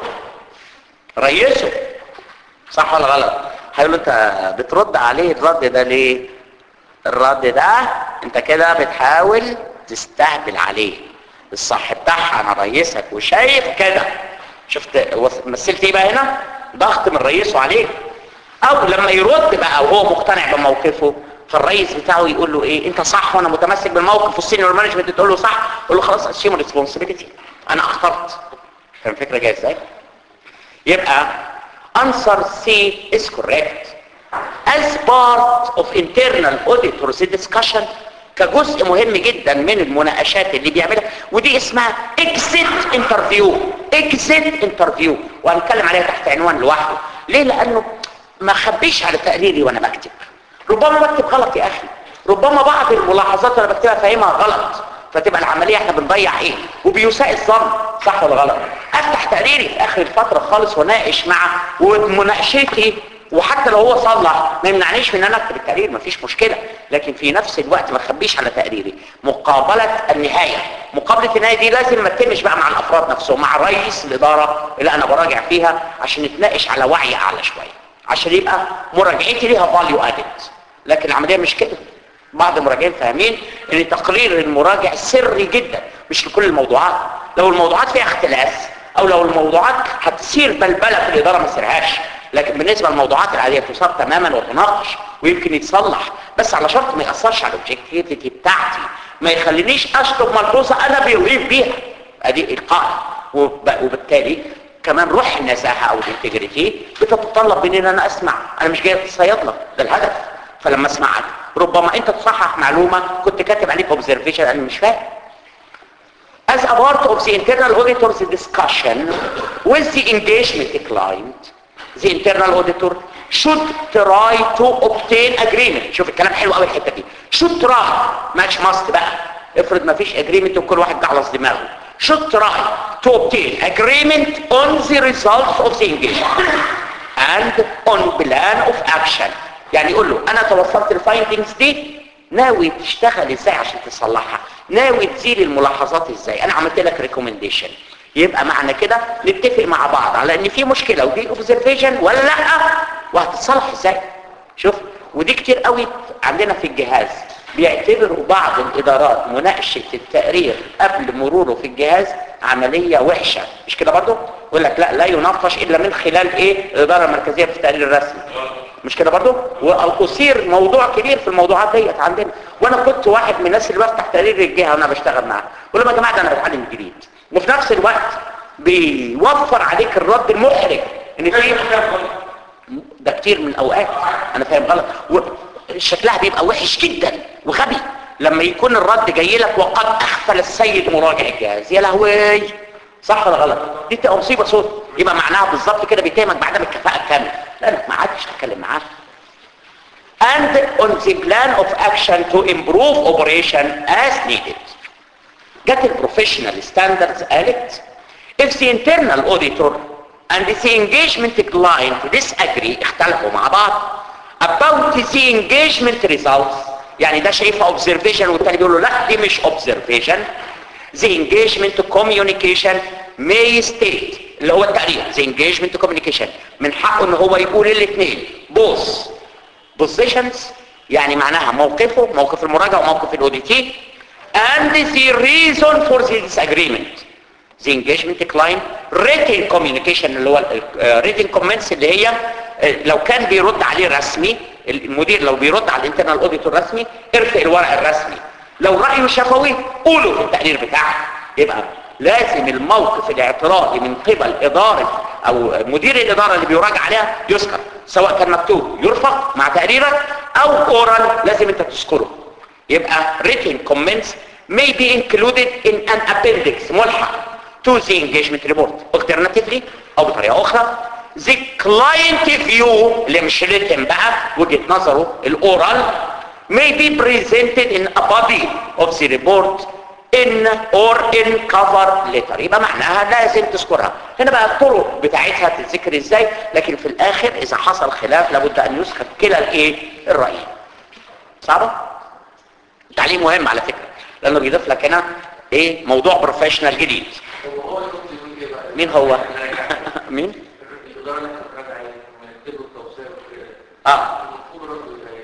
رئيسه صح ولا غلط هيقول له انت بترد عليه الرد ده ليه الرد ده انت كده بتحاول تستهبل عليه الصح بتاعها انا رئيسك وشايف كده شفت وص- مثلت ايه بقى هنا ضغط من رئيسه عليه او لما يرد بقى وهو مقتنع بموقفه فالرئيس بتاعه يقول له ايه انت صح وانا متمسك بالموقف والسينيور مانجمنت تقول له صح يقول له خلاص اسيوم ريسبونسبيلتي انا اخترت فاهم الفكره جايه ازاي يبقى answer C is correct as part of internal auditors discussion كجزء مهم جدا من المناقشات اللي بيعملها ودي اسمها exit interview exit interview وهنتكلم عليها تحت عنوان لوحده ليه لانه ما خبيش على تقريري وانا بكتب ربما بكتب غلط يا اخي ربما بعض الملاحظات اللي بكتبها فاهمها غلط فتبقى العملية احنا بنضيع ايه وبيساء الظن صح ولا غلط افتح تقريري في اخر الفترة خالص وناقش معه ومناقشتي وحتى لو هو صلح ما يمنعنيش من ان انا اكتب التقرير مفيش مشكلة لكن في نفس الوقت ما اخبيش على تقريري مقابلة النهاية مقابلة النهاية دي لازم ما تتمش بقى مع الافراد نفسهم مع رئيس الادارة اللي انا براجع فيها عشان نتناقش على وعي اعلى شوية عشان يبقى مراجعتي ليها فاليو ادد لكن العملية مش كده بعض المراجعين فاهمين ان تقرير المراجع سري جدا مش لكل الموضوعات لو الموضوعات فيها اختلاف او لو الموضوعات هتصير بلبلة في الادارة ما سرهاش لكن بالنسبة للموضوعات العادية تصاب تماما وتناقش ويمكن يتصلح بس على شرط ما يأثرش على الاوبجكتيفيتي بتاعتي ما يخلينيش اشطب ملحوظة انا بيغيب بيها ادي القاعدة وب- وبالتالي كمان روح النزاهة او الانتجريتي بتتطلب مني ان انا اسمع انا مش جاي اتصيد لك ده الهدف فلما اسمعك ربما انت تصحح معلومة كنت كاتب عليك observation انا مش فاهم As a part of the internal auditor's discussion with the engagement client, the internal auditor should try to obtain agreement. شوف الكلام حلو قوي الحته دي. should try ماتش must بقى. افرض ما فيش agreement وكل واحد جعلص دماغه. should try to obtain agreement on the results of the engagement and on plan of action. يعني يقول له انا توصلت الفايندنجز دي ناوي تشتغل ازاي عشان تصلحها ناوي تزيل الملاحظات ازاي انا عملت لك ريكومنديشن يبقى معنى كده نتفق مع بعض على ان في مشكله ودي اوبزرفيشن ولا لا وهتتصلح ازاي شوف ودي كتير قوي عندنا في الجهاز بيعتبروا بعض الادارات مناقشه التقرير قبل مروره في الجهاز عمليه وحشه مش كده برضه يقول لك لا لا يناقش الا من خلال ايه الاداره المركزيه في التقرير الرسمي مش كده برضو واثير موضوع كبير في الموضوعات ديت عندنا وانا كنت واحد من الناس اللي بفتح تقرير الجهه وانا بشتغل معاها بقول لهم يا جماعه ده انا بتعلم جديد وفي نفس الوقت بيوفر عليك الرد المحرج ان في ده كتير من الاوقات انا فاهم غلط شكلها بيبقى وحش جدا وغبي لما يكون الرد جاي لك وقد اغفل السيد مراجع الجهاز يا لهوي صح ولا غلط دي تبقى مصيبه صوت يبقى معناها بالظبط كده بيتهمك بعدم الكفاءه الكامله لا لا ما عادش هتكلم معاه and on the plan of action to improve operation as needed جت البروفيشنال ستاندردز قالت if the internal auditor and the engagement client disagree اختلفوا مع بعض about the engagement results يعني ده شايفها observation والتاني بيقول له لا دي مش observation the engagement communication may state اللي هو التقرير the engagement communication من حقه ان هو يقول الاثنين both positions يعني معناها موقفه موقف المراجع وموقف الاوديتي and the reason for the disagreement the engagement client written communication اللي هو ال- written comments اللي هي آه، لو كان بيرد عليه رسمي المدير لو بيرد على الانترنال اوديت الرسمي ارفع الورق الرسمي لو رأيه شفوي قوله في التقرير بتاعك يبقى لازم الموقف الاعتراضي من قبل إدارة أو مدير الإدارة اللي بيراجع عليها يذكر سواء كان مكتوب يرفق مع تقريرك أو اورال لازم أنت تذكره يبقى written comments may be included in an appendix ملحق to the engagement report alternatively او بطريقه اخرى the client view اللي مش written بقى وجهه نظره الاورال may be presented in a body of the report in or in cover letter يبقى معناها لازم تذكرها هنا بقى الطرق بتاعتها تتذكر ازاي لكن في الاخر اذا حصل خلاف لابد ان يسخط كلا الايه الراي صعبه تعليم مهم على فكره لانه بيضيف لك هنا ايه موضوع بروفيشنال جديد هو يكتب يقول ايه بقى؟ مين هو مين الإدارة اللي كانت راجعة لما يكتبوا التوصية وكده اه المفروض ردوا إزاي؟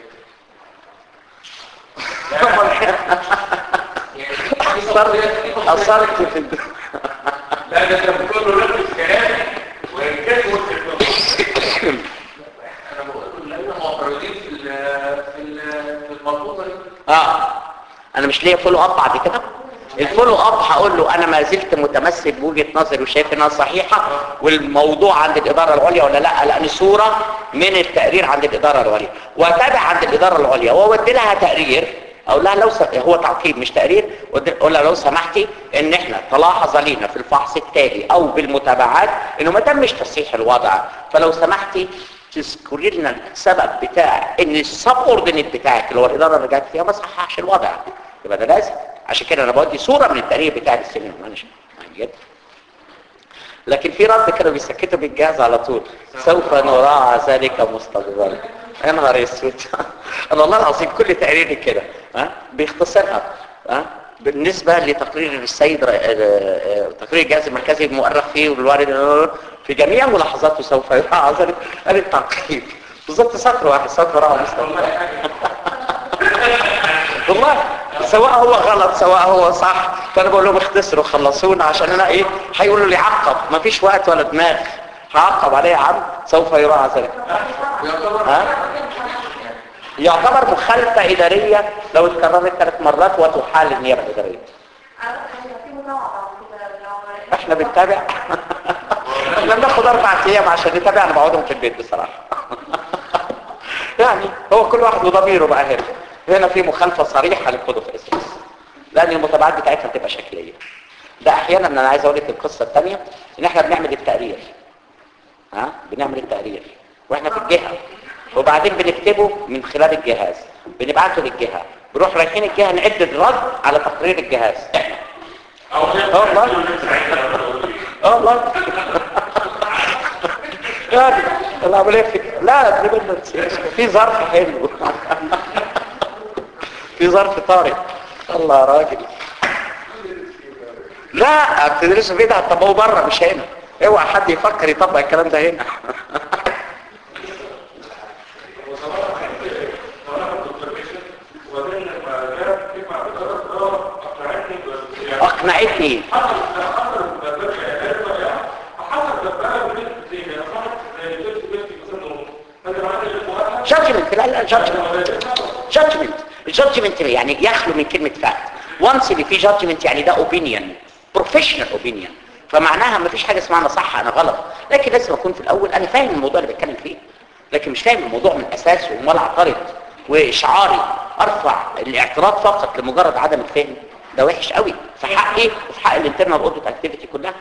اثرت اثرت في الد- لا ده انت بتقول له ركز كلامي وان كان وصل أنا بقول له لأن معترضين في ال في ال في المضبوطة دي اه انا مش ليا فولو اب بعد كده الفولو اب هقول له انا ما زلت متمسك بوجهه نظري وشايف انها صحيحه والموضوع عند الاداره العليا ولا لا لان صوره من التقرير عند الاداره العليا واتابع عند الاداره العليا واودي لها تقرير اقول لها لو س... هو تعقيب مش تقرير ودي- اقول لها لو سمحتي ان احنا تلاحظ لينا في الفحص التالي او بالمتابعات انه ما تمش تصحيح الوضع فلو سمحتي تذكري لنا السبب بتاع ان السب اوردينيت بتاعك اللي هو الاداره اللي رجعت فيها ما صححش الوضع يبقى ده لازم عشان كده انا بودي صوره من التقرير بتاع السينما مانجر جد لكن في رد كانوا بيسكتوا بالجهاز على طول سوف نراعى ذلك مستقبلا يا نهار اسود انا والله العظيم كل تقريري كده ها بيختصرها ها بالنسبة لتقرير السيد ر- آه، آه، تقرير الجهاز المركزي المؤرخ فيه والوارد في جميع ملاحظاته سوف يراعى ذلك قال التعقيب بالظبط سطر واحد سوف يراعى مستقبلا والله سواء هو غلط سواء هو صح فانا بقول لهم اختصروا خلصونا عشان انا ايه هيقولوا لي عقب مفيش وقت ولا دماغ هعقب عليه يا عم سوف يراعى ذلك ويعتبر ها يعتبر مخالفة إدارية لو اتكررت ثلاث مرات وتحال النيابة الإدارية احنا بنتابع احنا بناخد اربع ايام عشان نتابع انا بقعدهم في البيت بصراحة يعني هو كل واحد وضميره بقى هنا هنا في مخالفة صريحة للكود اوف اسمس لان المتابعات بتاعتها بتبقى شكلية ده احيانا انا عايز اقول لك القصة الثانية ان احنا بنعمل التقرير ها بنعمل التقرير واحنا في الجهة وبعدين بنكتبه من خلال الجهاز بنبعته للجهة بنروح رايحين الجهة نعد الرد على تقرير الجهاز او اه والله اه والله يعني العملية في لا ديبندنس في ظرف حلو في ظرف طارئ الله يا راجل لا بتدرسوا في ده طب هو بره مش هنا اوعى حد يفكر يطبق الكلام ده هنا اقنعتني جادجمنت لا لا جادجمنت جادجمنت الجادجمنت يعني يخلو من كلمة فاكت وانس اللي فيه جادجمنت يعني ده اوبينيون بروفيشنال اوبينيون فمعناها ما فيش حاجة اسمها انا صح انا غلط لكن لازم اكون في الاول انا فاهم الموضوع اللي بتكلم فيه لكن مش فاهم الموضوع من اساسه وامال اعترض واشعاري ارفع الاعتراض فقط لمجرد عدم الفهم ده وحش قوي في حقي وفي حق الانترنال اوديت اكتيفيتي كلها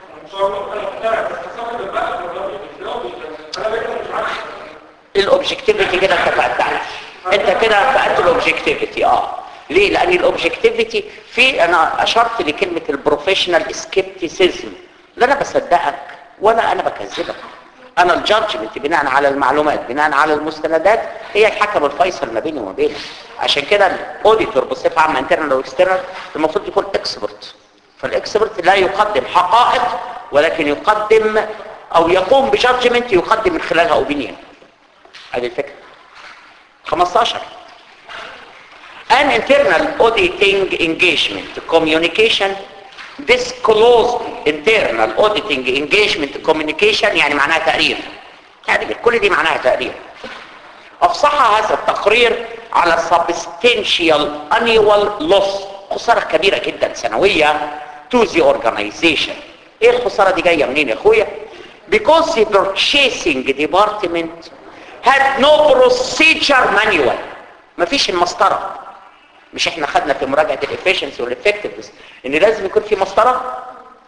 الاوبجكتيفيتي كده انت فقدت انت كده فقدت الاوبجكتيفيتي اه ليه لان الاوبجكتيفيتي في انا اشرت لكلمه البروفيشنال سكيبتيسيزم لا انا بصدقك ولا انا بكذبك انا الجادجمنت بناء على المعلومات بناء على المستندات هي الحكم الفيصل ما بيني وما بينك عشان كده الاوديتور بصفه عامه انترنال واكسترنال المفروض يكون اكسبرت فالاكسبرت لا يقدم حقائق ولكن يقدم او يقوم بجادجمنت يقدم من خلالها اوبينيون هذه الفكرة 15 An internal auditing engagement communication disclosed internal auditing engagement communication يعني معناها تقرير يعني كل دي معناها تقرير أفصح هذا التقرير على substantial annual loss خسارة كبيرة جدا سنوية to the organization ايه الخسارة دي جاية منين يا اخويا because the purchasing department had no procedure manual مفيش المسطرة مش احنا خدنا في مراجعة الافيشنسي والافكتفنس ان لازم يكون في مسطرة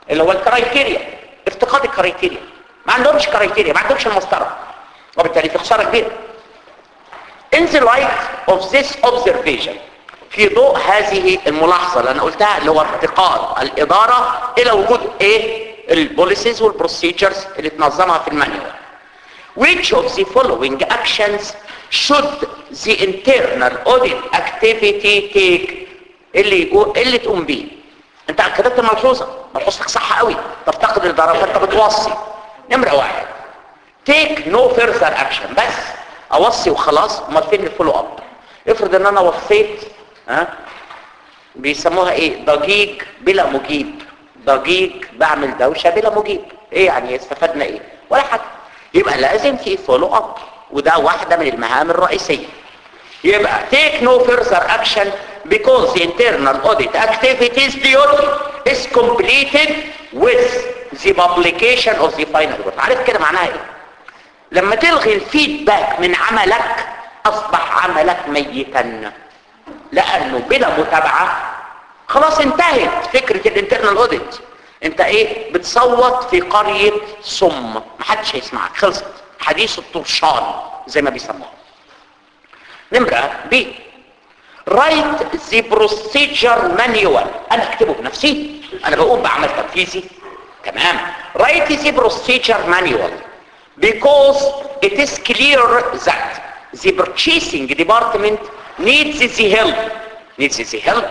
اللي هو الكرايتيريا افتقاد الكرايتيريا ما عندهمش كرايتيريا ما عندهمش المسطره وبالتالي في خساره كبيره in the light of this observation في ضوء هذه الملاحظة اللي أنا قلتها اللي هو ارتقاء الإدارة إلى وجود إيه البوليسيز والبروسيجرز اللي تنظمها في المانيوال which of the following actions should the internal audit activity take اللي يقول اللي تقوم بيه انت كتبت ملحوظة ملحوظتك صح قوي تفتقد الإدارة فانت بتوصي نمرة واحد take no further action بس اوصي وخلاص امال فين الفولو اب افرض ان انا وصيت ها بيسموها ايه ضجيج بلا مجيب ضجيج بعمل دوشه بلا مجيب ايه يعني استفدنا ايه ولا حاجه يبقى لازم في فولو اب وده واحده من المهام الرئيسيه يبقى take no further action because the internal audit activities duty is completed with the publication of the final report عارف كده معناها ايه لما تلغي الفيدباك من عملك اصبح عملك ميتا لانه بلا متابعة خلاص انتهت فكرة الانترنال اوديت انت ايه بتصوت في قرية صم محدش هيسمعك خلصت حديث الطرشان زي ما بيسموها نمرة بي write the procedure manual انا اكتبه بنفسي انا بقوم بعمل تنفيذي تمام write the procedure manual because it is clear that the purchasing department needs the help needs the help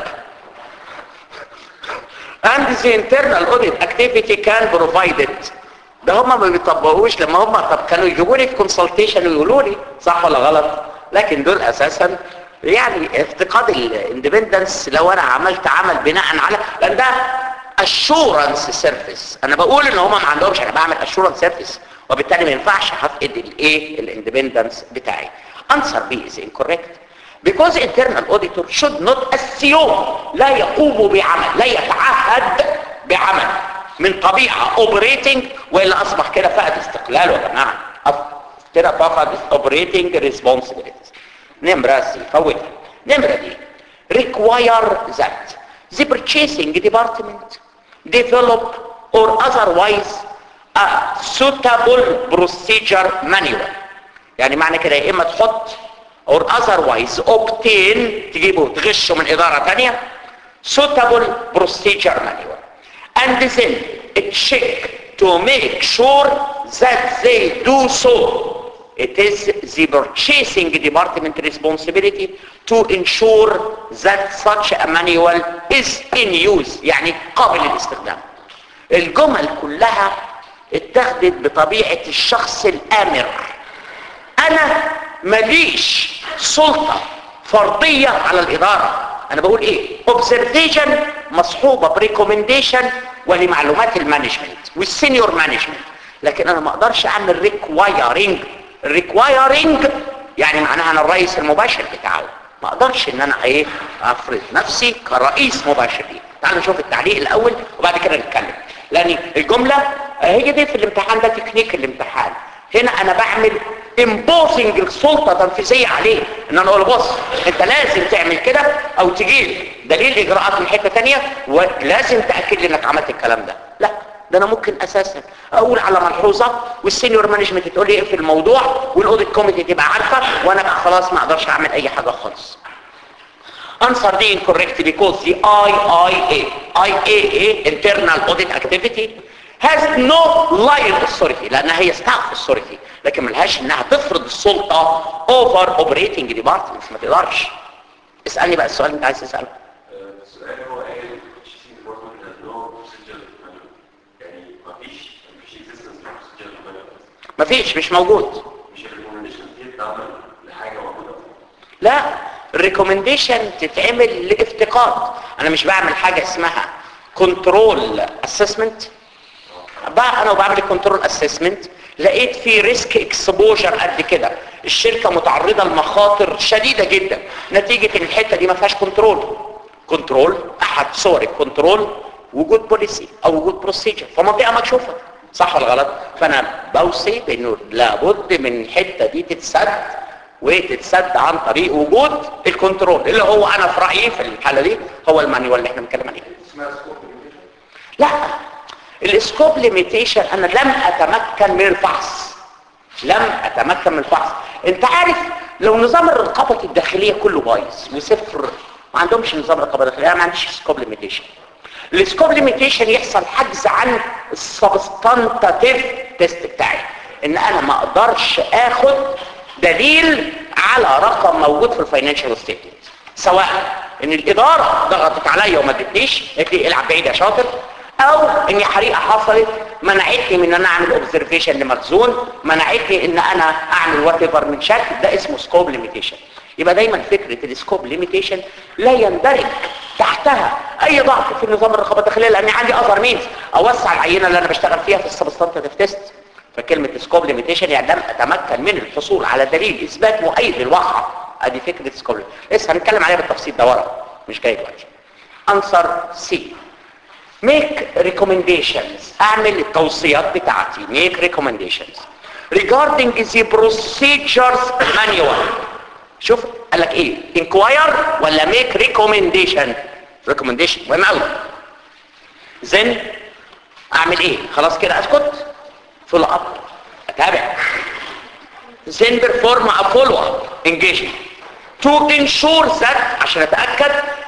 and the internal audit activity can provide it ده هم ما بيطبقوش لما هم طب كانوا يجيبوا لي في كونسلتيشن ويقولوا لي صح ولا غلط لكن دول اساسا يعني افتقاد الاندبندنس لو انا عملت عمل بناء على لان ده اشورنس سيرفيس انا بقول ان هم ما عندهمش انا بعمل اشورنس سيرفيس وبالتالي ما ينفعش هفقد الايه الاندبندنس بتاعي answer B is incorrect because internal auditor should not assume لا يقوم بعمل لا يتعهد بعمل من طبيعة operating وإلا أصبح كده فقد استقلاله يا جماعة أص- كده فقد operating responsibilities نمرة سي فوتها نمرة دي require that the purchasing department develop or otherwise a suitable procedure manual يعني معنى كده يا اما تحط or otherwise obtain تجيبه تغشه من اداره ثانيه suitable procedure manual and then check to make sure that they do so it is the purchasing department responsibility to ensure that such a manual is in use يعني قابل للاستخدام الجمل كلها اتخذت بطبيعة الشخص الآمر انا ماليش سلطة فردية على الادارة انا بقول ايه observation مصحوبة بريكومنديشن ولمعلومات المانجمنت والسينيور مانجمنت لكن انا ما اقدرش اعمل ريكوايرنج ريكوايرنج يعني معناها انا الرئيس المباشر بتاعه ما اقدرش ان انا ايه افرض نفسي كرئيس مباشر ليه تعالوا نشوف التعليق الاول وبعد كده نتكلم لان الجملة هي دي في الامتحان ده تكنيك الامتحان هنا انا بعمل امبوسنج السلطة تنفيذية عليه ان انا اقول بص انت لازم تعمل كده او تجيب دليل اجراءات من حتة تانية ولازم تأكد لي انك عملت الكلام ده لا ده انا ممكن اساسا اقول على ملحوظة والسينيور مانجمنت تقول لي ايه في الموضوع والاوديت كوميتي تبقى عارفة وانا بقى خلاص ما اقدرش اعمل اي حاجة خالص answer the incorrect because the IIA IAA internal audit activity has no line authority لانها هي staff authority لكن ملهاش انها تفرض السلطة over operating departments ما تقدرش اسألني بقى السؤال اللي انت عايز تسأله السؤال هو قال تشتين برضه ان نو بروسيجر يعني مفيش مفيش اكزيستنس بروسيجر مفيش مش موجود مش الريكومنديشن دي بتعمل لحاجه موجوده لا الريكومنديشن تتعمل لافتقاد انا مش بعمل حاجة اسمها كنترول اسسمنت بقى انا وبعمل الكنترول اسسمنت لقيت في ريسك اكسبوجر قد كده الشركه متعرضه لمخاطر شديده جدا نتيجه ان الحته دي ما فيهاش كنترول كنترول احد صور الكنترول وجود بوليسي او وجود بروسيجر فمنطقه مكشوفه صح ولا غلط فانا بوصي بانه لابد من الحته دي تتسد وتتسد عن طريق وجود الكنترول اللي هو انا في رايي في الحاله دي هو المانيوال اللي احنا بنتكلم عليه اسمها سكوب لا السكوب ليميتيشن انا لم اتمكن من الفحص لم اتمكن من الفحص انت عارف لو نظام الرقابه الداخليه كله بايظ وصفر ما عندهمش نظام رقابه داخليه أنا ما عنديش سكوب ليميتيشن السكوب ليميتيشن يحصل حجز عن السبستانتاتيف تيست بتاعي ان انا ما اقدرش اخد دليل على رقم موجود في الفاينانشال ستيتمنت سواء ان الاداره ضغطت عليا وما ادتنيش قالت لي العب بعيد يا شاطر او ان حريقه حصلت منعتني من ان انا اعمل اوبزرفيشن لمخزون منعتني ان انا اعمل وات ايفر من شكل ده اسمه سكوب ليميتيشن يبقى دايما فكره السكوب ليميتيشن لا يندرج تحتها اي ضعف في نظام الرقابه الداخليه لان عندي اذر مينز اوسع العينه اللي انا بشتغل فيها في السبستانتيف تيست فكلمه سكوب ليميتيشن يعني لم اتمكن من الحصول على دليل اثبات مؤيد للواقع ادي فكره سكوب لسه هنتكلم عليها بالتفصيل ده ورا مش جاي دلوقتي انسر سي make recommendations اعمل التوصيات بتاعتي make recommendations regarding the procedures manual شوف قال لك ايه inquire ولا make recommendation recommendation مهم قوي then اعمل ايه خلاص كده اسكت follow up اتابع then perform a follow up engagement to ensure that عشان اتاكد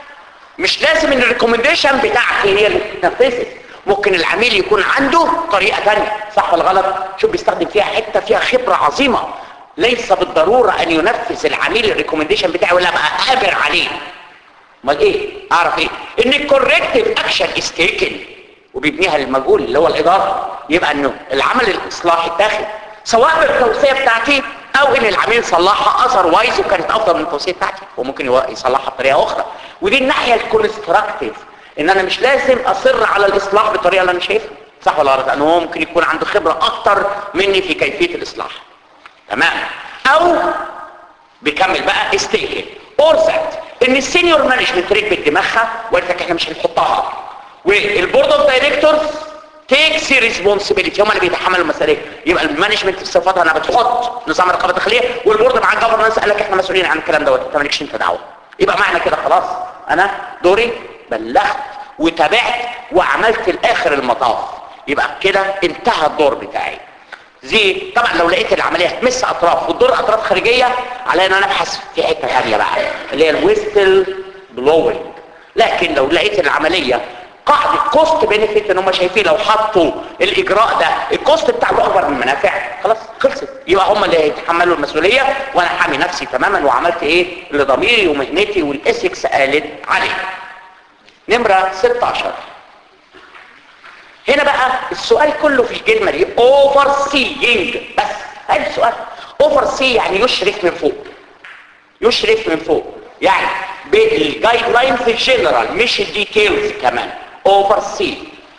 مش لازم ان الريكومنديشن بتاعتي هي اللي تنفذت ممكن العميل يكون عنده طريقه ثانيه صح ولا غلط شوف بيستخدم فيها حته فيها خبره عظيمه ليس بالضروره ان ينفذ العميل الريكومنديشن بتاعي ولا ابقى قادر عليه امال ايه اعرف ايه ان الكوركتيف اكشن از تيكن وبيبنيها للمجهول اللي هو الاداره يبقى انه العمل الاصلاحي اتاخد سواء بالتوصيه بتاعتي او ان العميل صلحها اثر وايز وكانت افضل من التوصيه بتاعتي وممكن يو- يصلحها بطريقه اخرى ودي الناحيه الكونستراكتيف ان انا مش لازم اصر على الاصلاح بالطريقه اللي انا شايفها صح ولا غلط لانه هو ممكن يكون عنده خبره اكتر مني في كيفيه الاصلاح تمام او بيكمل بقى استيكن اور ذات ان السينيور مانجمنت ركبت دماغها وقالت لك احنا مش هنحطها والبورد اوف دايركتورز تيكس ريسبونسبيلتي هم اللي بيتحملوا المسؤوليه يبقى المانجمنت في صفاتها انها بتحط نظام الرقابه الداخليه والبورد مع الجفرنس قال لك احنا مسؤولين عن الكلام دوت انت مالكش انت دعوه يبقى معنى كده خلاص انا دوري بلغت وتابعت وعملت الاخر المطاف يبقى كده انتهى الدور بتاعي زي طبعا لو لقيت العمليه هتمس اطراف والدور اطراف خارجيه على ان انا ابحث في حته ثانيه بقى اللي هي الويستل بلوينج لكن لو لقيت العمليه قاعده كوست بينيفيت ان هم شايفين لو حطوا الاجراء ده الكوست بتاعه اكبر من المنافع خلاص خلصت يبقى هم اللي هيتحملوا المسؤوليه وانا حامي نفسي تماما وعملت ايه اللي ضميري ومهنتي والاسكس قالت عليه نمره 16 هنا بقى السؤال كله في الكلمه دي اوفر سينج بس هذا السؤال اوفر سي يعني يشرف من فوق يشرف من فوق يعني بالجايد لاين في الجنرال مش الديتيلز كمان اوفر سي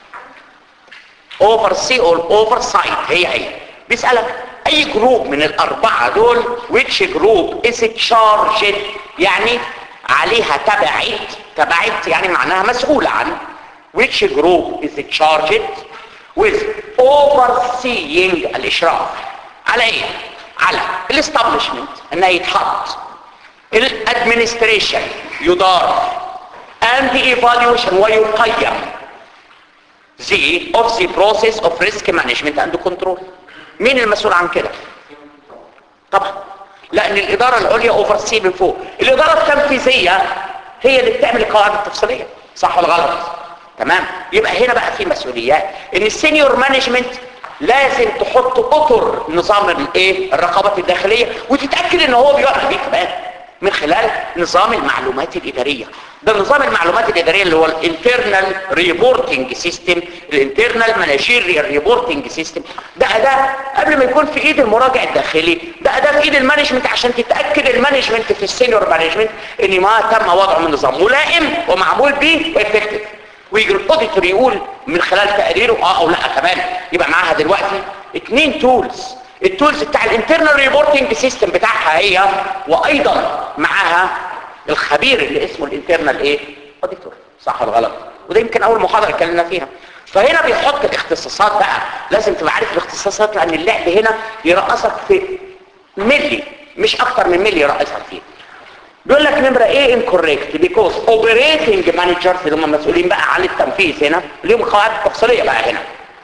اوفر سي او اوفر سايت هي هي بيسالك اي جروب من الاربعه دول which group is charged يعني عليها تبعت تبعت يعني معناها مسؤول عن which group is charged with overseeing الاشراف على ايه على الاستابليشمنت انه يتحط الادمنستريشن يدار and the evaluation ويقيم the of the process of risk management and control مين المسؤول عن كده طبعا لان الاداره العليا اوفر سي من فوق الاداره التنفيذيه هي اللي بتعمل القواعد التفصيليه صح ولا غلط تمام يبقى هنا بقى في مسؤوليات ان السينيور مانجمنت لازم تحط اطر نظام الايه الرقابه الداخليه وتتاكد ان هو بيقع بيه كمان من خلال نظام المعلومات الاداريه ده نظام المعلومات الاداريه اللي هو الانترنال ريبورتنج سيستم الانترنال مانجيريال ريبورتنج سيستم ده اداه قبل ما يكون في ايد المراجع الداخلي ده اداه في ايد المانجمنت عشان تتاكد المانجمنت في السينيور مانجمنت ان ما تم وضعه من نظام ملائم ومعمول به وافكتيف ويجي الاوديتور يقول من خلال تقريره اه او لا كمان يبقى معاها دلوقتي اتنين تولز التولز بتاع الانترنال ريبورتنج سيستم بتاعها هي وايضا معاها الخبير اللي اسمه الانترنال ايه اوديتور صح ولا غلط وده يمكن اول محاضره اتكلمنا فيها فهنا بيحط الاختصاصات بقى لازم تبقى عارف الاختصاصات لان اللعب هنا يرقصك في ملي مش اكتر من ملي يرقصك فيه بيقول لك نمرة ايه incorrect because operating managers اللي هم مسؤولين بقى عن التنفيذ هنا ليهم قواعد تفصيلية بقى هنا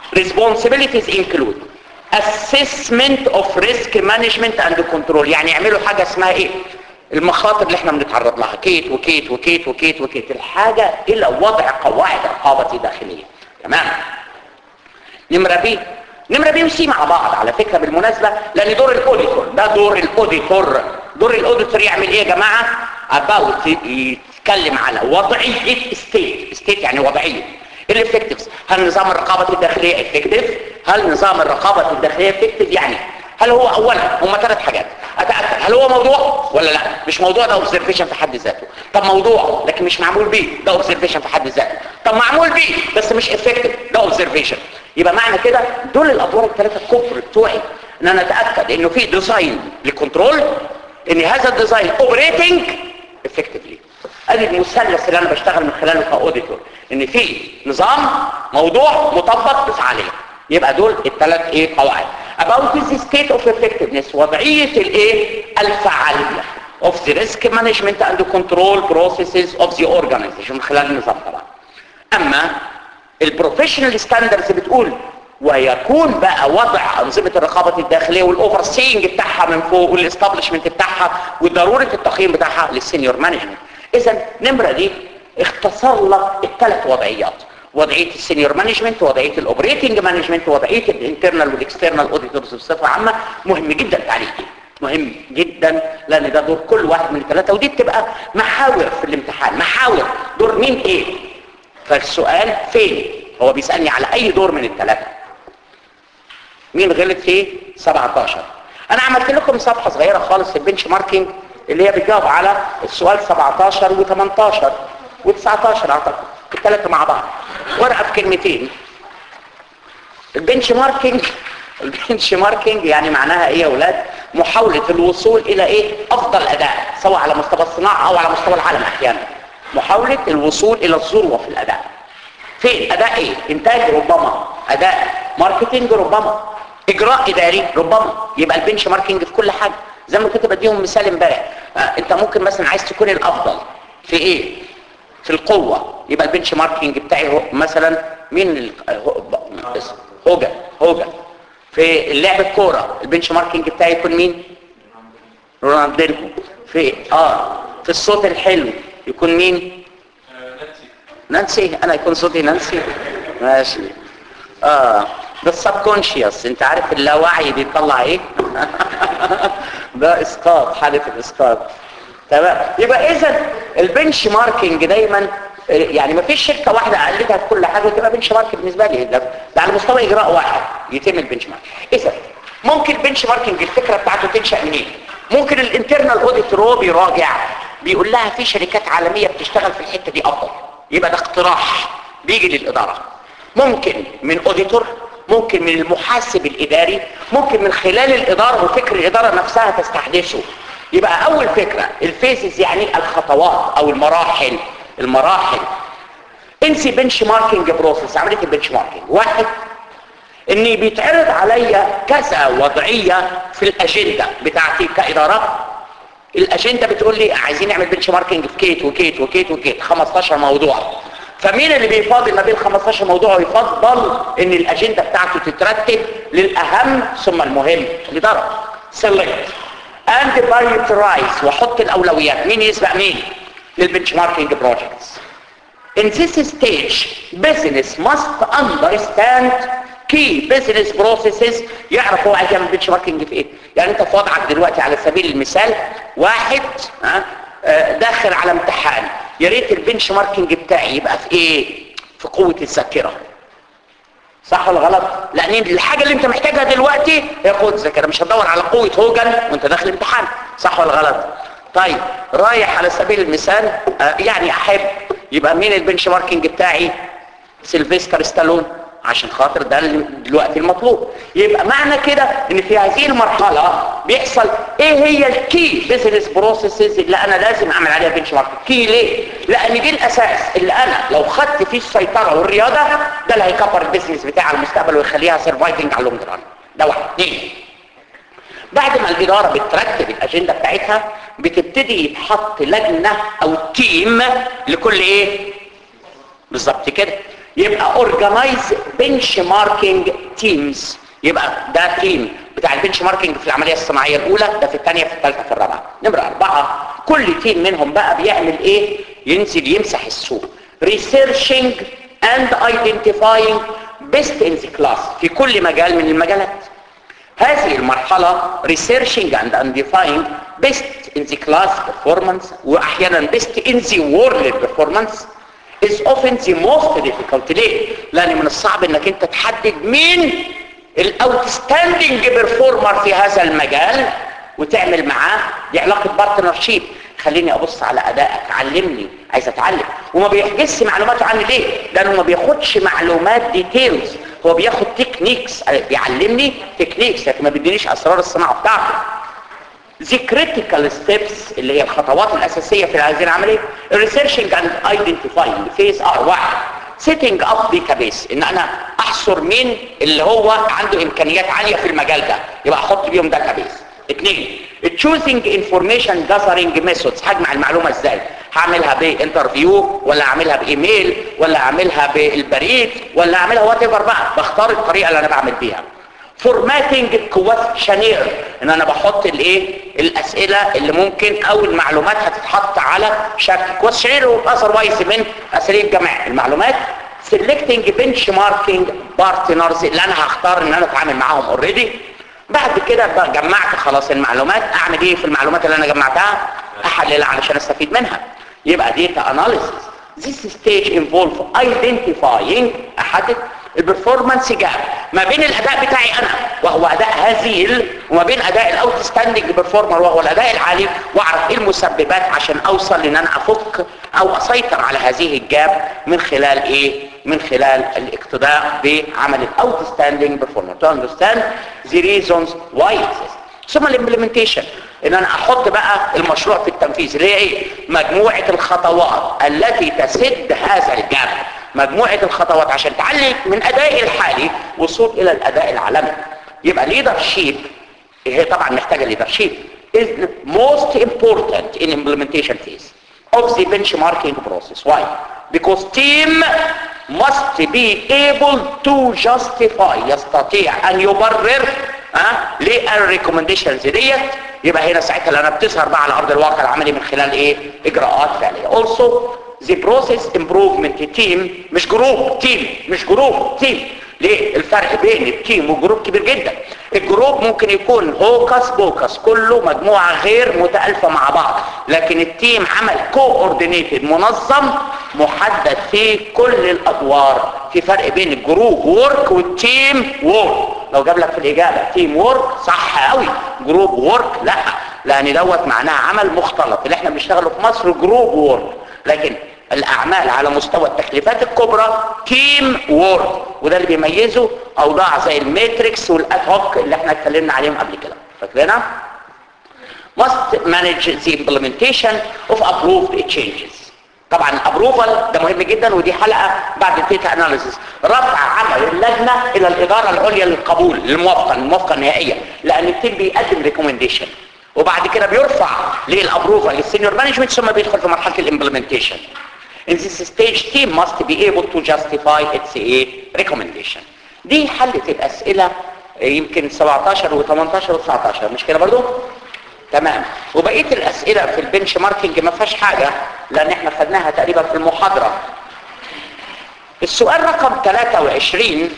responsibilities include assessment of risk management and control يعني يعملوا حاجة اسمها ايه المخاطر اللي احنا بنتعرض لها كيت وكيت وكيت وكيت وكيت الحاجة الى وضع قواعد رقابة داخلية تمام نمرة بي نمرة بي وسي مع بعض على فكرة بالمناسبة لان دور الاوديتور ده دور الاوديتور دور الاوديتور يعمل ايه يا جماعة about يتكلم على وضعية ستيت ستيت يعني وضعية الافكتيفز هل نظام الرقابة الداخلية افكتيف هل نظام الرقابة الداخلية افكتيف يعني هل هو اولا هم ثلاث حاجات اتاكد هل هو موضوع ولا لا مش موضوع ده اوبزرفيشن في حد ذاته طب موضوع لكن مش معمول بيه ده اوبزرفيشن في حد ذاته طب معمول بيه بس مش افكتيف ده اوبزرفيشن يبقى معنى كده دول الادوار الثلاثه الكبر بتوعي ان انا اتاكد انه في ديزاين للكنترول ان هذا الديزاين اوبريتنج افكتفلي ادي المثلث اللي انا بشتغل من خلاله كاوديتور ان في نظام موضوع مطبق بفعاليه يبقى دول الثلاث ايه قواعد about the state of effectiveness وضعيه الايه الفعاليه of the risk management and control processes of the organization من خلال النظام طبعا اما البروفيشنال ستاندردز بتقول ويكون بقى وضع انظمه الرقابه الداخليه والاوفر سينج بتاعها من فوق والاستابلشمنت بتاعها وضروره التقييم بتاعها للسينيور مانجمنت اذا النمره دي اختصر لك الثلاث وضعيات وضعيه السينيور مانجمنت وضعيه الاوبريتنج مانجمنت وضعيه الانترنال والاكسترنال اوديتورز بصفه عامه مهم جدا التعليق مهم جدا لان ده دور كل واحد من الثلاثه ودي بتبقى محاور في الامتحان محاور دور مين ايه فالسؤال فين هو بيسالني على اي دور من الثلاثه مين غلط فيه 17 انا عملت لكم صفحه صغيره خالص في البنش ماركينج اللي هي بتجاوب على السؤال 17 و18 و19 اعتقد الثلاثه مع بعض ورقه في كلمتين البنش ماركينج البنش ماركينج يعني معناها ايه يا اولاد محاوله الوصول الى ايه افضل اداء سواء على مستوى الصناعه او على مستوى العالم احيانا محاوله الوصول الى الذروه في الاداء فين اداء ايه انتاج ربما اداء ماركتنج ربما اجراء اداري ربما يبقى البنش ماركينج في كل حاجه زي ما كنت بديهم مثال امبارح آه انت ممكن مثلا عايز تكون الافضل في ايه في القوه يبقى البنش ماركينج بتاعي هو مثلا مين ال... هوجا هوجا في اللعب الكوره البنش ماركينج بتاعي يكون مين رونالدينهو في اه في الصوت الحلو يكون مين نانسي انا يكون صوتي نانسي ماشي اه ده السبكونشيوس انت عارف اللاوعي بيطلع ايه ده اسقاط حاله الاسقاط تمام يبقى اذا البنش ماركينج دايما يعني ما فيش شركه واحده قلتها في كل حاجه تبقى بنش مارك بالنسبه لي ده, ده على مستوى اجراء واحد يتم البنش مارك اذا ممكن البنش ماركينج الفكره بتاعته تنشا منين ممكن الانترنال اوديتور هو بيراجع بيقول لها في شركات عالميه بتشتغل في الحته دي افضل يبقى ده اقتراح بيجي للاداره ممكن من اوديتور ممكن من المحاسب الاداري ممكن من خلال الاداره وفكر الاداره نفسها تستحدثه يبقى اول فكره الفيزز يعني الخطوات او المراحل المراحل انسي بنش ماركينج بروسيس عمليه البنش ماركينج واحد اني بيتعرض عليا كذا وضعيه في الاجنده بتاعتي كاداره الاجنده بتقول لي عايزين نعمل بنش ماركينج في كيت وكيت وكيت وكيت 15 موضوع فمين اللي بيفاضل ما بين 15 موضوع ويفضل ان الاجنده بتاعته تترتب للاهم ثم المهم الاداره سيلكت اند برايورترايز واحط الاولويات مين يسبق مين للبنش ماركينج بروجكتس In this stage, business must understand key business processes يعرف هو عايز يعمل بنش ماركينج في ايه يعني انت في وضعك دلوقتي على سبيل المثال واحد ها داخل على امتحان يا ريت البنش ماركينج بتاعي يبقى في ايه في قوه الذاكره صح ولا غلط لان الحاجه اللي انت محتاجها دلوقتي هي قوه الذاكره مش هتدور على قوه هوجن وانت داخل امتحان صح ولا غلط طيب رايح على سبيل المثال آه يعني احب يبقى مين البنش ماركينج بتاعي سيلفستر ستالون عشان خاطر ده دلوقتي المطلوب يبقى معنى كده ان في هذه المرحله بيحصل ايه هي الكي بيزنس بروسيسز اللي انا لازم اعمل عليها بنش مارك كي ليه لان دي الاساس اللي انا لو خدت فيه السيطره والرياضه ده اللي هيكبر البيزنس بتاعي على المستقبل ويخليها سرفايفنج على اللونج ران ده واحد اثنين بعد ما الاداره بترتب الاجنده بتاعتها بتبتدي يتحط لجنه او تيم لكل ايه بالظبط كده يبقى organize benchmarking teams يبقى ده تيم بتاع البنش ماركينج في العمليه الصناعيه الاولى ده في الثانيه في الثالثه في الرابعه نمره اربعه كل تيم منهم بقى بيعمل ايه ينزل يمسح السوق researching and identifying best in the class في كل مجال من المجالات هذه المرحلة researching and identifying best in the class performance وأحيانا best in the world performance is often the most difficult ليه؟ لأن من الصعب انك انت تحدد مين الاوتستاندينج بيرفورمر في هذا المجال وتعمل معاه دي علاقة بارتنرشيب خليني ابص على ادائك علمني عايز اتعلم وما بيحجزش معلوماته عني ليه لانه ما بياخدش معلومات ديتيلز هو بياخد تكنيكس بيعلمني تكنيكس لكن ما بيدينيش اسرار الصناعه بتاعته the critical steps اللي هي الخطوات الاساسيه في هذه العمليه researching and identifying phase R واحد setting up database ان انا احصر مين اللي هو عنده امكانيات عاليه في المجال ده يبقى احط بيهم database اثنين choosing information gathering methods هجمع المعلومه ازاي هعملها بانترفيو ولا اعملها بايميل ولا اعملها بالبريد ولا اعملها وات ايفر بقى بختار الطريقه اللي انا بعمل بيها فورماتنج كويشنير ان انا بحط الايه الاسئله اللي ممكن او المعلومات هتتحط على شكل كويشنير واذروايز من اساليب جمع المعلومات سيلكتنج بنش ماركينج بارتنرز اللي انا هختار ان انا اتعامل معاهم اوريدي بعد كده بقى جمعت خلاص المعلومات اعمل ايه في المعلومات اللي انا جمعتها احللها علشان استفيد منها يبقى ديتا اناليسيس this stage involve identifying احدد البرفورمانس جاب ما بين الاداء بتاعي انا وهو اداء هزيل وما بين اداء الاوتستاندنج برفورمر وهو الاداء العالي واعرف ايه المسببات عشان اوصل لان انا افك او اسيطر على هذه الجاب من خلال ايه من خلال الاقتداء بعمل الاوتستاندنج برفورمر to understand the reasons why it exists ثم الامبلمنتيشن ان انا احط بقى المشروع في التنفيذ اللي هي ايه مجموعه الخطوات التي تسد هذا الجاب مجموعة الخطوات عشان تعلي من أدائي الحالي وصول إلى الأداء العالمي يبقى leadership هي طبعا محتاجة leadership is the most important in implementation phase of the benchmarking process. Why? Because team must be able to justify يستطيع أن يبرر ها للريكومنديشنز ديت يبقى هنا ساعتها لأنا بتظهر بقى على أرض الواقع العملي من خلال إيه؟ إجراءات فعلية. Also the process improvement team مش جروب تيم مش جروب تيم ليه الفرق بين التيم والجروب كبير جدا الجروب ممكن يكون هوكس بوكس كله مجموعة غير متألفة مع بعض لكن التيم عمل كوردينيتد منظم محدد فيه كل الادوار في فرق بين الجروب وورك والتيم وورك لو جاب لك في الاجابه تيم وورك صح قوي جروب وورك لا لان دوت معناها عمل مختلط اللي احنا بنشتغله في مصر جروب وورك لكن الاعمال على مستوى التكليفات الكبرى تيم وورك وده اللي بيميزه اوضاع زي الماتريكس والادهوك اللي احنا اتكلمنا عليهم قبل كده فاكرينها must manage the implementation of approved changes طبعا الابروفال ده مهم جدا ودي حلقه بعد الديتا اناليسيس رفع عمل اللجنه الى الاداره العليا للقبول للموافقه الموافقه النهائيه لان التيم بيقدم ريكومنديشن وبعد كده بيرفع للابروفال للسينيور مانجمنت ثم بيدخل في مرحله الامبلمنتيشن In this stage team must be able to justify its a recommendation. دي حلت الأسئلة يمكن 17 و18 و19 مش كده برضو؟ تمام وبقية الأسئلة في البنش ماركينج ما فيهاش حاجة لأن احنا خدناها تقريبا في المحاضرة السؤال رقم 23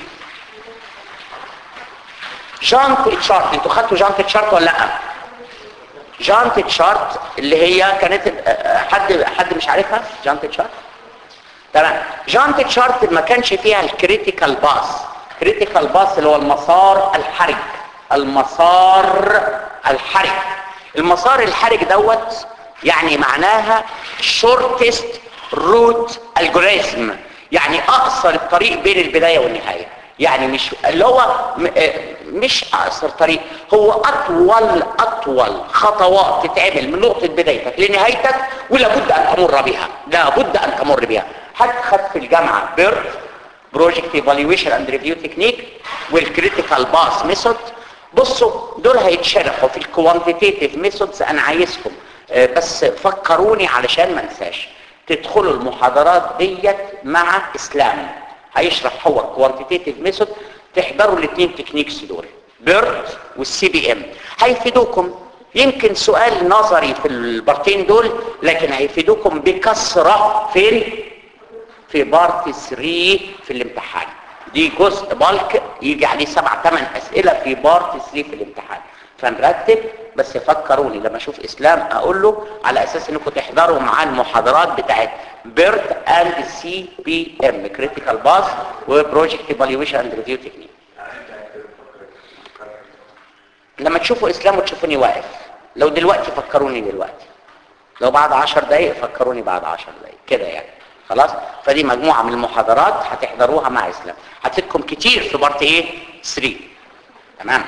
جانت تشارت انتوا خدتوا جانت تشارت ولا لا؟ جانت تشارت اللي هي كانت حد حد مش عارفها جانت تشارت تمام جانت تشارت ما كانش فيها الكريتيكال باس كريتيكال باس اللي هو المسار الحرج المسار الحرج المسار الحرج دوت يعني معناها shortest route algorithm يعني اقصر الطريق بين البداية والنهاية يعني مش اللي هو مش اقصر طريق هو اطول اطول خطوات تتعمل من نقطة بدايتك لنهايتك ولابد ان تمر بها لابد ان تمر بها حد خد في الجامعة بيرت بروجكت ايفالويشن اند ريفيو تكنيك والكريتيكال باس ميثود بصوا دول هيتشرحوا في الكوانتيتيف ميثودز انا عايزكم بس فكروني علشان ما انساش تدخلوا المحاضرات ديت مع اسلام هيشرح هو كوانتيتيف ميثود تحضروا الاثنين تكنيكس دول بيرت والسي بي ام هيفيدوكم يمكن سؤال نظري في البارتين دول لكن هيفيدوكم بكثره فين في بارت 3 في الامتحان دي جزء بالك يجي عليه سبع ثمان اسئله في بارت 3 في الامتحان فنرتب بس فكروني لما اشوف اسلام اقول له على اساس انكم تحضروا معاه المحاضرات بتاعت بيرت اند سي بي ام كريتيكال باس وبروجكت ايفالويشن اند ريفيو تكنيك لما تشوفوا اسلام وتشوفوني واقف لو دلوقتي فكروني دلوقتي لو بعد عشر دقايق فكروني بعد عشر دقايق كده يعني خلاص فدي مجموعة من المحاضرات هتحضروها مع اسلام هتفيدكم كتير في بارت ايه 3 تمام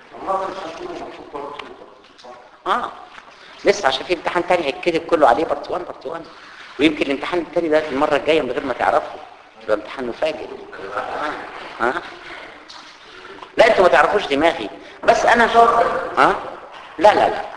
اه لسه عشان في امتحان تاني هيتكتب كله عليه بارت 1 بارت 1 ويمكن الامتحان التاني ده المرة الجاية من غير ما تعرفوا يبقى امتحان مفاجئ ها آه. لا انتوا ما تعرفوش دماغي بس انا ها لا لا لا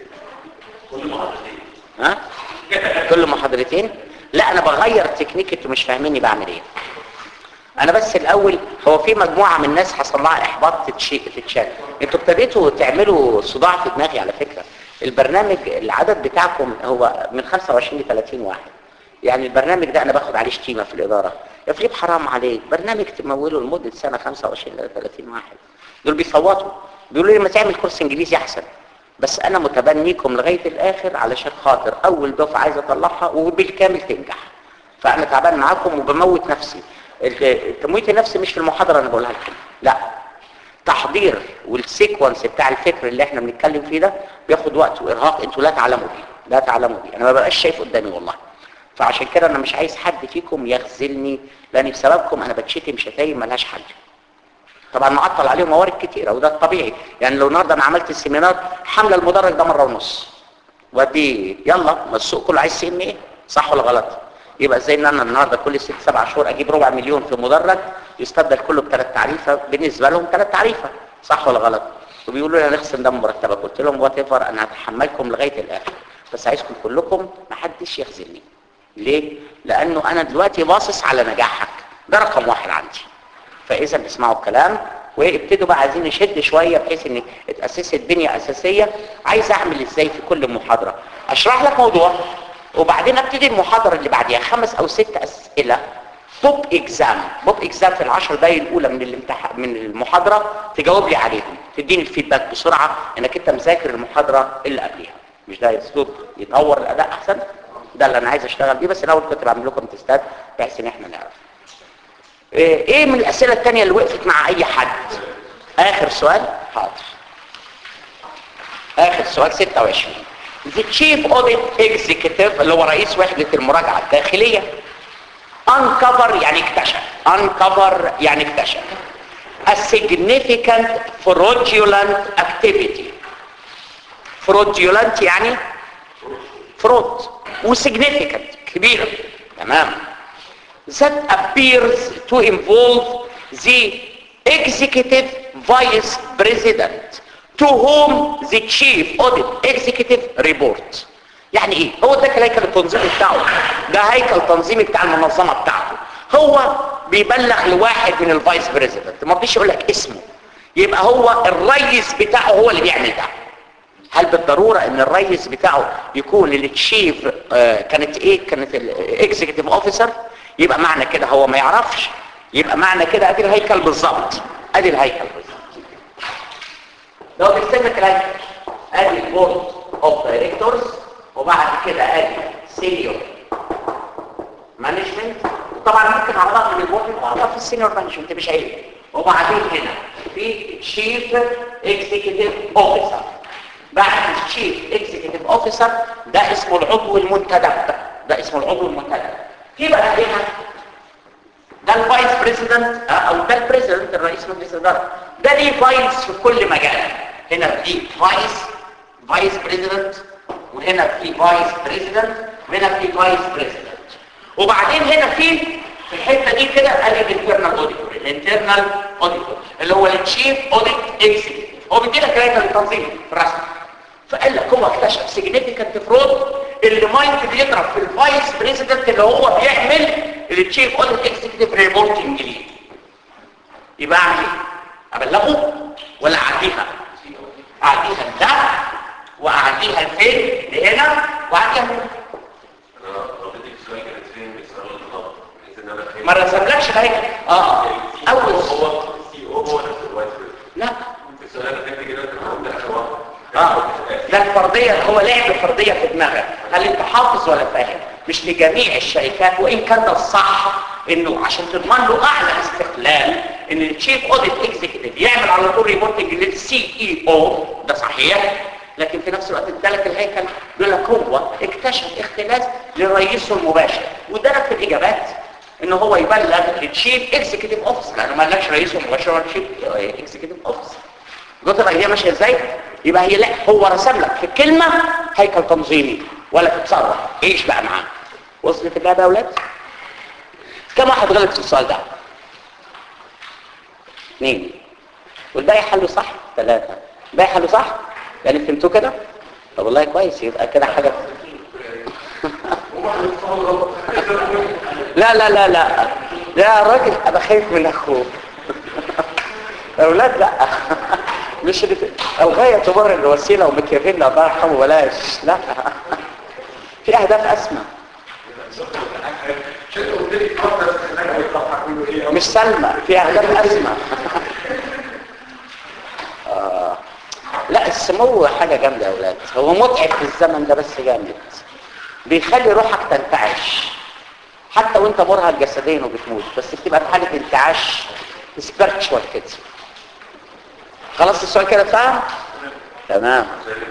ها كل محاضرتين لا انا بغير تكنيك انتوا مش فاهميني بعمل ايه انا بس الاول هو في مجموعه من الناس حصل لها احباط تتشال انتوا ابتديتوا تعملوا صداع في دماغي على فكره البرنامج العدد بتاعكم هو من 25 ل 30 واحد يعني البرنامج ده انا باخد عليه شتيمه في الاداره يا فليب حرام عليك برنامج تموله لمده سنه 25 ل 30 واحد دول بيصوتوا بيقولوا لي ما تعمل كورس انجليزي احسن بس انا متبنيكم لغايه الاخر علشان خاطر اول دفعه عايز اطلعها وبالكامل تنجح فانا تعبان معاكم وبموت نفسي تمويت النفس مش في المحاضره انا بقولها لكم لا تحضير والسيكونس بتاع الفكر اللي احنا بنتكلم فيه ده بياخد وقت وارهاق انتوا لا تعلموا بيه لا تعلموا بيه انا ما بقاش شايف قدامي والله فعشان كده انا مش عايز حد فيكم يخذلني لان بسببكم انا بتشتم شتايم ملهاش حل طبعا معطل عليهم موارد كتيرة وده الطبيعي يعني لو النهارده انا عملت السيمينار حمله المدرج ده مره ونص ودي يلا ما السوق كله عايز سي ام ايه صح ولا غلط يبقى ازاي ان انا النهارده كل ست سبع شهور اجيب ربع مليون في مدرج يستبدل كله بثلاث تعريفه بالنسبه لهم ثلاث تعريفه صح ولا غلط وبيقولوا لي هنخصم ده من مرتبك قلت لهم وات ايفر انا هتحملكم لغايه الاخر بس عايزكم كلكم ما حدش يخذلني ليه لانه انا دلوقتي باصص على نجاحك ده رقم واحد عندي فاذا اسمعوا الكلام وابتدوا بقى عايزين نشد شويه بحيث ان اتاسست بنيه اساسيه عايز اعمل ازاي في كل محاضره اشرح لك موضوع وبعدين ابتدي المحاضره اللي بعديها خمس او ست اسئله بوب اكزام بوب اكزام في العشر دقايق الاولى من الامتحان من المحاضره تجاوب لي عليهم تديني الفيدباك بسرعه انك انت مذاكر المحاضره اللي قبليها مش ده اسلوب يطور الاداء احسن ده اللي انا عايز اشتغل بيه بس الاول كنت بعمل لكم تستات بحيث ان احنا نعرف ايه من الاسئله الثانيه اللي وقفت مع اي حد اخر سؤال حاضر اخر سؤال 26 The Chief Audit Executive اللي هو رئيس وحدة المراجعة الداخلية uncover يعني اكتشف uncover يعني اكتشف a significant fraudulent activity fraudulent يعني fraud وsignificant كبيرة تمام that appears to involve the executive vice president to whom the chief audit executive report يعني ايه هو ده هيكل التنظيمي بتاعه ده هيكل تنظيمي بتاع المنظمه بتاعته هو بيبلغ لواحد من الفايس بريزيدنت ما رضيش يقول لك اسمه يبقى هو الرئيس بتاعه هو اللي بيعمل ده هل بالضرورة ان الرئيس بتاعه يكون التشيف آه كانت ايه كانت الاكزيكتيف اوفيسر يبقى معنى كده هو ما يعرفش يبقى معنى كده ادي الهيكل بالظبط ادي الهيكل بالظبط لو بيرسم لك الهيكل ادي البورد اوف دايركتورز وبعد كده ادي سينيور مانجمنت طبعا ممكن اعرضها من البورد واعرضها في السينيور مانجمنت مش عيب وبعدين هنا في تشيف اكزيكتيف اوفيسر بعد التشيف اكزيكتيف اوفيسر ده اسمه العضو المنتدب ده اسمه العضو المنتدب في بقى هنا ده الفايس بريزيدنت او ده البريزيدنت الرئيس مجلس الاداره ده ليه فايس في كل مجال هنا في فايس فايس بريزيدنت وهنا في فايس بريزيدنت وهنا في فايس بريزيدنت وبعدين هنا في في الحته دي كده ادي الانترنال اوديتور الانترنال اوديتور اللي هو التشيف اوديت اكزيكتيف هو بيدي لك رئيس التنظيم رسمي فقال لك هو اكتشف سيجنيفيكانت فرود اللي مايند بيضرب في الفايس بريزيدنت اللي هو بيعمل التشيف اوديت اكزيكتيف ريبورتنج ليه يبقى اعمل ايه ابلغه ولا اعديها اعديها لده واعديها لفين لهنا واعديها لهنا انا حضرتك السؤال كانت فين بيسألوا الطلبة بحيث ان انا فهمت ما رسملكش الهيكل اه اول هو السي او هو نفس الوايت لا السؤال انا فهمت كده كان قلت حاجه واحده اه ده الفرضية هو لعب فرضية في دماغك هل انت حافظ ولا فاهم مش لجميع الشركات وان كان ده الصح انه عشان تضمن له اعلى استقلال ان التشيف اوديت اكزيكتيف يعمل على طول ريبورتنج للسي اي او ده صحيح لكن في نفس الوقت ادالك الهيكل بيقول لك هو اكتشف اختلاس لرئيسه المباشر وادالك في الاجابات ان هو يبلغ التشيف اكزيكتيف اوفيس لانه ما قالكش رئيسه المباشر ولا تشيف اكزيكتيف اوفيس قلت لك هي ماشيه ازاي يبقى هي لا هو رسم لك في كلمه هيكل تنظيمي ولا تتصرف عيش بقى معاه وصلت اللعبه يا اولاد كم واحد غلط في السؤال ده اثنين والباقي حلوا صح ثلاثه الباقي حلوا صح يعني فهمتوا كده طب والله كويس يبقى كده حاجه لا لا لا لا لا الراجل ابقى خايف من اخوه اولاد لا مش اللي الغايه تبرر الوسيله ومكيافيلا الله يرحمه بلاش لا في اهداف اسمى مش سلمى في اهداف اسمى آه. لا السمو حاجه جامده يا اولاد هو متعب في الزمن ده بس جامد بيخلي روحك تنتعش حتى وانت مرهق جسديا وبتموت بس بتبقى في حاله انتعاش سبيرتشوال كده خلاص السؤال كده فاهم تمام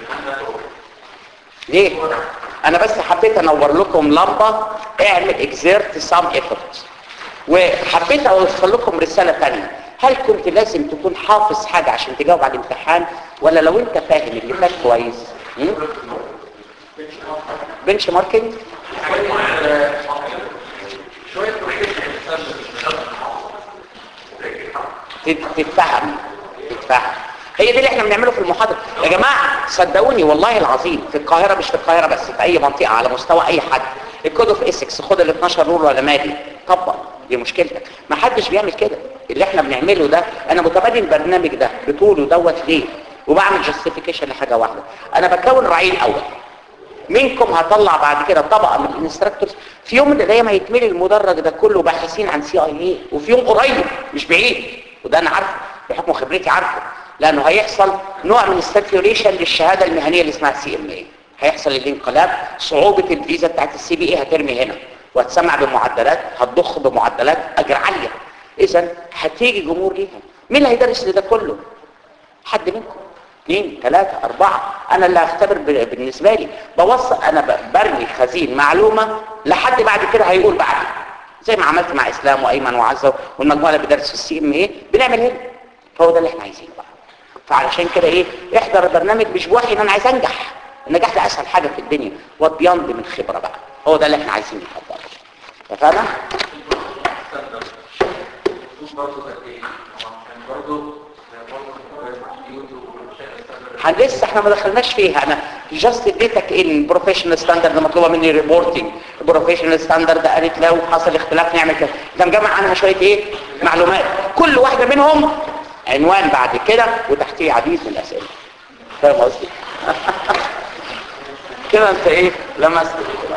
ليه انا بس حبيت انور لكم لمبه اعمل اكزيرت سام ايفورت وحبيت اوصل لكم رساله ثانيه هل كنت لازم تكون حافظ حاجه عشان تجاوب على الامتحان ولا لو انت فاهم اللي فات كويس بنش ماركينج تتفهم تتفهم هي دي اللي احنا بنعمله في المحاضره يا جماعه صدقوني والله العظيم في القاهره مش في القاهره بس في اي منطقه على مستوى اي حد الكود اوف اسكس خد ال 12 رول ولا مالي طبق دي مشكلتك ما حدش بيعمل كده اللي احنا بنعمله ده انا متبادل البرنامج ده بطوله دوت ليه وبعمل جاستيفيكيشن لحاجه واحده انا بكون رعيل اول منكم هطلع بعد كده طبقه من الانستراكتورز في يوم من الايام هيتملي المدرج ده كله باحثين عن سي اي اي وفي يوم قريب مش بعيد وده انا عارفه بحكم خبرتي عارفه لانه هيحصل نوع من السيركيوليشن للشهاده المهنيه اللي اسمها سي ام اي هيحصل الانقلاب صعوبه الفيزا بتاعت السي بي اي هترمي هنا وهتسمع بمعدلات هتضخ بمعدلات اجر عاليه اذا هتيجي جمهور ليها مين اللي هيدرس لده كله حد منكم اثنين ثلاثة أربعة أنا اللي هختبر بالنسبة لي بوصل أنا برمي خزين معلومة لحد بعد كده هيقول بعدي زي ما عملت مع إسلام وأيمن وعزة والمجموعة اللي بدرس في السي ام ايه بنعمل هنا فهو ده اللي احنا عايزينه بقى فعلشان كده ايه احضر البرنامج مش بوحي ان انا عايز انجح النجاح ده اسهل حاجة في الدنيا وبيمضي من خبرة بقى هو ده اللي احنا عايزينه نحضره فاهمة؟ لسه احنا ما دخلناش فيها انا جاست اديتك ان بروفيشنال ستاندرد مطلوبه مني ريبورتنج بروفيشنال ستاندرد قالت لو حصل اختلاف نعمل كده ده مجمع عنها شويه ايه معلومات كل واحده منهم عنوان بعد كده وتحتيه عديد من الاسئله فاهم قصدي كده انت ايه لمست